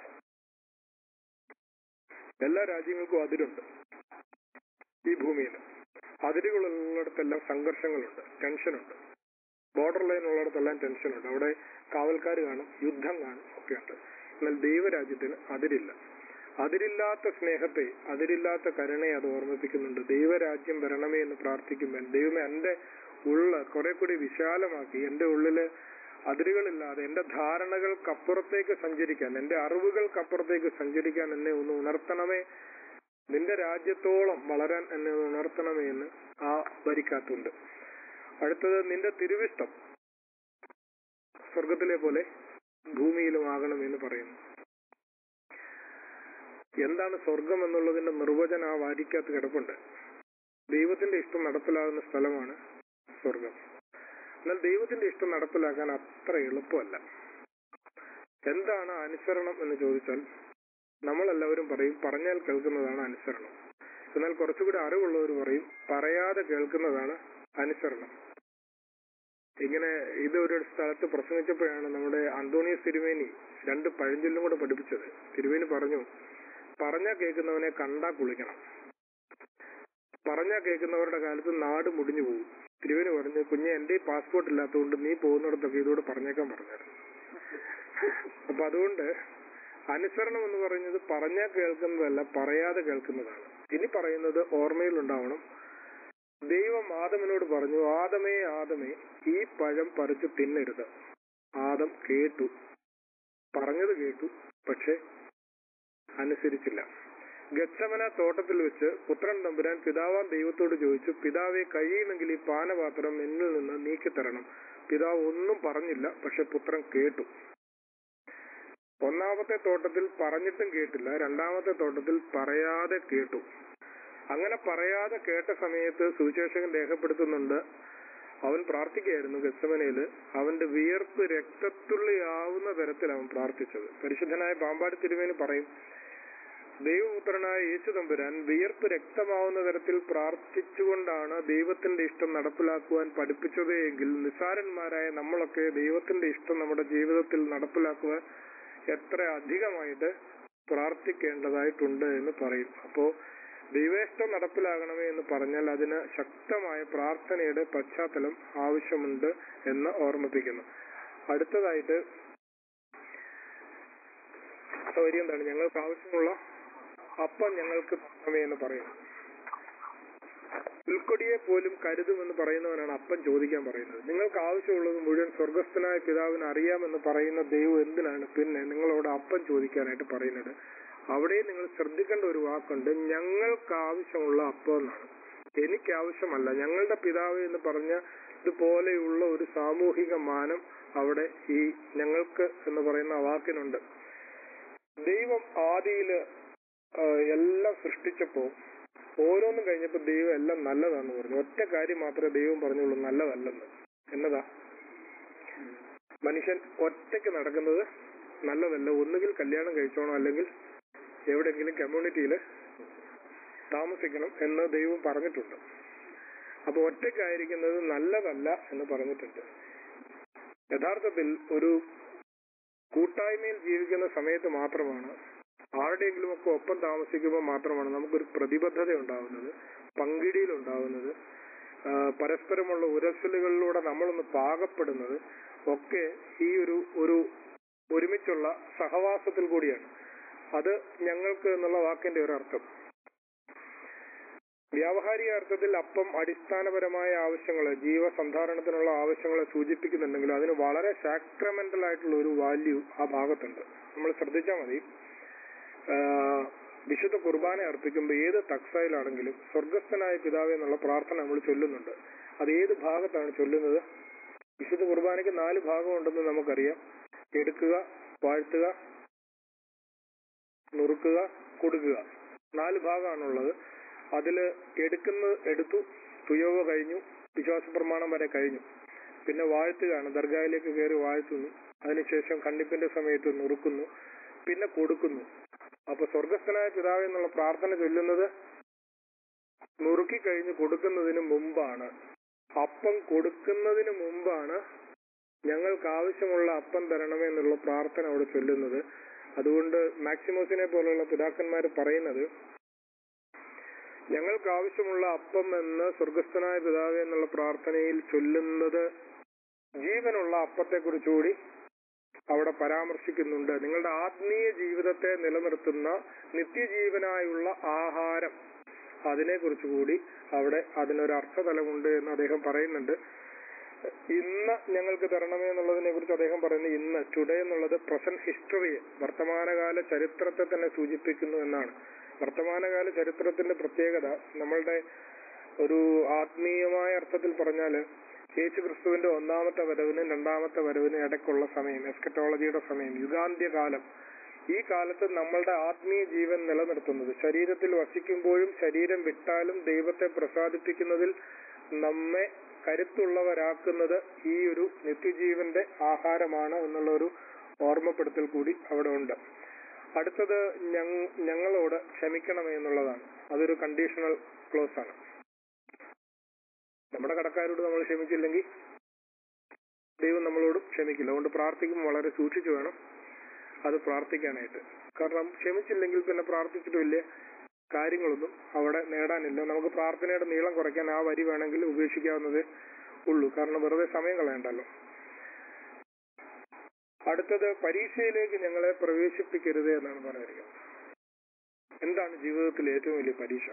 എല്ലാ രാജ്യങ്ങൾക്കും അതിരുണ്ട് ഈ ഭൂമിയിൽ അതിരുകളുള്ളിടത്തെല്ലാം സംഘർഷങ്ങളുണ്ട് ടെൻഷനുണ്ട് ബോർഡർ ലൈൻ ഉള്ളിടത്തെല്ലാം ടെൻഷനുണ്ട് അവിടെ കാവൽക്കാർ കാണും യുദ്ധം കാണും ഒക്കെയുണ്ട് എന്നാൽ ദൈവരാജ്യത്തിന് അതിരില്ല അതിരില്ലാത്ത സ്നേഹത്തെ അതിരില്ലാത്ത കരുണയെ അത് ഓർമ്മിപ്പിക്കുന്നുണ്ട് ദൈവരാജ്യം വരണമേ എന്ന് പ്രാർത്ഥിക്കുമ്പോൾ ദൈവമേ എന്റെ ഉള്ള കുറെ കൂടി വിശാലമാക്കി എന്റെ ഉള്ളില് അതിരുകളില്ലാതെ എന്റെ ധാരണകൾക്കപ്പുറത്തേക്ക് സഞ്ചരിക്കാൻ എന്റെ അറിവുകൾക്കപ്പുറത്തേക്ക് സഞ്ചരിക്കാൻ എന്നെ ഒന്ന് ഉണർത്തണമേ നിന്റെ രാജ്യത്തോളം വളരാൻ എന്നെ ഒന്ന് ഉണർത്തണമേ എന്ന് ആ വരിക്കാത്തുണ്ട് അടുത്തത് നിന്റെ തിരുവിഷ്ടം സ്വർഗത്തിലെ പോലെ ഭൂമിയിലും ആകണമെന്ന് പറയുന്നു എന്താണ് സ്വർഗം എന്നുള്ളതിന്റെ നിർവചനം ആ വാരിക്കകത്ത് കിടപ്പുണ്ട് ദൈവത്തിന്റെ ഇഷ്ടം നടപ്പിലാകുന്ന സ്ഥലമാണ് സ്വർഗം എന്നാൽ ദൈവത്തിന്റെ ഇഷ്ടം നടപ്പിലാക്കാൻ അത്ര എളുപ്പമല്ല എന്താണ് അനുസരണം എന്ന് ചോദിച്ചാൽ നമ്മളെല്ലാവരും പറയും പറഞ്ഞാൽ കേൾക്കുന്നതാണ് അനുസരണം എന്നാൽ കുറച്ചുകൂടി അറിവുള്ളവർ പറയും പറയാതെ കേൾക്കുന്നതാണ് അനുസരണം ഇങ്ങനെ ഇത് ഒരു സ്ഥലത്ത് പ്രസംഗിച്ചപ്പോഴാണ് നമ്മുടെ അന്തോണിയസ് തിരുവേനി രണ്ട് പഴഞ്ചൊല്ലും കൂടെ പഠിപ്പിച്ചത് തിരുവേനി പറഞ്ഞു പറഞ്ഞാ കേൾക്കുന്നവനെ കണ്ടാ കുളിക്കണം പറഞ്ഞാ കേൾക്കുന്നവരുടെ കാലത്ത് നാട് മുടിഞ്ഞു പോകും തിരുവന് പറഞ്ഞു കുഞ്ഞെ എന്റെ ഈ പാസ്പോർട്ട് ഇല്ലാത്തതുകൊണ്ട് നീ പോകുന്നിടത്തൊക്കെ ഇതോട് പറഞ്ഞേക്കാൻ പറഞ്ഞായിരുന്നു അപ്പൊ അതുകൊണ്ട് അനുസരണം എന്ന് പറയുന്നത് പറഞ്ഞാൽ കേൾക്കുന്നതല്ല പറയാതെ കേൾക്കുന്നതാണ് ഇനി പറയുന്നത് ഓർമ്മയിൽ ഉണ്ടാവണം ദൈവം ആദമിനോട് പറഞ്ഞു ആദമേ ആദമേ ഈ പഴം പറിച്ച് തിന്നരുത് ആദം കേട്ടു പറഞ്ഞത് കേട്ടു പക്ഷെ അനുസരിച്ചില്ല ഗച്ഛമന തോട്ടത്തിൽ വെച്ച് പുത്രൻ തമ്പുരാൻ പിതാവാൻ ദൈവത്തോട് ചോദിച്ചു പിതാവെ കഴിയുമെങ്കിൽ ഈ പാനപാത്രം എന്നിൽ നിന്ന് നീക്കിത്തരണം പിതാവ് ഒന്നും പറഞ്ഞില്ല പക്ഷെ പുത്രൻ കേട്ടു ഒന്നാമത്തെ തോട്ടത്തിൽ പറഞ്ഞിട്ടും കേട്ടില്ല രണ്ടാമത്തെ തോട്ടത്തിൽ പറയാതെ കേട്ടു അങ്ങനെ പറയാതെ കേട്ട സമയത്ത് സുവിശേഷകൻ രേഖപ്പെടുത്തുന്നുണ്ട് അവൻ പ്രാർത്ഥിക്കുകയായിരുന്നു ഗസമനയില് അവന്റെ വിയർപ്പ് രക്തത്തുള്ളിയാവുന്ന തരത്തിൽ അവൻ പ്രാർത്ഥിച്ചത് പരിശുദ്ധനായ പാമ്പാടി തിരുവേന് പറയും ദൈവപുത്രനായ യേശു തമ്പുരാൻ വിയർപ്പ് രക്തമാവുന്ന തരത്തിൽ പ്രാർത്ഥിച്ചുകൊണ്ടാണ് ദൈവത്തിന്റെ ഇഷ്ടം നടപ്പിലാക്കുവാൻ പഠിപ്പിച്ചത് എങ്കിൽ നിസാരന്മാരായ നമ്മളൊക്കെ ദൈവത്തിന്റെ ഇഷ്ടം നമ്മുടെ ജീവിതത്തിൽ നടപ്പിലാക്കുവാൻ എത്ര അധികമായിട്ട് പ്രാർത്ഥിക്കേണ്ടതായിട്ടുണ്ട് എന്ന് പറയും അപ്പോ ദൈവേഷ്ടം നടപ്പിലാകണമേ എന്ന് പറഞ്ഞാൽ അതിന് ശക്തമായ പ്രാർത്ഥനയുടെ പശ്ചാത്തലം ആവശ്യമുണ്ട് എന്ന് ഓർമ്മിപ്പിക്കുന്നു അടുത്തതായിട്ട് സൗകര്യം എന്താണ് ഞങ്ങൾക്ക് ആവശ്യമുള്ള അപ്പം ഞങ്ങൾക്ക് തരണമേ എന്ന് പറയുന്നു ഉൾക്കൊടിയെ പോലും കരുതുമെന്ന് പറയുന്നവനാണ് അപ്പം ചോദിക്കാൻ പറയുന്നത് നിങ്ങൾക്ക് ആവശ്യമുള്ളത് മുഴുവൻ സ്വർഗസ്ഥനായ പിതാവിന് അറിയാമെന്ന് പറയുന്ന ദൈവം എന്തിനാണ് പിന്നെ നിങ്ങളോട് അപ്പം ചോദിക്കാനായിട്ട് പറയുന്നത് അവിടെ നിങ്ങൾ ശ്രദ്ധിക്കേണ്ട ഒരു വാക്കുണ്ട് ഞങ്ങൾക്ക് ആവശ്യമുള്ള അപ്പം എന്നാണ് എനിക്ക് ആവശ്യമല്ല ഞങ്ങളുടെ പിതാവ് എന്ന് പറഞ്ഞ ഇതുപോലെയുള്ള ഒരു സാമൂഹിക മാനം അവിടെ ഈ ഞങ്ങൾക്ക് എന്ന് പറയുന്ന ആ വാക്കിനുണ്ട് ദൈവം ആദിയില് ആ, എല്ലാം സൃഷ്ടിച്ചപ്പോ ഓരോന്നും കഴിഞ്ഞപ്പോ ദൈവം എല്ലാം നല്ലതാന്ന് പറഞ്ഞു ഒറ്റ കാര്യം മാത്രമേ ദൈവം പറഞ്ഞുള്ളൂ നല്ലതല്ലെന്ന് എന്നതാ മനുഷ്യൻ ഒറ്റയ്ക്ക് നടക്കുന്നത് നല്ലതല്ല ഒന്നുകിൽ കല്യാണം കഴിച്ചോണം അല്ലെങ്കിൽ എവിടെയെങ്കിലും കമ്മ്യൂണിറ്റിയിൽ താമസിക്കണം എന്ന് ദൈവം പറഞ്ഞിട്ടുണ്ട് അപ്പൊ ഒറ്റയ്ക്കായിരിക്കുന്നത് നല്ലതല്ല എന്ന് പറഞ്ഞിട്ടുണ്ട് യഥാർത്ഥത്തിൽ ഒരു കൂട്ടായ്മയിൽ ജീവിക്കുന്ന സമയത്ത് മാത്രമാണ് ആരുടെയെങ്കിലും ഒക്കെ ഒപ്പം താമസിക്കുമ്പോൾ മാത്രമാണ് നമുക്കൊരു പ്രതിബദ്ധത ഉണ്ടാവുന്നത് പങ്കിടിയിൽ ഉണ്ടാവുന്നത് ആ, പരസ്പരമുള്ള ഉരസലുകളിലൂടെ നമ്മളൊന്ന് പാകപ്പെടുന്നത് ഒക്കെ ഈ ഒരു ഒരു ഒരുമിച്ചുള്ള സഹവാസത്തിൽ കൂടിയാണ് അത് ഞങ്ങൾക്ക് എന്നുള്ള വാക്കിന്റെ ഒരു അർത്ഥം വ്യാവഹാരിക അർത്ഥത്തിൽ അപ്പം അടിസ്ഥാനപരമായ ആവശ്യങ്ങളെ ജീവസന്ധാരണത്തിനുള്ള ആവശ്യങ്ങളെ സൂചിപ്പിക്കുന്നുണ്ടെങ്കിലും അതിന് വളരെ സാക്രമെന്റൽ ആയിട്ടുള്ള ഒരു വാല്യൂ ആ ഭാഗത്തുണ്ട് നമ്മൾ ശ്രദ്ധിച്ചാൽ മതി ആ, വിശുദ്ധ കുർബാന അർപ്പിക്കുമ്പോൾ ഏത് തക്സയിലാണെങ്കിലും സ്വർഗസ്ഥനായ പിതാവേ എന്നുള്ള പ്രാർത്ഥന നമ്മൾ ചൊല്ലുന്നുണ്ട് അത് ഏത് ഭാഗത്താണ് ചൊല്ലുന്നത് വിശുദ്ധ കുർബാനയ്ക്ക് നാല് ഭാഗമുണ്ടെന്ന് നമുക്കറിയാം എടുക്കുക വാഴ്ത്തുക നുറുക്കുക കൊടുക്കുക നാല് ഭാഗമാണുള്ളത് അതില് എടുക്കുന്നത് എടുത്തു തുയോഗ കഴിഞ്ഞു വിശ്വാസ പ്രമാണം വരെ കഴിഞ്ഞു പിന്നെ വാഴ്ത്തുകയാണ് ദർഗായിലേക്ക് കയറി വാഴ്ത്തുന്നു അതിനുശേഷം ഖണ്ഡിപ്പിന്റെ സമയത്ത് നുറുക്കുന്നു പിന്നെ കൊടുക്കുന്നു അപ്പൊ സ്വർഗസ്ഥനായ പിതാവ് എന്നുള്ള പ്രാർത്ഥന ചൊല്ലുന്നത് നുറുക്കി കഴിഞ്ഞ് കൊടുക്കുന്നതിന് മുമ്പാണ് അപ്പം കൊടുക്കുന്നതിന് മുമ്പാണ് ഞങ്ങൾക്ക് ആവശ്യമുള്ള അപ്പം തരണമേ എന്നുള്ള പ്രാർത്ഥന അവിടെ ചൊല്ലുന്നത് അതുകൊണ്ട് മാക്സിമോസിനെ പോലുള്ള പിതാക്കന്മാർ പറയുന്നത് ഞങ്ങൾക്ക് ആവശ്യമുള്ള അപ്പം എന്ന് സ്വർഗസ്ഥനായ പിതാവ് എന്നുള്ള പ്രാർത്ഥനയിൽ ചൊല്ലുന്നത് ജീവനുള്ള അപ്പത്തെക്കുറിച്ചുകൂടി അവിടെ പരാമർശിക്കുന്നുണ്ട് നിങ്ങളുടെ ആത്മീയ ജീവിതത്തെ നിലനിർത്തുന്ന നിത്യജീവനായുള്ള ആഹാരം അതിനെക്കുറിച്ച് കൂടി അവിടെ അതിനൊരു അർത്ഥതലമുണ്ട് എന്ന് അദ്ദേഹം പറയുന്നുണ്ട് ഇന്ന് ഞങ്ങൾക്ക് തരണമേ എന്നുള്ളതിനെ കുറിച്ച് അദ്ദേഹം പറയുന്നത് ഇന്ന് ടുഡേ എന്നുള്ളത് പ്രസന്റ് ഹിസ്റ്ററിയെ വർത്തമാനകാല ചരിത്രത്തെ തന്നെ സൂചിപ്പിക്കുന്നു എന്നാണ് വർത്തമാനകാല ചരിത്രത്തിന്റെ പ്രത്യേകത നമ്മളുടെ ഒരു ആത്മീയമായ അർത്ഥത്തിൽ പറഞ്ഞാല് യേശു ക്രിസ്തുവിന്റെ ഒന്നാമത്തെ വരവിനും രണ്ടാമത്തെ വരവിനും ഇടയ്ക്കുള്ള സമയം എസ്കറ്റോളജിയുടെ സമയം യുഗാന്ത്യകാലം ഈ കാലത്ത് നമ്മളുടെ ആത്മീയ ജീവൻ നിലനിർത്തുന്നത് ശരീരത്തിൽ വസിക്കുമ്പോഴും ശരീരം വിട്ടാലും ദൈവത്തെ പ്രസാദിപ്പിക്കുന്നതിൽ നമ്മെ കരുത്തുള്ളവരാക്കുന്നത് ഈ ഒരു നിത്യജീവന്റെ ആഹാരമാണ് എന്നുള്ള ഒരു ഓർമ്മപ്പെടുത്തൽ കൂടി അവിടെ ഉണ്ട് അടുത്തത് ഞങ്ങ- ഞങ്ങളോട് ക്ഷമിക്കണമേ എന്നുള്ളതാണ് അതൊരു കണ്ടീഷണൽ ക്ലോസ് ആണ് നമ്മുടെ കടക്കാരോട് നമ്മൾ ക്ഷമിച്ചില്ലെങ്കിൽ ദൈവം നമ്മളോട് ക്ഷമിക്കില്ല അതുകൊണ്ട് പ്രാർത്ഥിക്കുമ്പോൾ വളരെ സൂക്ഷിച്ചു വേണം അത് പ്രാർത്ഥിക്കാനായിട്ട് കാരണം ക്ഷമിച്ചില്ലെങ്കിൽ പിന്നെ പ്രാർത്ഥിച്ചിട്ടും വലിയ കാര്യങ്ങളൊന്നും അവിടെ നേടാനില്ല നമുക്ക് പ്രാർത്ഥനയുടെ നീളം കുറയ്ക്കാൻ ആ വരി വേണമെങ്കിൽ ഉപേക്ഷിക്കാവുന്നതേ ഉള്ളൂ കാരണം വെറുതെ സമയം കളയണ്ടല്ലോ അടുത്തത് പരീക്ഷയിലേക്ക് ഞങ്ങളെ പ്രവേശിപ്പിക്കരുത് എന്നാണ് പറയുന്നത് എന്താണ് ജീവിതത്തിൽ ഏറ്റവും വലിയ പരീക്ഷ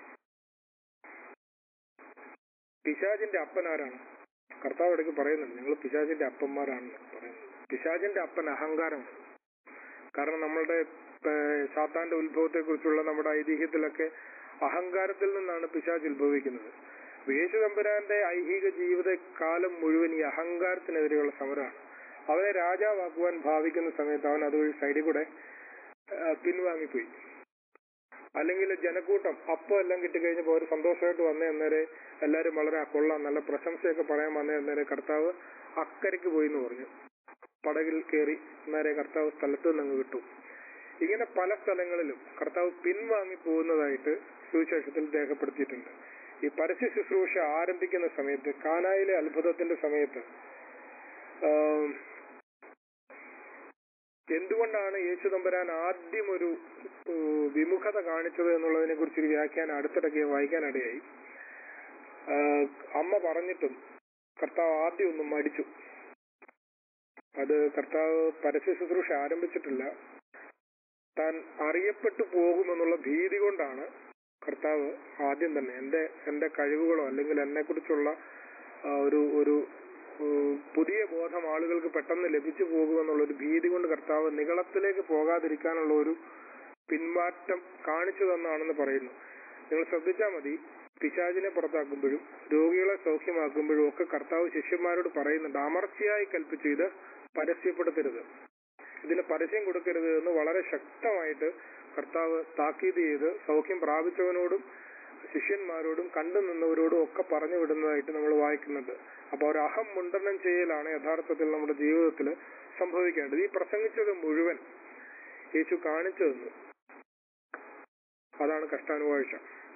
പിശാചിന്റെ അപ്പൻ ആരാണ് കർത്താവ് ഇടയ്ക്ക് പറയുന്നുണ്ട് നിങ്ങൾ പിശാചിന്റെ അപ്പന്മാരാണെന്ന് പറയുന്നത് പിശാചിന്റെ അപ്പൻ അഹങ്കാരമാണ് കാരണം നമ്മളുടെ ഏഹ്, സാത്താന്റെ ഉത്ഭവത്തെ കുറിച്ചുള്ള നമ്മുടെ ഐതിഹ്യത്തിലൊക്കെ അഹങ്കാരത്തിൽ നിന്നാണ് പിശാച് ഉത്ഭവിക്കുന്നത് യേശു തമ്പുരാന്റെ ഐഹിക ജീവിതകാലം മുഴുവൻ ഈ അഹങ്കാരത്തിനെതിരെയുള്ള സമരമാണ് അവനെ രാജാവാക്കുവാൻ ഭാവിക്കുന്ന സമയത്ത് അവൻ അതുവഴി സൈഡിൽ കൂടെ ഏഹ്, പിൻവാങ്ങിപ്പോയി അല്ലെങ്കിൽ ജനക്കൂട്ടം അപ്പം എല്ലാം കിട്ടിക്കഴിഞ്ഞപ്പോൾ അവർ സന്തോഷമായിട്ട് വന്നേ അന്നേരെ എല്ലാവരും വളരെ "ആ, കൊള്ളാം നല്ല പ്രശംസയൊക്കെ പറയാൻ വന്നേ അന്നേരം കർത്താവ് അക്കരയ്ക്ക് പോയി എന്ന് പറഞ്ഞു പടകിൽ കയറി അന്നേരെ കർത്താവ് സ്ഥലത്ത് നിന്ന് വിട്ടു ഇങ്ങനെ പല സ്ഥലങ്ങളിലും കർത്താവ് പിൻവാങ്ങി പോകുന്നതായിട്ട് സുവിശേഷത്തിൽ രേഖപ്പെടുത്തിയിട്ടുണ്ട് ഈ പരസ്യ ശുശ്രൂഷ ആരംഭിക്കുന്ന സമയത്ത് കാനായിലെ അത്ഭുതത്തിന്റെ സമയത്ത് ആം, എന്തുകൊണ്ടാണ് യേശു തമ്പുരാൻ ആദ്യം ഒരു ഏഹ്, വിമുഖത കാണിച്ചത് എന്നുള്ളതിനെ കുറിച്ചൊരു വ്യാഖ്യാനം അടുത്തിടയ്ക്ക് വായിക്കാനിടയായി ആഹ്, അമ്മ പറഞ്ഞിട്ടും കർത്താവ് ആദ്യം ഒന്ന് മടിച്ചു അത് കർത്താവ് പരസ്യ ശുശ്രൂഷ ആരംഭിച്ചിട്ടില്ല താൻ അറിയപ്പെട്ടു പോകുമെന്നുള്ള ഭീതി കൊണ്ടാണ് കർത്താവ് ആദ്യം തന്നെ എന്റെ എന്റെ കഴിവുകളോ അല്ലെങ്കിൽ എന്നെ കുറിച്ചുള്ള ഒരു ഒരു ഏഹ്, പുതിയ ബോധം ആളുകൾക്ക് പെട്ടെന്ന് ലഭിച്ചു പോകുമെന്നുള്ള ഒരു ഭീതി കൊണ്ട് കർത്താവ് നികളത്തിലേക്ക് പോകാതിരിക്കാനുള്ള ഒരു പിന്മാറ്റം കാണിച്ചു തന്നാണെന്ന് പറയുന്നു നിങ്ങൾ ശ്രദ്ധിച്ചാൽ മതി പിശാചിനെ പുറത്താക്കുമ്പോഴും രോഗികളെ സൗഖ്യമാക്കുമ്പോഴും ഒക്കെ കർത്താവ് ശിഷ്യന്മാരോട് പറയുന്നുണ്ട് അമർച്ചയായി കൽപ്പിച്ചു ഇത് പരസ്യപ്പെടുത്തരുത് ഇതിന് പരസ്യം കൊടുക്കരുത് എന്ന് വളരെ ശക്തമായിട്ട് കർത്താവ് താക്കീത് ചെയ്ത് സൗഖ്യം പ്രാപിച്ചവനോടും ശിഷ്യന്മാരോടും കണ്ടു നിന്നവരോടും ഒക്കെ പറഞ്ഞു വിടുന്നതായിട്ട് നമ്മൾ വായിക്കുന്നുണ്ട് അപ്പൊ ഒരു അഹം മുണ്ടനം ചെയ്യലാണ് യഥാർത്ഥത്തിൽ നമ്മുടെ ജീവിതത്തിൽ സംഭവിക്കേണ്ടത് ഈ പ്രസംഗിച്ചത് മുഴുവൻ യേശു കാണിച്ചു തന്നു അതാണ് കഷ്ടാനുവാഴ്ച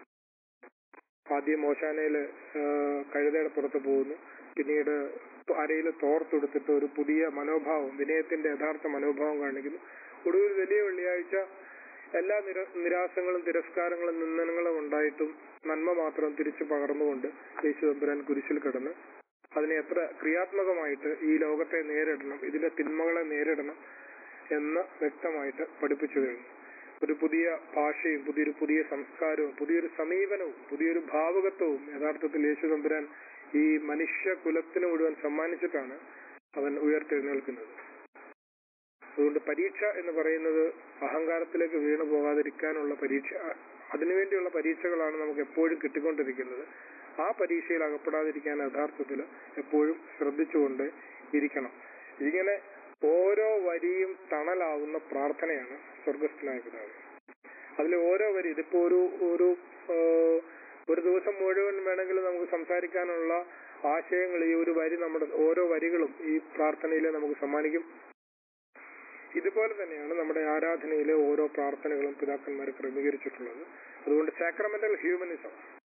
ആദ്യം മോശാനയില് കഴുതയുടെ പുറത്ത് പോകുന്നു പിന്നീട് അരയിൽ തോർത്തെടുത്തിട്ട് ഒരു പുതിയ മനോഭാവം വിനയത്തിന്റെ യഥാർത്ഥ മനോഭാവം കാണിക്കുന്നു ഒടുവിൽ വലിയ വെള്ളിയാഴ്ച എല്ലാ നിര നിരാശങ്ങളും തിരസ്കാരങ്ങളും നിന്ദനങ്ങളും ഉണ്ടായിട്ടും നന്മ മാത്രം തിരിച്ചു പകർന്നുകൊണ്ട് യേശു തമ്പുരാൻ കുരിശിൽ കിടന്ന് അതിനെ എത്ര ക്രിയാത്മകമായിട്ട് ഈ ലോകത്തെ നേരിടണം ഇതിന്റെ തിന്മകളെ നേരിടണം എന്ന് വ്യക്തമായിട്ട് പഠിപ്പിച്ചു കഴിഞ്ഞു ഒരു പുതിയ ഭാഷയും പുതിയൊരു പുതിയ സംസ്കാരവും പുതിയൊരു സമീപനവും പുതിയൊരു ഭാവുകത്വവും യഥാർത്ഥത്തിൽ യേശു തമ്പുരാൻ ഈ മനുഷ്യ കുലത്തിന് മുഴുവൻ സമ്മാനിച്ചിട്ടാണ് അവൻ ഉയർത്തെഴുന്നേൽക്കുന്നത് അതുകൊണ്ട് പരീക്ഷ എന്ന് പറയുന്നത് അഹങ്കാരത്തിലേക്ക് വീണു പോകാതിരിക്കാനുള്ള പരീക്ഷ അതിനുവേണ്ടിയുള്ള പരീക്ഷകളാണ് നമുക്ക് എപ്പോഴും കിട്ടിക്കൊണ്ടിരിക്കുന്നത് ആ പരീക്ഷയിൽ അകപ്പെടാതിരിക്കാൻ യഥാർത്ഥത്തിൽ എപ്പോഴും ശ്രദ്ധിച്ചുകൊണ്ട് ഇരിക്കണം ഇങ്ങനെ ഓരോ വരിയും തണലാവുന്ന പ്രാർത്ഥനയാണ് സ്വർഗസ്ഥനായ പിതാവ് അതിൽ ഓരോ വരി ഇതിപ്പോ ഒരു ഒരു ആ, ഒരു ദിവസം മുഴുവൻ വേണമെങ്കിൽ നമുക്ക് സംസാരിക്കാനുള്ള ആശയങ്ങൾ ഈ ഒരു വരി നമ്മുടെ ഓരോ വരികളും ഈ പ്രാർത്ഥനയിൽ നമുക്ക് സമ്മാനിക്കും ഇതുപോലെ തന്നെയാണ് നമ്മുടെ ആരാധനയിലെ ഓരോ പ്രാർത്ഥനകളും പിതാക്കന്മാർ ക്രമീകരിച്ചിട്ടുള്ളത് അതുകൊണ്ട് സാക്രമെന്റൽ ഹ്യൂമനിസം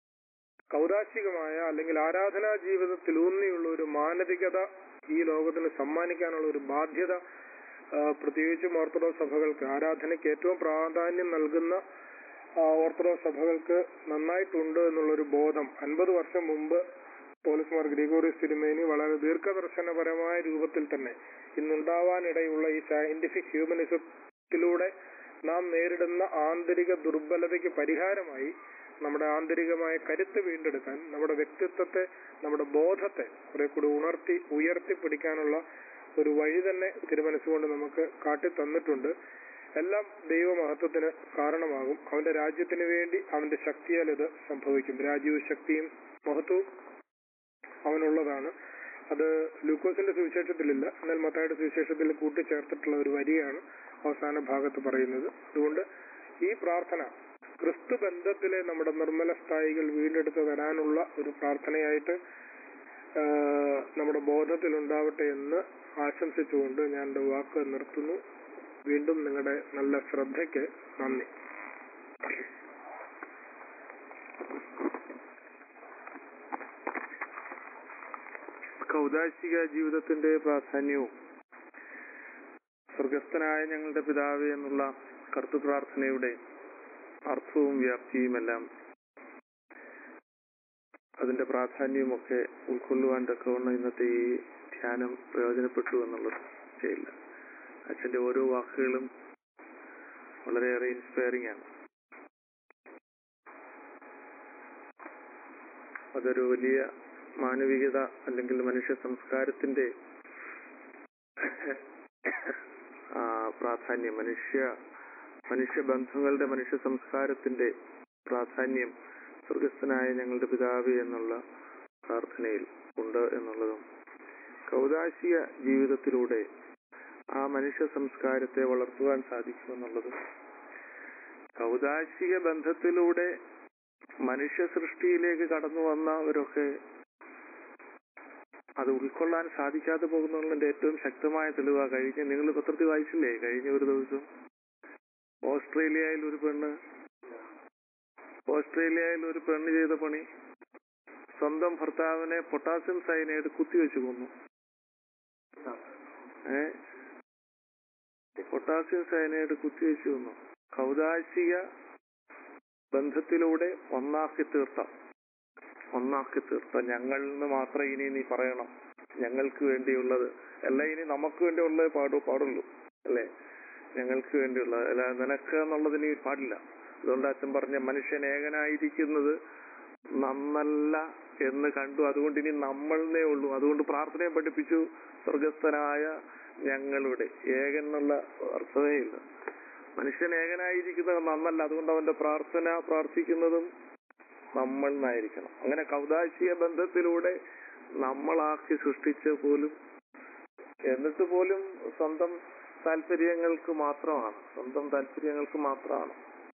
കൗതാശികമായ അല്ലെങ്കിൽ ആരാധനാ ജീവിതത്തിൽ ഊന്നിയുള്ള ഒരു മാനവികത ഈ ലോകത്തിന് സമ്മാനിക്കാനുള്ള ഒരു ബാധ്യത ആ, പ്രത്യേകിച്ചും ഓർത്തഡോക്സ് സഭകൾക്ക് ആരാധനയ്ക്ക് ഏറ്റവും പ്രാധാന്യം നൽകുന്ന ആ, ഓർത്തഡോക്സ് സഭകൾക്ക് നന്നായിട്ടുണ്ട് എന്നുള്ളൊരു ബോധം അൻപത് വർഷം മുമ്പ് പോലീസ്മാർ ഗ്രിഗോറിയസ് തിരുമേനി വളരെ ദീർഘദർശനപരമായ രൂപത്തിൽ തന്നെ ഇന്നുണ്ടാവാനിടയുള്ള ഈ സയന്റിഫിക് ഹ്യൂമനിസത്തിലൂടെ നാം നേരിടുന്ന ആന്തരിക ദുർബലതയ്ക്ക് പരിഹാരമായി നമ്മുടെ ആന്തരികമായ കരുത്ത് വീണ്ടെടുക്കാൻ നമ്മുടെ വ്യക്തിത്വത്തെ നമ്മുടെ ബോധത്തെ കുറെ കൂടി ഉണർത്തി ഉയർത്തിപ്പിടിക്കാനുള്ള ഒരു വഴി തന്നെ തിരുമനസ്സുകൊണ്ട് നമുക്ക് കാട്ടി തന്നിട്ടുണ്ട് എല്ലാം ദൈവമഹത്വത്തിന് കാരണമാകും അവന്റെ രാജ്യത്തിന് വേണ്ടി അവന്റെ ശക്തിയാൽ ഇത് സംഭവിക്കും രാജ്യവും ശക്തിയും മഹത്വവും അവനുള്ളതാണ് അത് ലൂക്കോസിന്റെ സുവിശേഷത്തിലില്ല എന്നാൽ മത്തായുടെ സുവിശേഷത്തിൽ കൂട്ടിച്ചേർത്തിട്ടുള്ള ഒരു വരിയാണ് അവസാന ഭാഗത്ത് പറയുന്നത് അതുകൊണ്ട് ഈ പ്രാർത്ഥന ക്രിസ്തു ബന്ധത്തിലെ നമ്മുടെ നിർമ്മല സ്ഥായികൾ വീണ്ടെടുത്ത് തരാനുള്ള ഒരു പ്രാർത്ഥനയായിട്ട് ആ, നമ്മുടെ ബോധത്തിൽ ഉണ്ടാവട്ടെ എന്ന് ആശംസിച്ചുകൊണ്ട് ഞാൻ എന്റെ വാക്ക് നിർത്തുന്നു വീണ്ടും നിങ്ങളുടെ നല്ല ശ്രദ്ധയ്ക്ക് നന്ദി കൗതാശിക ജീവിതത്തിന്റെ പ്രാധാന്യവും സ്വർഗസ്ഥനായ ഞങ്ങളുടെ പിതാവേ എന്നുള്ള കർത്തൃപ്രാർത്ഥനയുടെ അർത്ഥവും വ്യാപ്തിയും എല്ലാം അതിന്റെ പ്രാധാന്യവുമൊക്കെ ഉൾക്കൊള്ളുവാൻ തക്കവണ്ണം ഇന്നത്തെ ഈ ധ്യാനം പ്രയോജനപ്പെട്ടു എന്നുള്ളത് ചെയ്യില്ല അച്ഛന്റെ ഓരോ വാക്കുകളും വളരെയേറെ ഇൻസ്പയറിംഗ് ആണ് അതൊരു വലിയ മാനവികത അല്ലെങ്കിൽ മനുഷ്യ സംസ്കാരത്തിന്റെ ആ, പ്രാധാന്യം മനുഷ്യ മനുഷ്യ ബന്ധങ്ങളുടെ മനുഷ്യ സംസ്കാരത്തിന്റെ പ്രാധാന്യം സ്വർഗസ്ഥനായ ഞങ്ങളുടെ പിതാവ് എന്നുള്ള പ്രാർത്ഥനയിൽ ഉണ്ട് എന്നുള്ളതും കൗതാശിക ജീവിതത്തിലൂടെ ആ മനുഷ്യ സംസ്കാരത്തെ വളർത്തുവാൻ സാധിക്കുമെന്നുള്ളതും കൗതാശിക ബന്ധത്തിലൂടെ മനുഷ്യ സൃഷ്ടിയിലേക്ക് കടന്നു വന്നവരൊക്കെ അത് ഉൾക്കൊള്ളാൻ സാധിക്കാതെ പോകുന്നതിന്റെ ഏറ്റവും ശക്തമായ തെളിവാ കഴിഞ്ഞ നിങ്ങൾ പത്രത്തിൽ വായിച്ചില്ലേ കഴിഞ്ഞ ഒരു ദിവസം ഓസ്ട്രേലിയയിൽ ഒരു പെണ്ണ് ഓസ്ട്രേലിയയിൽ ഒരു പെണ്ണ് ചെയ്ത പണി സ്വന്തം ഭർത്താവിനെ പൊട്ടാസ്യം സൈനൈഡ് കുത്തിവെച്ച് കൊന്നു ഏ പൊട്ടാസ്യം സൈനൈഡ് കുത്തിവെച്ച് കൊന്നു കൗതാശിക ബന്ധത്തിലൂടെ ഒന്നാക്കി തീർത്ത ഒന്നാക്കി തീർത്ത ഞങ്ങളിൽ നിന്ന് മാത്രം ഇനി നീ പറയണം ഞങ്ങൾക്ക് വേണ്ടിയുള്ളത് അല്ല ഇനി നമുക്ക് വേണ്ടിയുള്ളത് പാടൂ പാടുള്ളൂ അല്ലേ ഞങ്ങൾക്ക് വേണ്ടിയുള്ളത് അല്ല നിനക്ക് എന്നുള്ളതിന് ഈ പാടില്ല അതുകൊണ്ട് അച്ഛൻ പറഞ്ഞ മനുഷ്യൻ ഏകനായിരിക്കുന്നത് നന്നല്ല എന്ന് കണ്ടു അതുകൊണ്ട് ഇനി നമ്മളേ ഉള്ളൂ അതുകൊണ്ട് പ്രാർത്ഥനയെ പഠിപ്പിച്ചു സ്വർഗസ്ഥനായ ഞങ്ങളുടെ ഏകൻ എന്നുള്ള അർത്ഥമേ ഇല്ല മനുഷ്യൻ ഏകനായിരിക്കുന്നത് നന്നല്ല അതുകൊണ്ട് അവന്റെ പ്രാർത്ഥന പ്രാർത്ഥിക്കുന്നതും നമ്മൾ എന്നായിരിക്കണം അങ്ങനെ കൗതാശിക ബന്ധത്തിലൂടെ നമ്മളാക്കി സൃഷ്ടിച്ച പോലും എന്നിട്ട് പോലും സ്വന്തം താല്പര്യങ്ങൾക്ക് മാത്രമാണ് സ്വന്തം താല്പര്യങ്ങൾക്ക് മാത്രമാണ്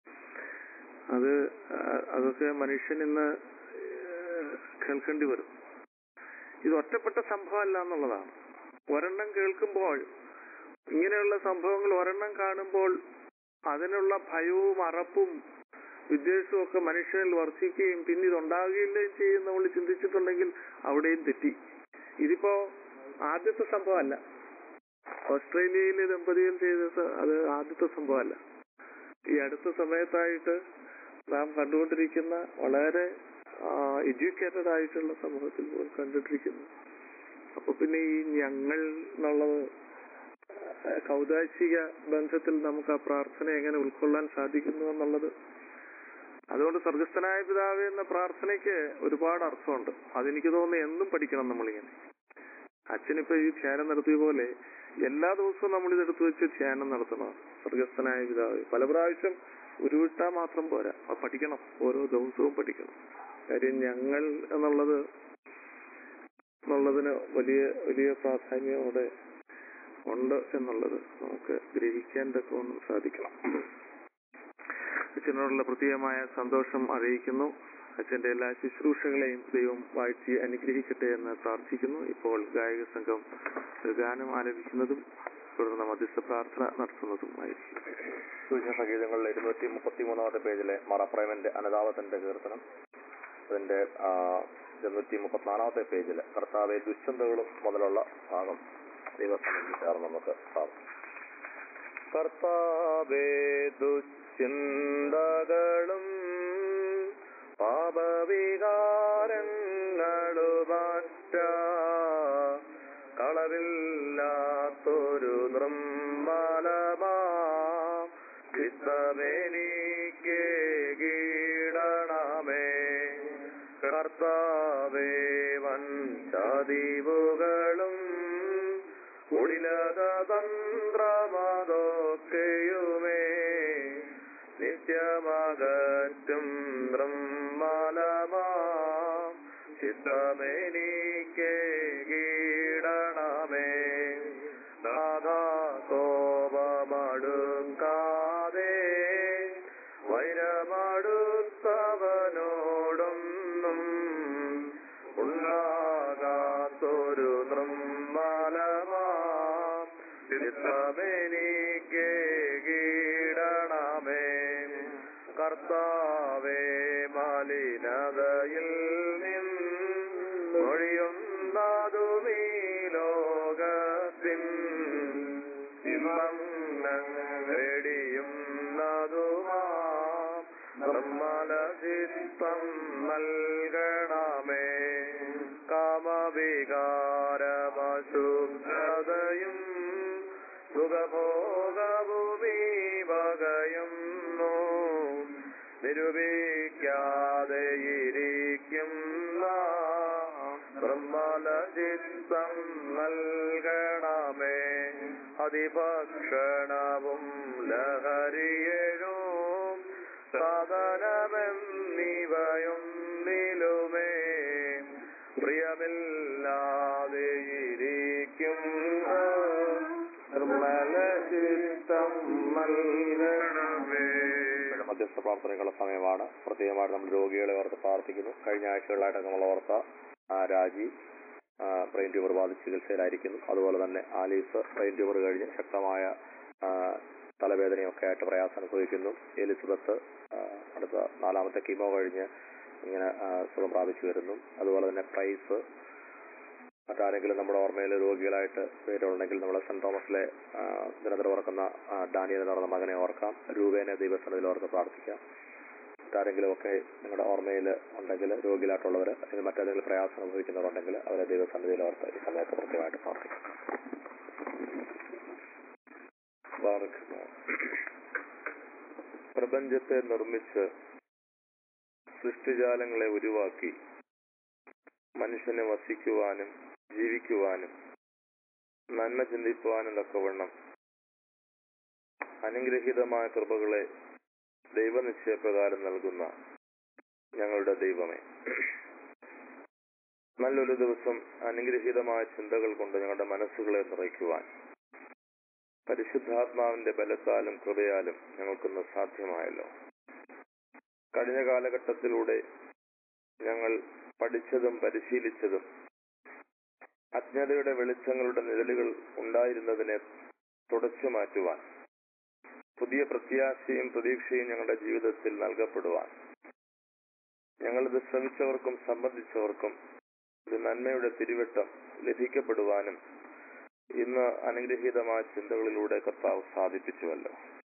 അത് ആ, അതൊക്കെ മനുഷ്യൻ ഇന്ന് ഏഹ്, കേൾക്കേണ്ടി വരും ഇത് ഒറ്റപ്പെട്ട സംഭവമല്ല എന്നുള്ളതാണ് ഒരെണ്ണം കേൾക്കുമ്പോൾ ഇങ്ങനെയുള്ള സംഭവങ്ങൾ ഒരെണ്ണം കാണുമ്പോൾ അതിനുള്ള ഭയവും അറപ്പും വിദ്വേഷവും ഒക്കെ മനുഷ്യനിൽ വർദ്ധിക്കുകയും പിന്നെ ഇതുണ്ടാകുകയില്ലേയും ചെയ്യും നമ്മൾ ചിന്തിച്ചിട്ടുണ്ടെങ്കിൽ അവിടെയും തെറ്റി ഇതിപ്പോ ആദ്യത്തെ സംഭവമല്ല ഓസ്ട്രേലിയയിലെ ദമ്പതികൾ ചെയ്തത് അത് ആദ്യത്തെ സംഭവമല്ല ഈ അടുത്ത സമയത്തായിട്ട് നാം കണ്ടുകൊണ്ടിരിക്കുന്ന വളരെ എഡ്യൂക്കേറ്റഡ് ആയിട്ടുള്ള സമൂഹത്തിൽ പോലും കണ്ടിട്ടിരിക്കുന്നു അപ്പൊ പിന്നെ ഈ ഞങ്ങൾ എന്നുള്ളത് ആ, കൗതാശിക ബന്ധത്തിൽ നമുക്ക് ആ പ്രാർത്ഥന എങ്ങനെ ഉൾക്കൊള്ളാൻ സാധിക്കുന്നു എന്നുള്ളത് അതുകൊണ്ട് സ്വർഗസ്ഥനായ പിതാവ് എന്ന പ്രാർത്ഥനയ്ക്ക് ഒരുപാട് അർത്ഥമുണ്ട് അതെനിക്ക് തോന്നുന്നു എന്നും പഠിക്കണം നമ്മളിങ്ങനെ അച്ഛനിപ്പോ ഈ ധ്യാനം നടത്തിയ പോലെ എല്ലാ ദിവസവും നമ്മൾ ഇതെടുത്ത് വെച്ച് ധ്യാനം നടത്തണം സ്വർഗസ്ഥനായ പിതാവ് പല പ്രാവശ്യം ഉരുവിട്ടാ മാത്രം പോരാ അത് പഠിക്കണം ഓരോ ദിവസവും പഠിക്കണം കാര്യം ഞങ്ങൾ എന്നുള്ളത് എന്നുള്ളതിന് വലിയ വലിയ പ്രാധാന്യം അവിടെ ഉണ്ട് എന്നുള്ളത് നമുക്ക് ഗ്രഹിക്കാൻ തക്കവണ്ണം സാധിക്കണം അച്ഛനോടുള്ള പ്രത്യേകമായ സന്തോഷം അറിയിക്കുന്നു അച്ഛന്റെ എല്ലാ ശുശ്രൂഷകളെയും ദൈവം വാഴ്ത്തി അനുഗ്രഹിക്കട്ടെ എന്ന് പ്രാർത്ഥിക്കുന്നു ഇപ്പോൾ ഗായക സംഘം ഒരു ഗാനം ആലപിക്കുന്നതും തുടർന്ന് മധ്യസ്ഥ പ്രാർത്ഥന നടത്തുന്നതുമായിരിക്കും സുവിശേഷ ഗീതങ്ങളിലെ ഇരുന്നൂറ്റി മുപ്പത്തി മൂന്നാമത്തെ പേജിലെ മറപ്രേമന്റെ അനുതാപത്തിന്റെ കീർത്തനം അതിന്റെ ആ, ഇരുന്നൂറ്റി മുപ്പത്തിനാലാമത്തെ പേജില് കർത്താവെ ദുശ്ചന്തകളും മുതലുള്ള ഭാഗം ദൈവസന്നിധി ചേർന്ന് നമുക്ക് പ്രാർത്ഥിക്കാം കർത്താവേ ദുശ്ചിന്തകളും പാപവികാരങ്ങളുമാറ്റ കളവില്ലാത്തൊരു നിർമ്മലമാ ചിത്തമെനിക്ക് കീടണമേ കർത്താവേ വൻ ചതിവുകളും കുടിലത തന്ത്രമതൊക്കെയുമേ നിത്യമകറ്റും ബ്രഹ്മലമാ ചിത്തമെനിക്ക് കീടണമേ നാഥാ കോപമടുക്കാതെ വൈരമടുത്തവനോടൊന്നും ഉണ്ടാകാത്തൊരു നിർമ്മലമാ ചിത്തമെനിക്ക് കീടണമേ കർത്താവേ മലിനതയിൽ നിന്നൊഴിയുന്നതുമീ ലോകത്തിൻ ഇമ്പങ്ങൾ വെടിയുന്നതുമാ ചിത്തം നൽകണമേ കാമവികാരമശുദ്ധതയും സുഖഭോഗഭൂമി വകയുന്നു നിരൂപിക്കാതെ ഇരിക്കുന്ന ബ്രഹ്മല ചിത്തം നൽകണമേ അതിഭക്ഷണവും ലഹരിയഴും സാധനമെന്നിവയൊന്നിലുമേ പ്രിയമില്ലാതെ ഇരിക്കും നിർമ്മല ചിത്തം നൽകണമേ മധ്യസ്ഥ പ്രാർത്ഥനയ്ക്കുള്ള സമയമാണ് പ്രത്യേകമായിട്ട് നമ്മൾ രോഗികളെ ഓർത്ത് പ്രാർത്ഥിക്കുന്നു കഴിഞ്ഞ ആഴ്ചകളായിട്ട് നമ്മൾ ഓർത്ത ആ, രാജി ബ്രെയിൻ ട്യൂമർ ബാധിച്ച് ചികിത്സയിലായിരിക്കുന്നു അതുപോലെ തന്നെ ആലീസ് ബ്രെയിൻ ട്യൂമർ കഴിഞ്ഞ് ശക്തമായ ആ, തലവേദനയൊക്കെ ആയിട്ട് പ്രയാസം അനുഭവിക്കുന്നു എലിസബത്ത് ആ, അടുത്ത നാലാമത്തെ കീമോ കഴിഞ്ഞ് ഇങ്ങനെ ആ, സുഖം പ്രാപിച്ചു വരുന്നു അതുപോലെ തന്നെ പ്രൈസ് മറ്റാരെങ്കിലും നമ്മുടെ ഓർമ്മയിൽ രോഗികളായിട്ട് പേരുണ്ടെങ്കിൽ നമ്മൾ സെന്റ് തോമസിലെ ആ, ദിനത്തിൽ ഓർക്കുന്ന ആ, ഡാനിയൽ എന്ന് പറയുന്ന മകനെ ഓർക്കാം രൂപേനെ ദൈവസനത്തിൽ ഓർത്ത് പ്രാർത്ഥിക്കാം മറ്റാരെങ്കിലും ഒക്കെ നിങ്ങളുടെ ഓർമ്മയിൽ ഉണ്ടെങ്കിൽ രോഗികളായിട്ടുള്ളവർ അല്ലെങ്കിൽ മറ്റേതെങ്കിലും പ്രയാസം അനുഭവിക്കുന്നവരുണ്ടെങ്കിൽ അവരെ ദൈവസന്നിധിയിൽ ഓർത്ത് ഈ സമയത്ത് കൃത്യമായിട്ട് പ്രാർത്ഥിക്കാം ബാറക്കുമോ. പ്രപഞ്ചത്തെ നിർമ്മിച്ച് സൃഷ്ടിജാലങ്ങളെ ഉരുവാക്കി മനുഷ്യന് വസിക്കുവാനും ജീവിക്കുവാനും നന്മ ചിന്തിക്കുവാനും തക്കവണ്ണം അനുഗ്രഹീതമായ കൃപകളെ ദൈവനിശ്ചയപ്രകാരം നൽകുന്ന ഞങ്ങളുടെ ദൈവമേ നല്ലൊരു ദിവസം അനുഗ്രഹീതമായ ചിന്തകൾ കൊണ്ട് ഞങ്ങളുടെ മനസ്സുകളെ നിറയ്ക്കുവാൻ പരിശുദ്ധാത്മാവിന്റെ ബലത്താലും കൃപയാലും ഞങ്ങൾക്കൊന്ന് സാധ്യമായല്ലോ കഴിഞ്ഞ കാലഘട്ടത്തിലൂടെ ഞങ്ങൾ പഠിച്ചതും പരിശീലിച്ചതും അജ്ഞതയുടെ വെളിച്ചങ്ങളുടെ നിഴലുകൾ ഉണ്ടായിരുന്നതിനെ തുടച്ചു മാറ്റുവാൻ പുതിയ പ്രത്യാശയും പ്രതീക്ഷയും ഞങ്ങളുടെ ജീവിതത്തിൽ നൽകപ്പെടുവാൻ ഞങ്ങളിത് ശ്രമിച്ചവർക്കും സംബന്ധിച്ചവർക്കും ഒരു നന്മയുടെ തിരുവട്ടം ലഭിക്കപ്പെടുവാനും ഇന്ന് അനുഗ്രഹീതമായ ചിന്തകളിലൂടെ കർത്താവ് സാധിപ്പിച്ചുവല്ലോ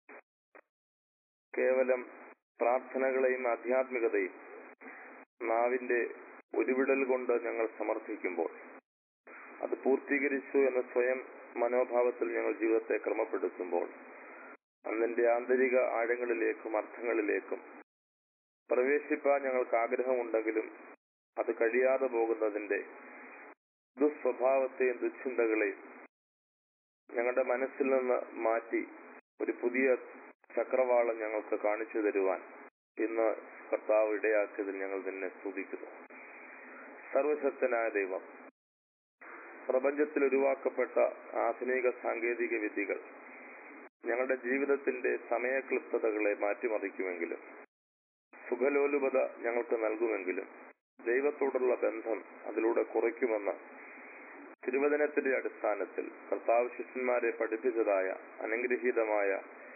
കേവലം പ്രാർത്ഥനകളെയും ആധ്യാത്മികതയും നാവിന്റെ ഉരുവിടൽ കൊണ്ട് ഞങ്ങൾ സമർത്ഥിക്കുമ്പോൾ അത് പൂർത്തീകരിച്ചു എന്ന സ്വയം മനോഭാവത്തിൽ ഞങ്ങൾ ജീവിതത്തെ ക്രമപ്പെടുത്തുമ്പോൾ അതിന്റെ ആന്തരിക ആഴങ്ങളിലേക്കും അർത്ഥങ്ങളിലേക്കും പ്രവേശിപ്പാൻ ഞങ്ങൾക്ക് ആഗ്രഹമുണ്ടെങ്കിലും അത് കഴിയാതെ പോകുന്നതിന്റെ ദുസ്വഭാവത്തെയും ദുശ്ചിന്തകളെയും ഞങ്ങളുടെ മനസ്സിൽ നിന്ന് മാറ്റി ഒരു പുതിയ ചക്രവാളം ഞങ്ങൾക്ക് കാണിച്ചു തരുവാൻ ഇന്ന് കർത്താവ് ഇടയാക്കിയതിൽ ഞങ്ങൾ നിന്നെ സ്തുതിക്കുന്നു സർവശക്തനായ ദൈവം പ്രപഞ്ചത്തിൽ ഉരുവാക്കപ്പെട്ട ആധുനിക സാങ്കേതിക വിദ്യകൾ ഞങ്ങളുടെ ജീവിതത്തിന്റെ സമയക്ലിപ്തതകളെ മാറ്റിമറിക്കുമെങ്കിലും സുഖലോലുപത ഞങ്ങൾക്ക് നൽകുമെങ്കിലും ദൈവത്തോടുള്ള ബന്ധം അതിലൂടെ കുറയ്ക്കുമെന്ന് തിരുവചനത്തിന്റെ അടിസ്ഥാനത്തിൽ കർത്താവ് ശിഷ്യന്മാരെ പഠിപ്പിച്ചതായ അനുഗ്രഹീതമായ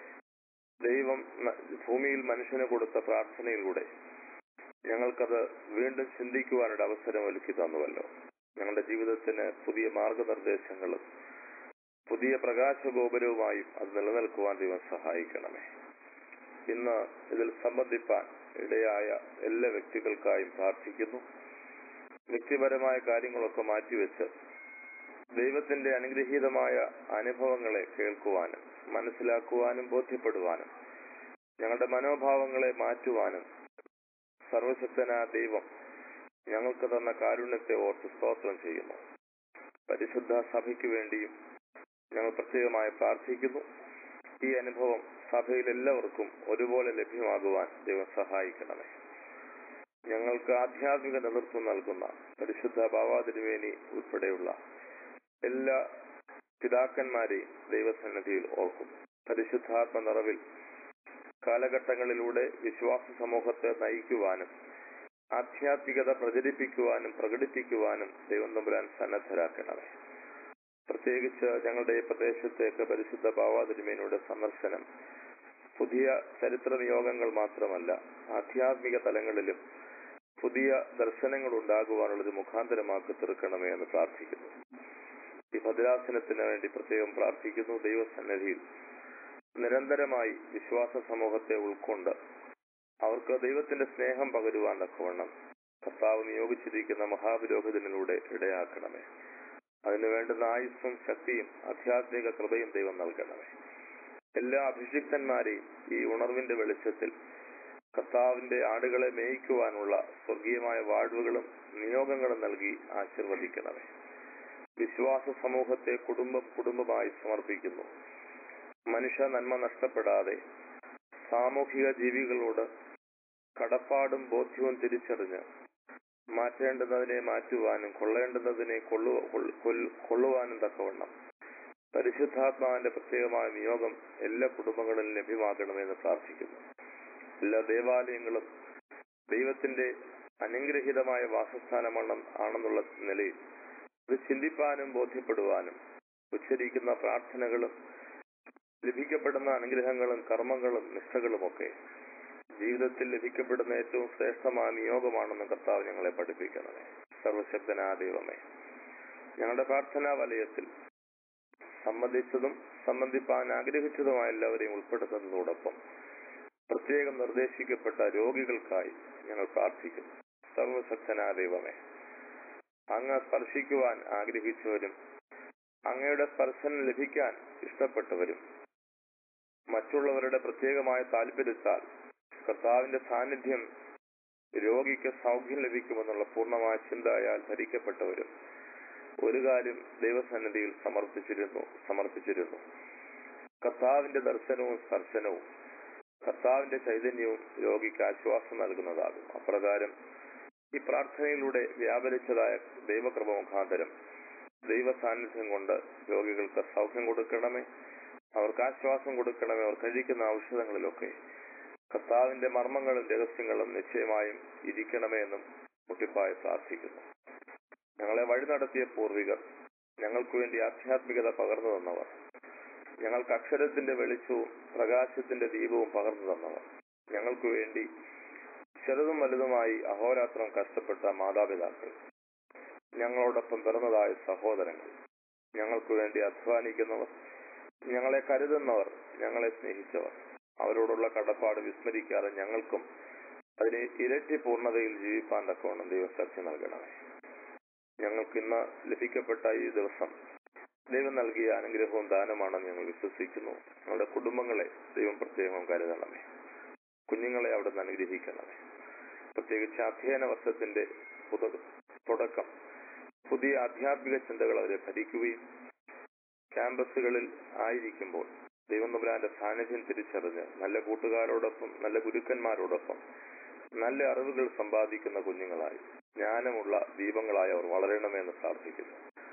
ദൈവം ന- ഭൂമിയിൽ മനുഷ്യന് കൊടുത്ത പ്രാർത്ഥനയിലൂടെ ഞങ്ങൾക്കത് വീണ്ടും ചിന്തിക്കുവാനൊരു അവസരം ഒരുക്കി തന്നുവല്ലോ ഞങ്ങളുടെ ജീവിതത്തിന് പുതിയ മാർഗനിർദ്ദേശങ്ങളും പുതിയ പ്രകാശഗോപുരവുമായും അത് നിലനിൽക്കുവാൻ ദൈവം സഹായിക്കണമേ ഇന്ന് ഇതിൽ സംബന്ധിപ്പാൻ ഇടയായ എല്ലാ വ്യക്തികൾക്കായും പ്രാർത്ഥിക്കുന്നു വ്യക്തിപരമായ കാര്യങ്ങളൊക്കെ മാറ്റിവെച്ച് ദൈവത്തിന്റെ അനുഗ്രഹീതമായ അനുഭവങ്ങളെ കേൾക്കുവാനും മനസ്സിലാക്കുവാനും ബോധ്യപ്പെടുവാനും ഞങ്ങളുടെ മനോഭാവങ്ങളെ മാറ്റുവാനും സർവശക്തനായ ദൈവം ഞങ്ങൾക്ക് തന്ന കാരുണ്യത്തെ ഓർത്ത് സ്തോത്രം ചെയ്യുന്നു പരിശുദ്ധ സഭയ്ക്ക് വേണ്ടിയും ഞങ്ങൾ പ്രത്യേകമായി പ്രാർത്ഥിക്കുന്നു ഈ അനുഭവം സഭയിൽ എല്ലാവർക്കും ഒരുപോലെ ലഭ്യമാകുവാൻ ദൈവം സഹായിക്കണമേ ഞങ്ങൾക്ക് ആധ്യാത്മിക നേതൃത്വം നൽകുന്ന പരിശുദ്ധ ബാവാതിരുവേനി ഉൾപ്പെടെയുള്ള എല്ലാ പിതാക്കന്മാരെയും ദൈവസന്നിധിയിൽ ഓർക്കും പരിശുദ്ധാത്മ നിറവിൽ കാലഘട്ടങ്ങളിലൂടെ വിശ്വാസ സമൂഹത്തെ നയിക്കുവാനും ആധ്യാത്മികത പ്രചരിപ്പിക്കുവാനും പ്രകടിപ്പിക്കുവാനും ദൈവം തമ്പുരാൻ സന്നദ്ധരാക്കണമേ പ്രത്യേകിച്ച് ഞങ്ങളുടെ ഈ പ്രദേശത്തേക്ക് പരിശുദ്ധ ബാവാതിരുമേനയുടെ സന്ദർശനം പുതിയ ചരിത്ര നിയോഗങ്ങൾ മാത്രമല്ല ആധ്യാത്മിക തലങ്ങളിലും പുതിയ ദർശനങ്ങൾ ഉണ്ടാകുവാനുള്ളൊരു മുഖാന്തരമാക്കി തീർക്കണമേ എന്ന് പ്രാർത്ഥിക്കുന്നു ഈ ഭദ്രാസനത്തിന് വേണ്ടി പ്രത്യേകം പ്രാർത്ഥിക്കുന്നു ദൈവസന്നിധിയിൽ നിരന്തരമായി വിശ്വാസ സമൂഹത്തെ ഉൾക്കൊണ്ട് അവർക്ക് ദൈവത്തിന്റെ സ്നേഹം പകരുവാൻ തക്കവണ്ണം കർത്താവ് നിയോഗിച്ചിരിക്കുന്ന മഹാപുരോഹിതനിലൂടെ ഇടയാക്കണമേ അതിന് വേണ്ടുന്ന ആയുസ്സും ശക്തിയും ആധ്യാത്മിക കൃപയും ദൈവം നൽകണമേ എല്ലാ അഭിഷിക്തന്മാരെയും ഈ ഉണർവിന്റെ വെളിച്ചത്തിൽ കർത്താവിന്റെ ആടുകളെ മേയിക്കുവാനുള്ള സ്വർഗീയമായ വാഴ്വുകളും നിയോഗങ്ങളും നൽകി ആശീർവദിക്കണമേ വിശ്വാസ സമൂഹത്തെ കുടുംബം കുടുംബമായി സമർപ്പിക്കുന്നു മനുഷ്യ നന്മ നഷ്ടപ്പെടാതെ സാമൂഹിക ജീവികളോട് കടപ്പാടും ബോധ്യവും തിരിച്ചറിഞ്ഞ് മാറ്റേണ്ടുന്നതിനെ മാറ്റുവാനും കൊള്ളേണ്ടുന്നതിനെ കൊള്ളു കൊൾ- കൊൽ- കൊള്ളുവാനും തക്കവണ്ണം പരിശുദ്ധാത്മാവിന്റെ പ്രത്യേകമായ നിയോഗം എല്ലാ കുടുംബങ്ങളിലും ലഭ്യമാക്കണമെന്ന് പ്രാർത്ഥിക്കുന്നു എല്ലാ ദേവാലയങ്ങളും ദൈവത്തിന്റെ അനുഗ്രഹീതമായ വാസസ്ഥാനമാണ് ആണെന്നുള്ള നിലയിൽ ഇത് ചിന്തിപ്പാനും ബോധ്യപ്പെടുവാനും ഉച്ചരിക്കുന്ന പ്രാർത്ഥനകളും ലഭിക്കപ്പെടുന്ന അനുഗ്രഹങ്ങളും കർമ്മങ്ങളും നിഷ്ഠകളുമൊക്കെ ജീവിതത്തിൽ ലഭിക്കപ്പെടുന്ന ഏറ്റവും ശ്രേഷ്ഠമായ നിയോഗമാണെന്ന് കർത്താവ് ഞങ്ങളെ പഠിപ്പിക്കണമേ സർവശക്തനായ ദൈവമേ ഞങ്ങളുടെ പ്രാർത്ഥനാ വലയത്തിൽ സംബന്ധിച്ചതും സംബന്ധിപ്പാൻ ആഗ്രഹിച്ചതുമായ എല്ലാവരെയും ഉൾപ്പെടുത്തുന്നതോടൊപ്പം പ്രത്യേകം നിർദ്ദേശിക്കപ്പെട്ട രോഗികൾക്കായി ഞങ്ങൾ പ്രാർത്ഥിക്കുന്നു സർവശക്തനായ ദൈവമേ അങ്ങ് സ്പർശിക്കുവാൻ ആഗ്രഹിച്ചവരും അങ്ങയുടെ സ്പർശനം ലഭിക്കാൻ ഇഷ്ടപ്പെട്ടവരും മറ്റുള്ളവരുടെ പ്രത്യേകമായ താല്പര്യത്താൽ കർത്താവിന്റെ സാന്നിധ്യം രോഗിക്ക് സൗഖ്യം ലഭിക്കുമെന്നുള്ള പൂർണ്ണമായ ചിന്തയാൽ ധരിക്കപ്പെട്ടവരും ഒരു കാര്യം ദൈവസന്നിധിയിൽ സമർപ്പിച്ചിരുന്നു സമർപ്പിച്ചിരുന്നു കർത്താവിന്റെ ദർശനവും സ്പർശനവും കർത്താവിന്റെ ചൈതന്യവും രോഗിക്ക് ആശ്വാസം നൽകുന്നതാകും അപ്രകാരം ഈ പ്രാർത്ഥനയിലൂടെ വ്യാപരിച്ചതായ ദൈവകൃപ മുഖാന്തരം ദൈവ സാന്നിധ്യം കൊണ്ട് രോഗികൾക്ക് സൗഖ്യം കൊടുക്കണമേ അവർക്ക് ആശ്വാസം കൊടുക്കണമേ അവർ കഴിക്കുന്ന ഔഷധങ്ങളിലൊക്കെ കർത്താവിന്റെ മർമ്മങ്ങളും രഹസ്യങ്ങളും നിശ്ചയമായും ഇരിക്കണമേ എന്നും മുട്ടിപ്പായി പ്രാർത്ഥിക്കുന്നു ഞങ്ങളെ വഴി നടത്തിയ പൂർവികർ ഞങ്ങൾക്ക് വേണ്ടി ആധ്യാത്മികത പകർന്നു തന്നവർ ഞങ്ങൾക്ക് അക്ഷരത്തിന്റെ വെളിച്ചവും പ്രകാശത്തിന്റെ ദീപവും പകർന്നു തന്നവർ ഞങ്ങൾക്ക് വേണ്ടി ചെറുതും വലുതുമായി അഹോരാത്രം കഷ്ടപ്പെട്ട മാതാപിതാക്കൾ ഞങ്ങളോടൊപ്പം പിറന്നതായ സഹോദരങ്ങൾ ഞങ്ങൾക്ക് വേണ്ടി അധ്വാനിക്കുന്നവർ ഞങ്ങളെ കരുതുന്നവർ ഞങ്ങളെ സ്നേഹിച്ചവർ അവരോടുള്ള കടപ്പാട് വിസ്മരിക്കാതെ ഞങ്ങൾക്കും അതിനെ ഇരട്ടി പൂർണ്ണതയിൽ ജീവിപ്പാൻ തക്കവണ്ണം ദൈവശക്തി നൽകണമേ ഞങ്ങൾക്ക് ഇന്ന് ലഭിക്കപ്പെട്ട ഈ ദിവസം ദൈവം നൽകിയ അനുഗ്രഹവും ദാനമാണെന്ന് ഞങ്ങൾ വിശ്വസിക്കുന്നു ഞങ്ങളുടെ കുടുംബങ്ങളെ ദൈവം പ്രത്യേകം കരുതണമേ കുഞ്ഞുങ്ങളെ അവിടെ നിന്ന് അനുഗ്രഹിക്കണമേ പ്രത്യേകിച്ച് അധ്യയന വർഷത്തിന്റെ പുത- തുടക്കം പുതിയ ആധ്യാത്മിക ചിന്തകൾ അവരെ ഭരിക്കുകയും ക്യാമ്പസുകളിൽ ആയിരിക്കുമ്പോൾ ദൈവം തമ്പുരാന്റെ സാന്നിധ്യം തിരിച്ചറിഞ്ഞ് നല്ല കൂട്ടുകാരോടൊപ്പം നല്ല ഗുരുക്കന്മാരോടൊപ്പം നല്ല അറിവുകൾ സമ്പാദിക്കുന്ന കുഞ്ഞുങ്ങളായി ജ്ഞാനമുള്ള ദീപങ്ങളായി അവർ വളരണമെന്ന് പ്രാർത്ഥിക്കുന്നു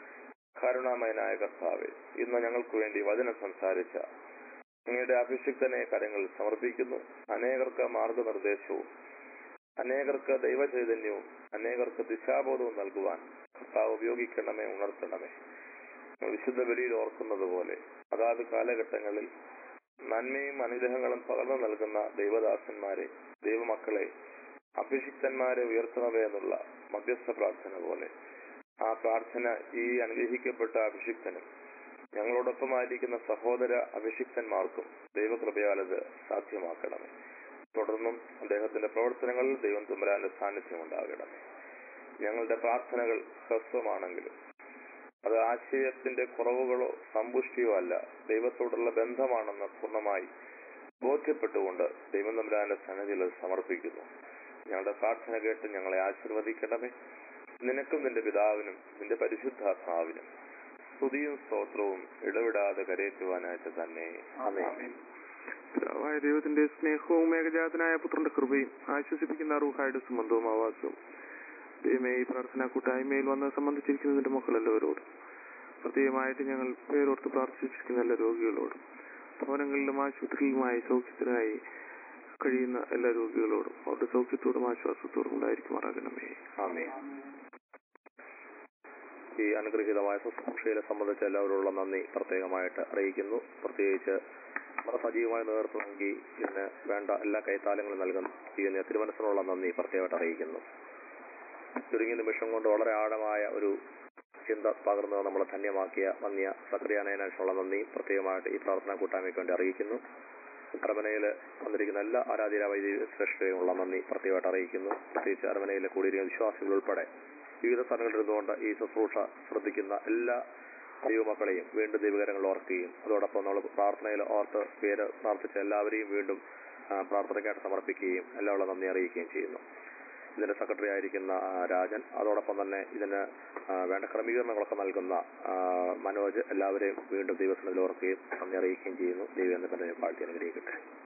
കരുണാമയനായ കർത്താവെ ഇന്ന് ഞങ്ങൾക്ക് വേണ്ടി വചനം സംസാരിച്ച അങ്ങയുടെ അഭിഷിക്തനെ കരങ്ങളിൽ സമർപ്പിക്കുന്നു അനേകർക്ക് മാർഗനിർദ്ദേശവും അനേകർക്ക് ദൈവചൈതന്യവും അനേകർക്ക് ദിശാബോധവും നൽകുവാൻ കർത്താവ് ഉപയോഗിക്കണമേ ഉണർത്തണമേ വിശുദ്ധ ബലിയിൽ ഓർക്കുന്നത് പോലെ അതാത് കാലഘട്ടങ്ങളിൽ നന്മയും അനുഗ്രഹങ്ങളും പകർന്നു നൽകുന്ന ദൈവദാസന്മാരെ ദൈവമക്കളെ അഭിഷിക്തന്മാരെ ഉയർത്തണമേ എന്നുള്ള മധ്യസ്ഥ പ്രാർത്ഥന പോലെ ആ പ്രാർത്ഥന ഈ അനുഗ്രഹിക്കപ്പെട്ട അഭിഷിക്തനും ഞങ്ങളോടൊപ്പമായിരിക്കുന്ന സഹോദര അഭിഷിക്തന്മാർക്കും ദൈവകൃപയാൽ അത് സാധ്യമാക്കണമേ തുടർന്നും അദ്ദേഹത്തിന്റെ പ്രവർത്തനങ്ങളിൽ ദൈവം തുമ്പരാന്റെ സാന്നിധ്യം ഉണ്ടാകണമേ ഞങ്ങളുടെ പ്രാർത്ഥനകൾ ഹ്രസ്വമാണെങ്കിലും അത് ആശയത്തിന്റെ കുറവുകളോ സമ്പുഷ്ടിയോ അല്ല ദൈവത്തോടുള്ള ബന്ധമാണെന്ന് പൂർണ്ണമായി ബോധ്യപ്പെട്ടുകൊണ്ട് ദൈവം തമ്പുരാന്റെ സന്നിധിയിൽ അത് സമർപ്പിക്കുന്നു ഞങ്ങളുടെ പ്രാർത്ഥന കേട്ട് ഞങ്ങളെ ആശീർവദിക്കണമേ നിനക്കും നിന്റെ പിതാവിനും നിന്റെ പരിശുദ്ധാത്മാവിനും സ്തുതിയും സ്തോത്രവും ഇടവിടാതെ കരയേറ്റുവാനായിട്ട് തന്നെ ആമേൻ പിതാവായ ദൈവത്തിന്റെ സ്നേഹവും ഏകജാതനായ പുത്രന്റെ കൃപയും ആശ്വസിപ്പിക്കുന്ന അറുഹായുടെ സംബന്ധവും ആവാസവും ദൈവമേ ഈ പ്രാർത്ഥന കൂട്ടായ്മയിൽ വന്ന് സംബന്ധിച്ചിരിക്കുന്ന നിന്റെ മക്കളെല്ലാവരോടും പ്രത്യേകമായിട്ട് ഞങ്ങൾ പേരോർത്ത് പ്രാർത്ഥിച്ചിരിക്കുന്ന എല്ലാ രോഗികളോടും ഭവനങ്ങളിലും ആശുപത്രിയിലുമായി സൗഖ്യത്തിനായി കഴിയുന്ന എല്ലാ രോഗികളോടും അവരുടെ സൗഖ്യത്തോടും ആശ്വാസത്തോടും ഉണ്ടായിരിക്കുമാറാകണമേ ആമേൻ ഈ അനുഗ്രഹീതമായ ശുശ്രൂഷയെ സംബന്ധിച്ച് എല്ലാവരോടുള്ള നന്ദി പ്രത്യേകമായിട്ട് അറിയിക്കുന്നു പ്രത്യേകിച്ച് നമ്മുടെ സജീവമായ നേതൃത്വം നൽകി ഇതിന് വേണ്ട എല്ലാ കൈത്താലങ്ങളും നൽകുന്ന ഈ തിരുമനസ്സിനുള്ള നന്ദി പ്രത്യേകമായിട്ട് അറിയിക്കുന്നു ചുരുങ്ങിയ നിമിഷം കൊണ്ട് വളരെ ആഴമായ ഒരു ചിന്ത പകർന്ന് നമ്മളെ ധന്യമാക്കിയ നന്ദിയ സക്രിയ നയനാനുള്ള നന്ദി പ്രത്യേകമായിട്ട് ഈ പ്രാർത്ഥനാ കൂട്ടായ്മയ്ക്ക് വേണ്ടി അറിയിക്കുന്നു അരമനയിൽ വന്നിരിക്കുന്ന എല്ലാ ആരാധന വൈദ്യ ശ്രേഷ്ഠയുള്ള നന്ദി പ്രത്യേകമായിട്ട് അറിയിക്കുന്നു പ്രത്യേകിച്ച് അരമനയിലെ കൂടിയിരിക്കുന്ന വിശ്വാസികൾ ഉൾപ്പെടെ വിവിധ സ്ഥലങ്ങളിൽ ഇരുന്നുകൊണ്ട് ഈ ശുശ്രൂഷ ശ്രദ്ധിക്കുന്ന എല്ലാ ദൈവമക്കളെയും വീണ്ടും ദൈവകരങ്ങൾ ഓർക്കുകയും അതോടൊപ്പം നമ്മൾ പ്രാർത്ഥനയിൽ ഓർത്ത് പേര് പ്രാർത്ഥിച്ച എല്ലാവരെയും വീണ്ടും ആ, പ്രാർത്ഥനയ്ക്കായിട്ട് സമർപ്പിക്കുകയും എല്ലാവരും നന്ദി അറിയിക്കുകയും ചെയ്യുന്നു ഇതിന്റെ സെക്രട്ടറി ആയിരിക്കുന്ന ആ, രാജൻ അതോടൊപ്പം തന്നെ ഇതിന് ആ, വേണ്ട ക്രമീകരണങ്ങളൊക്കെ നൽകുന്ന ആ, മനോജ് എല്ലാവരെയും വീണ്ടും ദൈവസനത്തിൽ ഓർക്കുകയും നന്ദി അറിയിക്കുകയും ചെയ്യുന്നു ദൈവം എന്ന പാഴ്ത്തി അനുഗ്രഹിക്കട്ടെ